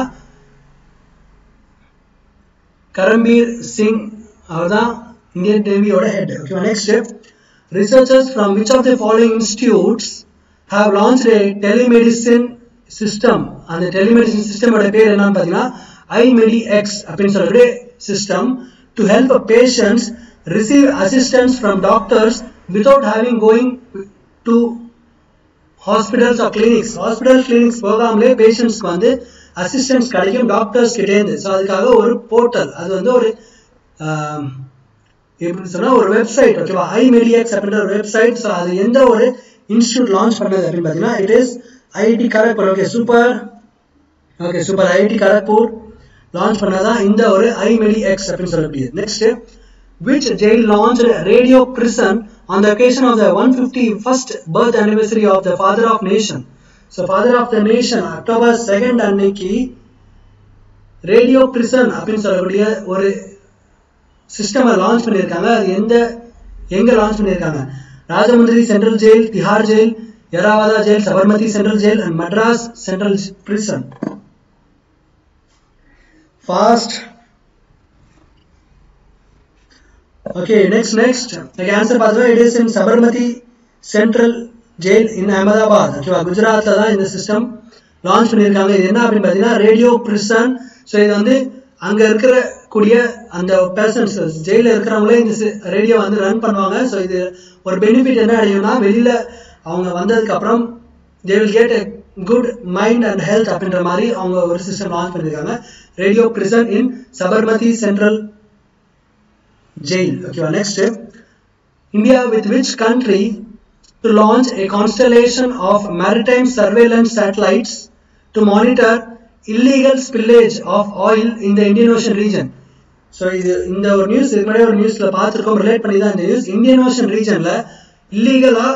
கரம்பீர் சிங் அவர் தான் இந்தியன் நேவியோட ஹெட் ஓகேவா next researchers from which of the following institutes have launch a telemedicine system அந்த டெலிமெடிசின் சிஸ்டமோட பேர் என்னன்னு பார்த்தீங்கன்னா ஐமெடி எக்ஸ் அப்படின்னு சொல்லக்கூடிய system to help patients receive assistance from doctors without having going to hospitals or clinics hospital clinics போகாமலே பேஷண்ட்ஸ்க்கு வந்து அசிஸ்டன்ஸ் கிடைக்கும் டாக்டர்ஸ் கிட்டேருந்து ஸோ அதுக்காக ஒரு போர்ட்டல் அது வந்து ஒரு எப்படி சொன்னா ஒரு வெப்சைட் ஓகேவா ஐ மெடிஎக்ஸ் அப்படின்ற ஒரு வெப்சைட் ஸோ அது எந்த ஒரு இன்ஸ்டியூட் லான்ச் பண்ணது அப்படின்னு பார்த்தீங்கன்னா it is IIT Kharagpur okay super okay super IIT Kharagpur launch பண்ணதான் இந்த ஒரு ஐ மெடி எக்ஸ் அப்படின்னு சொல்லக்கூடியது next which jail launched radio prison on the occasion of the 151st birth anniversary of the father of nation so father of the nation october 2nd அன்னைக்கு radio prison அப்படின்னு சொல்லக்கூடிய ஒரு சிஸ்டமை launch பண்ணியிருக்காங்க அது எந்த எங்க லான்ச் பண்ணியிருக்காங்க Rajahmundry central jail Tihar jail Yerawada jail Sabarmati central jail and Madras central prison fast okay next next answer பார்த்தோம்னா it is in Sabarmati central jail in Ahmedabad ஓகேவா குஜராத்ல தான் இந்த சிஸ்டம் லான்ச் பண்ணியிருக்காங்க இது என்ன அப்படின்னு பார்த்தீங்கன்னா ரேடியோ பிரிசன் ஸோ இது வந்து அங்க இருக்கிற கூடிய அந்த பர்சன்ஸ் ஜெயில இருக்கிறவங்களே இந்த ரேடியோ வந்து ரன் பண்ணுவாங்க ஸோ இது ஒரு பெனிஃபிட் என்ன அடையும்னா வெளியில அவங்க வந்ததுக்கு அப்புறம் they will get good mind and health அப்படின்ற மாதிரி அவங்க ஒரு சிஸ்டம் லான்ச் பண்ணியிருக்காங்க radio prison in Sabarmati central jail. Okay, well, next. India with which country to launch a constellation of maritime surveillance satellites to monitor illegal spillage of oil in the Indian Ocean region. So இது இந்த ஒரு news இதுக்கு முன்னாடி ஒரு நியூஸ்ல பார்த்துருக்கோம் relate பண்ணி தான் இந்த நியூஸ் இந்தியன் ஓஷன் ரீஜன்ல இல்லீகலா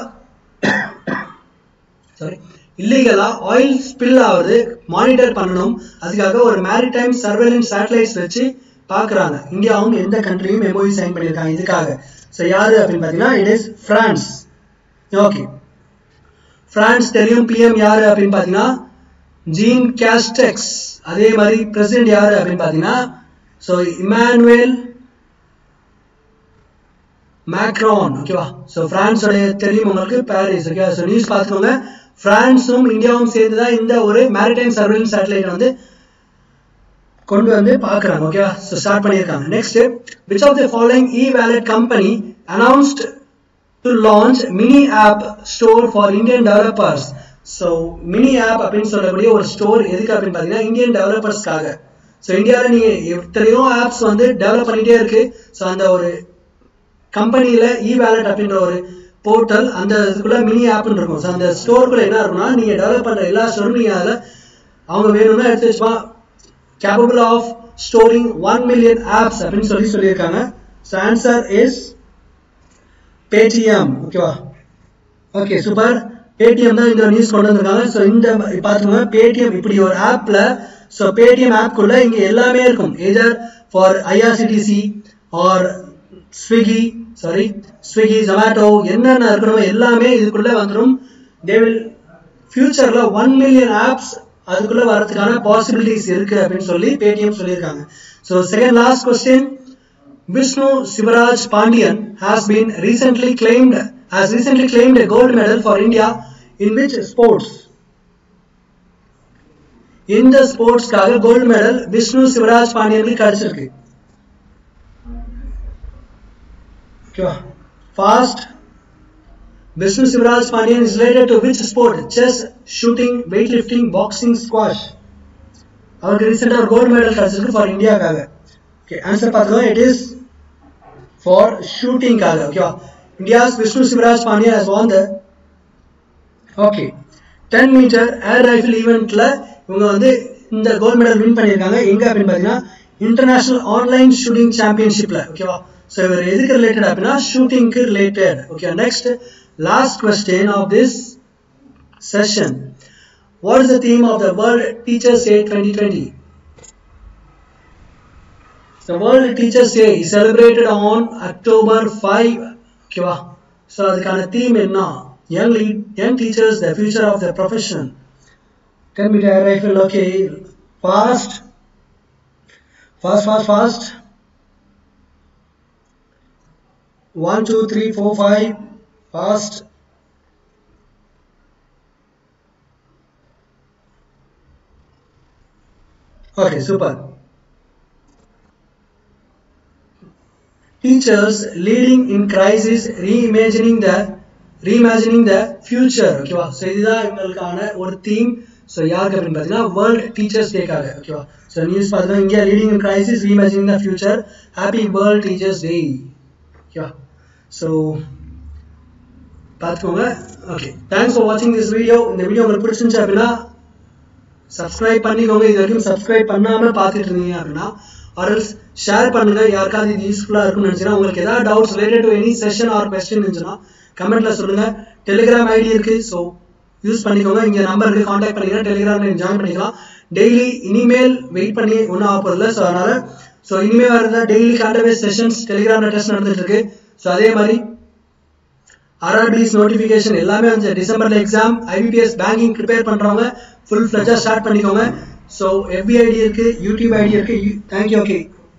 சாரி இல்லீகலா ஆயில் ஸ்பில் ஆகுது மானிட்டர் பண்ணணும் அதுக்காக ஒரு மேரிடைம் சர்வேலன்ஸ் சேட்டலைட்ஸ் வச்சு பாக்குறாங்க இந்தியாவும் எந்த கண்ட்ரியும் எம்ஓஇ சைன் பண்ணியிருக்காங்க இதுக்காக ஸோ யாரு அப்படின்னு பார்த்தீங்கன்னா it is France okay France தெரியும் பிஎம் யாரு அப்படின்னு பார்த்தீங்கன்னா ஜீன் கேஸ்டெக்ஸ் அதே மாதிரி பிரசிடென்ட் யாரு அப்படின்னு பார்த்தீங்கன்னா ஸோ இமானுவேல் மேக்ரான் ஓகேவா ஸோ பிரான்ஸோடைய தெரியும் உங்களுக்கு பாரிஸ் ஓகே ஸோ நியூஸ் பார்த்துக்கோங்க பிரான்ஸும் இந்தியாவும் சேர்ந்து தான் இந்த ஒரு மேரிடைம் சர்வேலன்ஸ் சேட்டலைட் வந்து கொண்டு வந்து பார்க்குறாங்க ஓகேவா ஸோ ஸ்டார்ட் பண்ணியிருக்காங்க next which of the following e wallet company announced to launch mini app store for Indian developers so mini app அப்படின்னு சொல்லக்கூடிய ஒரு ஸ்டோர் எதுக்கு அப்படின்னு பார்த்தீங்கன்னா இந்தியன் டெவலப்பர்ஸ்க்காக ஸோ இந்தியாவில் நீங்கள் எத்தனையோ ஆப்ஸ் வந்து டெவலப் பண்ணிட்டே இருக்கு ஸோ அந்த ஒரு கம்பெனியில் இ வேலட் அப்படின்ற ஒரு போர்ட்டல் அந்த இதுக்குள்ள மினி ஆப்னு இருக்கும் ஸோ அந்த ஸ்டோருக்குள்ள என்ன இருக்கும்னா நீங்கள் டெவலப் பண்ணுற எல்லா ஸ்டோரும் நீங்கள் அதில் அவங்க வேணும்னா எடுத்து வச்சுப்பா capable of storing 1 million apps அப்படின்னு சொல்லி சொல்லியிருக்காங்க ஸோ ஆன்சர் இஸ் பேடிஎம் ஓகேவா ஓகே சூப்பர் பேடிஎம் தான் இந்த நியூஸ் கொண்டு வந்திருக்காங்க ஸோ இந்த பார்த்துக்கோங்க பேடிஎம் இப்படி ஒரு ஆப்ல ஸோ பேடிஎம் ஆப்குள்ள இங்க எல்லாமே இருக்கும் either for IRCTC or Swiggy sorry Swiggy Zomato என்னென்ன இருக்கணுமோ எல்லாமே இதுக்குள்ள வந்துடும் தே வில் ஃபியூச்சர்ல ஒன் மில்லியன் ஆப்ஸ் அதுக்குள்ள வரதுக்கான பாசிபிலிட்டிஸ் இருக்கு அப்படின்னு சொல்லி பேடிஎம் சொல்லியிருக்காங்க so second last question Vishnu Sivaraj Pandian has been recently claimed has recently claimed a gold medal for India in which sports இந்த ஸ்போர்ட்ஸ்க்காக கோல்டு மெடல் விஷ்ணு சிவராஜ் பாண்டியனுக்கு கிடைச்சிருக்கு ஓகேவா fast Vishnu Sivaraj Pandian is related to which sport chess shooting weightlifting boxing squash அவருக்கு ரீசெண்டாக ஒரு gold medal கிடைச்சிருக்கு for இந்தியாக்காக ஓகே ஆன்சர் பார்த்துக்கோங்க இட் இஸ் ஃபார் ஷூட்டிங்காக ஓகேவா India's Vishnu Sivaraj Pandian has won the okay ten metre air rifle ஈவெண்ட்ல இவங்க வந்து இந்த கோல்ட் மெடல் வின் பண்ணியிருக்காங்க எங்க அப்படின்னு பார்த்தீங்கன்னா இன்டர்நேஷனல் ஆன்லைன் ஷூட்டிங் சாம்பியன்ஷிப்ல ஓகேவா ஸோ இவர் எதுக்கு ரிலேட்டட் அப்படின்னா ஷூட்டிங்க்கு related okay next last question of this session what is the theme of the World teachers Day twenty twenty The World Teachers Day is celebrated on October 5. ஓகேவா so அதுக்கான தீம் என்ன young lead young teachers the future of the profession ten metre rifle okay fast fast fast fast one two three four five fast okay super teachers leading in crisis reimagining the reimagining the future ஓகேவா so இதுதான் எங்களுக்கான ஒரு theme so யாருக்கு அப்படின்னு பார்த்தீங்கன்னா world teachers டேக்காக ஓகேவா so news பார்த்தீங்கன்னா India leading in crisis reimagining the future happy world teachers day ஓகேவா ஸோ பார்த்துக்கோங்க ஓகே தேங்க்ஸ் ஃபார் வாட்சிங் திஸ் வீடியோ இந்த வீடியோ உங்களுக்கு பிடிச்சிருந்துச்சு அப்படின்னா சப்ஸ்கிரைப் பண்ணிக்கோங்க இது வரைக்கும் சப்ஸ்கிரைப் பண்ணாமல் பார்த்துட்டு இருந்தீங்க அப்படின்னா ஆர்எல்ஸ் ஷேர் பண்ணுங்க யாருக்காவது இது யூஸ்ஃபுல்லாக இருக்கும்னு நினச்சினா உங்களுக்கு ஏதாவது doubts related to any session or question இருந்துச்சுன்னா கமெண்ட்ல சொல்லுங்க டெலிகிராம் ஐடி இருக்கு ஸோ யூஸ் பண்ணிக்கோங்க இங்கே நம்பர் இருக்கு காண்டாக்ட் பண்ணிக்கலாம் டெலிகிராம்ல ஜாயின் பண்ணிக்கலாம் டெய்லி இனிமேல் வெயிட் பண்ணி ஒன்றும் ஆக போகிறதில்ல ஸோ அதனால ஸோ இனிமேல் வரதா டெய்லி காண்டவேஸ் செஷன்ஸ் டெலிகிராம்ல டெஸ்ட் நடந்துட்டு இருக்கு ஸோ அதே மாதிரி ஆர்ஆர்பிஸ் நோட்டிஃபிகேஷன் எல்லாமே வந்து டிசம்பர்ல எக்ஸாம் ஐபிபிஎஸ் பேங்கிங் ப்ரிப்பேர் பண்றவங்க ஃபுல் ஃபிளஜா ஸ்டார்ட் பண்ணிக்கோங்க ஸோ எஃபி ஐடி இருக்கு யூடியூப் ஐடி இருக்கு தேங்க்யூ ஓகே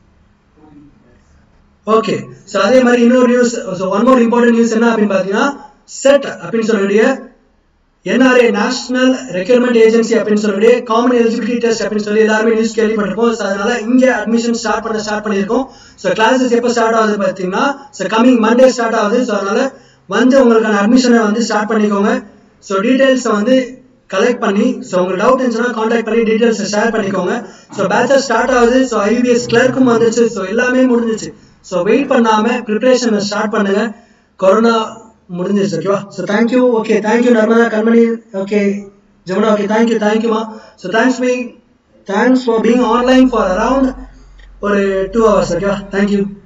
ஓகே ஸோ அதே மாதிரி இன்னொரு news so one more important news என்ன அப்படின்னு பார்த்தீங்கன்னா செட் அப்படின்னு சொல்லக்கூடிய என்ஆர்ஏ நேஷனல் ரெக்யர்மெண்ட் ஏஜென்சி அப்படின்னு சொல்லக்கூடிய காமன் எலிஜிபிலிட்டி டெஸ்ட் அப்படின்னு சொல்லி எல்லாருமே நியூஸ் கேள்விப்பட்டிருக்கோம் ஸோ அதனால இங்கே அட்மிஷன் ஸ்டார்ட் பண்ண ஸ்டார்ட் பண்ணியிருக்கோம் ஸோ கிளாஸஸ் எப்போ ஸ்டார்ட் ஆகுது பார்த்தீங்கன்னா ஸோ கமிங் மண்டே ஸ்டார்ட் ஆகுது ஸோ அதனால வந்து உங்களுக்கான அட்மிஷனை வந்து ஸ்டார்ட் பண்ணிக்கோங்க ஸோ டீடைல்ஸை வந்து கலெக்ட் பண்ணி ஸோ உங்களுக்கு டவுட் இருந்துச்சுன்னா காண்டாக்ட் பண்ணி டீடைல்ஸை ஷேர் பண்ணிக்கோங்க ஸோ பேச்சஸ் ஸ்டார்ட் ஆகுது ஸோ ஐபிஎஸ் கிளர்க்கும் வந்துச்சு ஸோ எல்லாமே முடிஞ்சிச்சு ஸோ வெயிட் பண்ணாம ப்ரிப்பரேஷனை ஸ்டார்ட் பண்ணுங்க கொரோனா முடிஞ்சிருச்சு ஓகேவா so thank you okay thank you Narmada Kanmani okay Jamuna okay thank you தேங்க்யூமா so thanks me thanks for being online for around ஒரு டூ ஹவர்ஸ் ஓகேவா தேங்க்யூ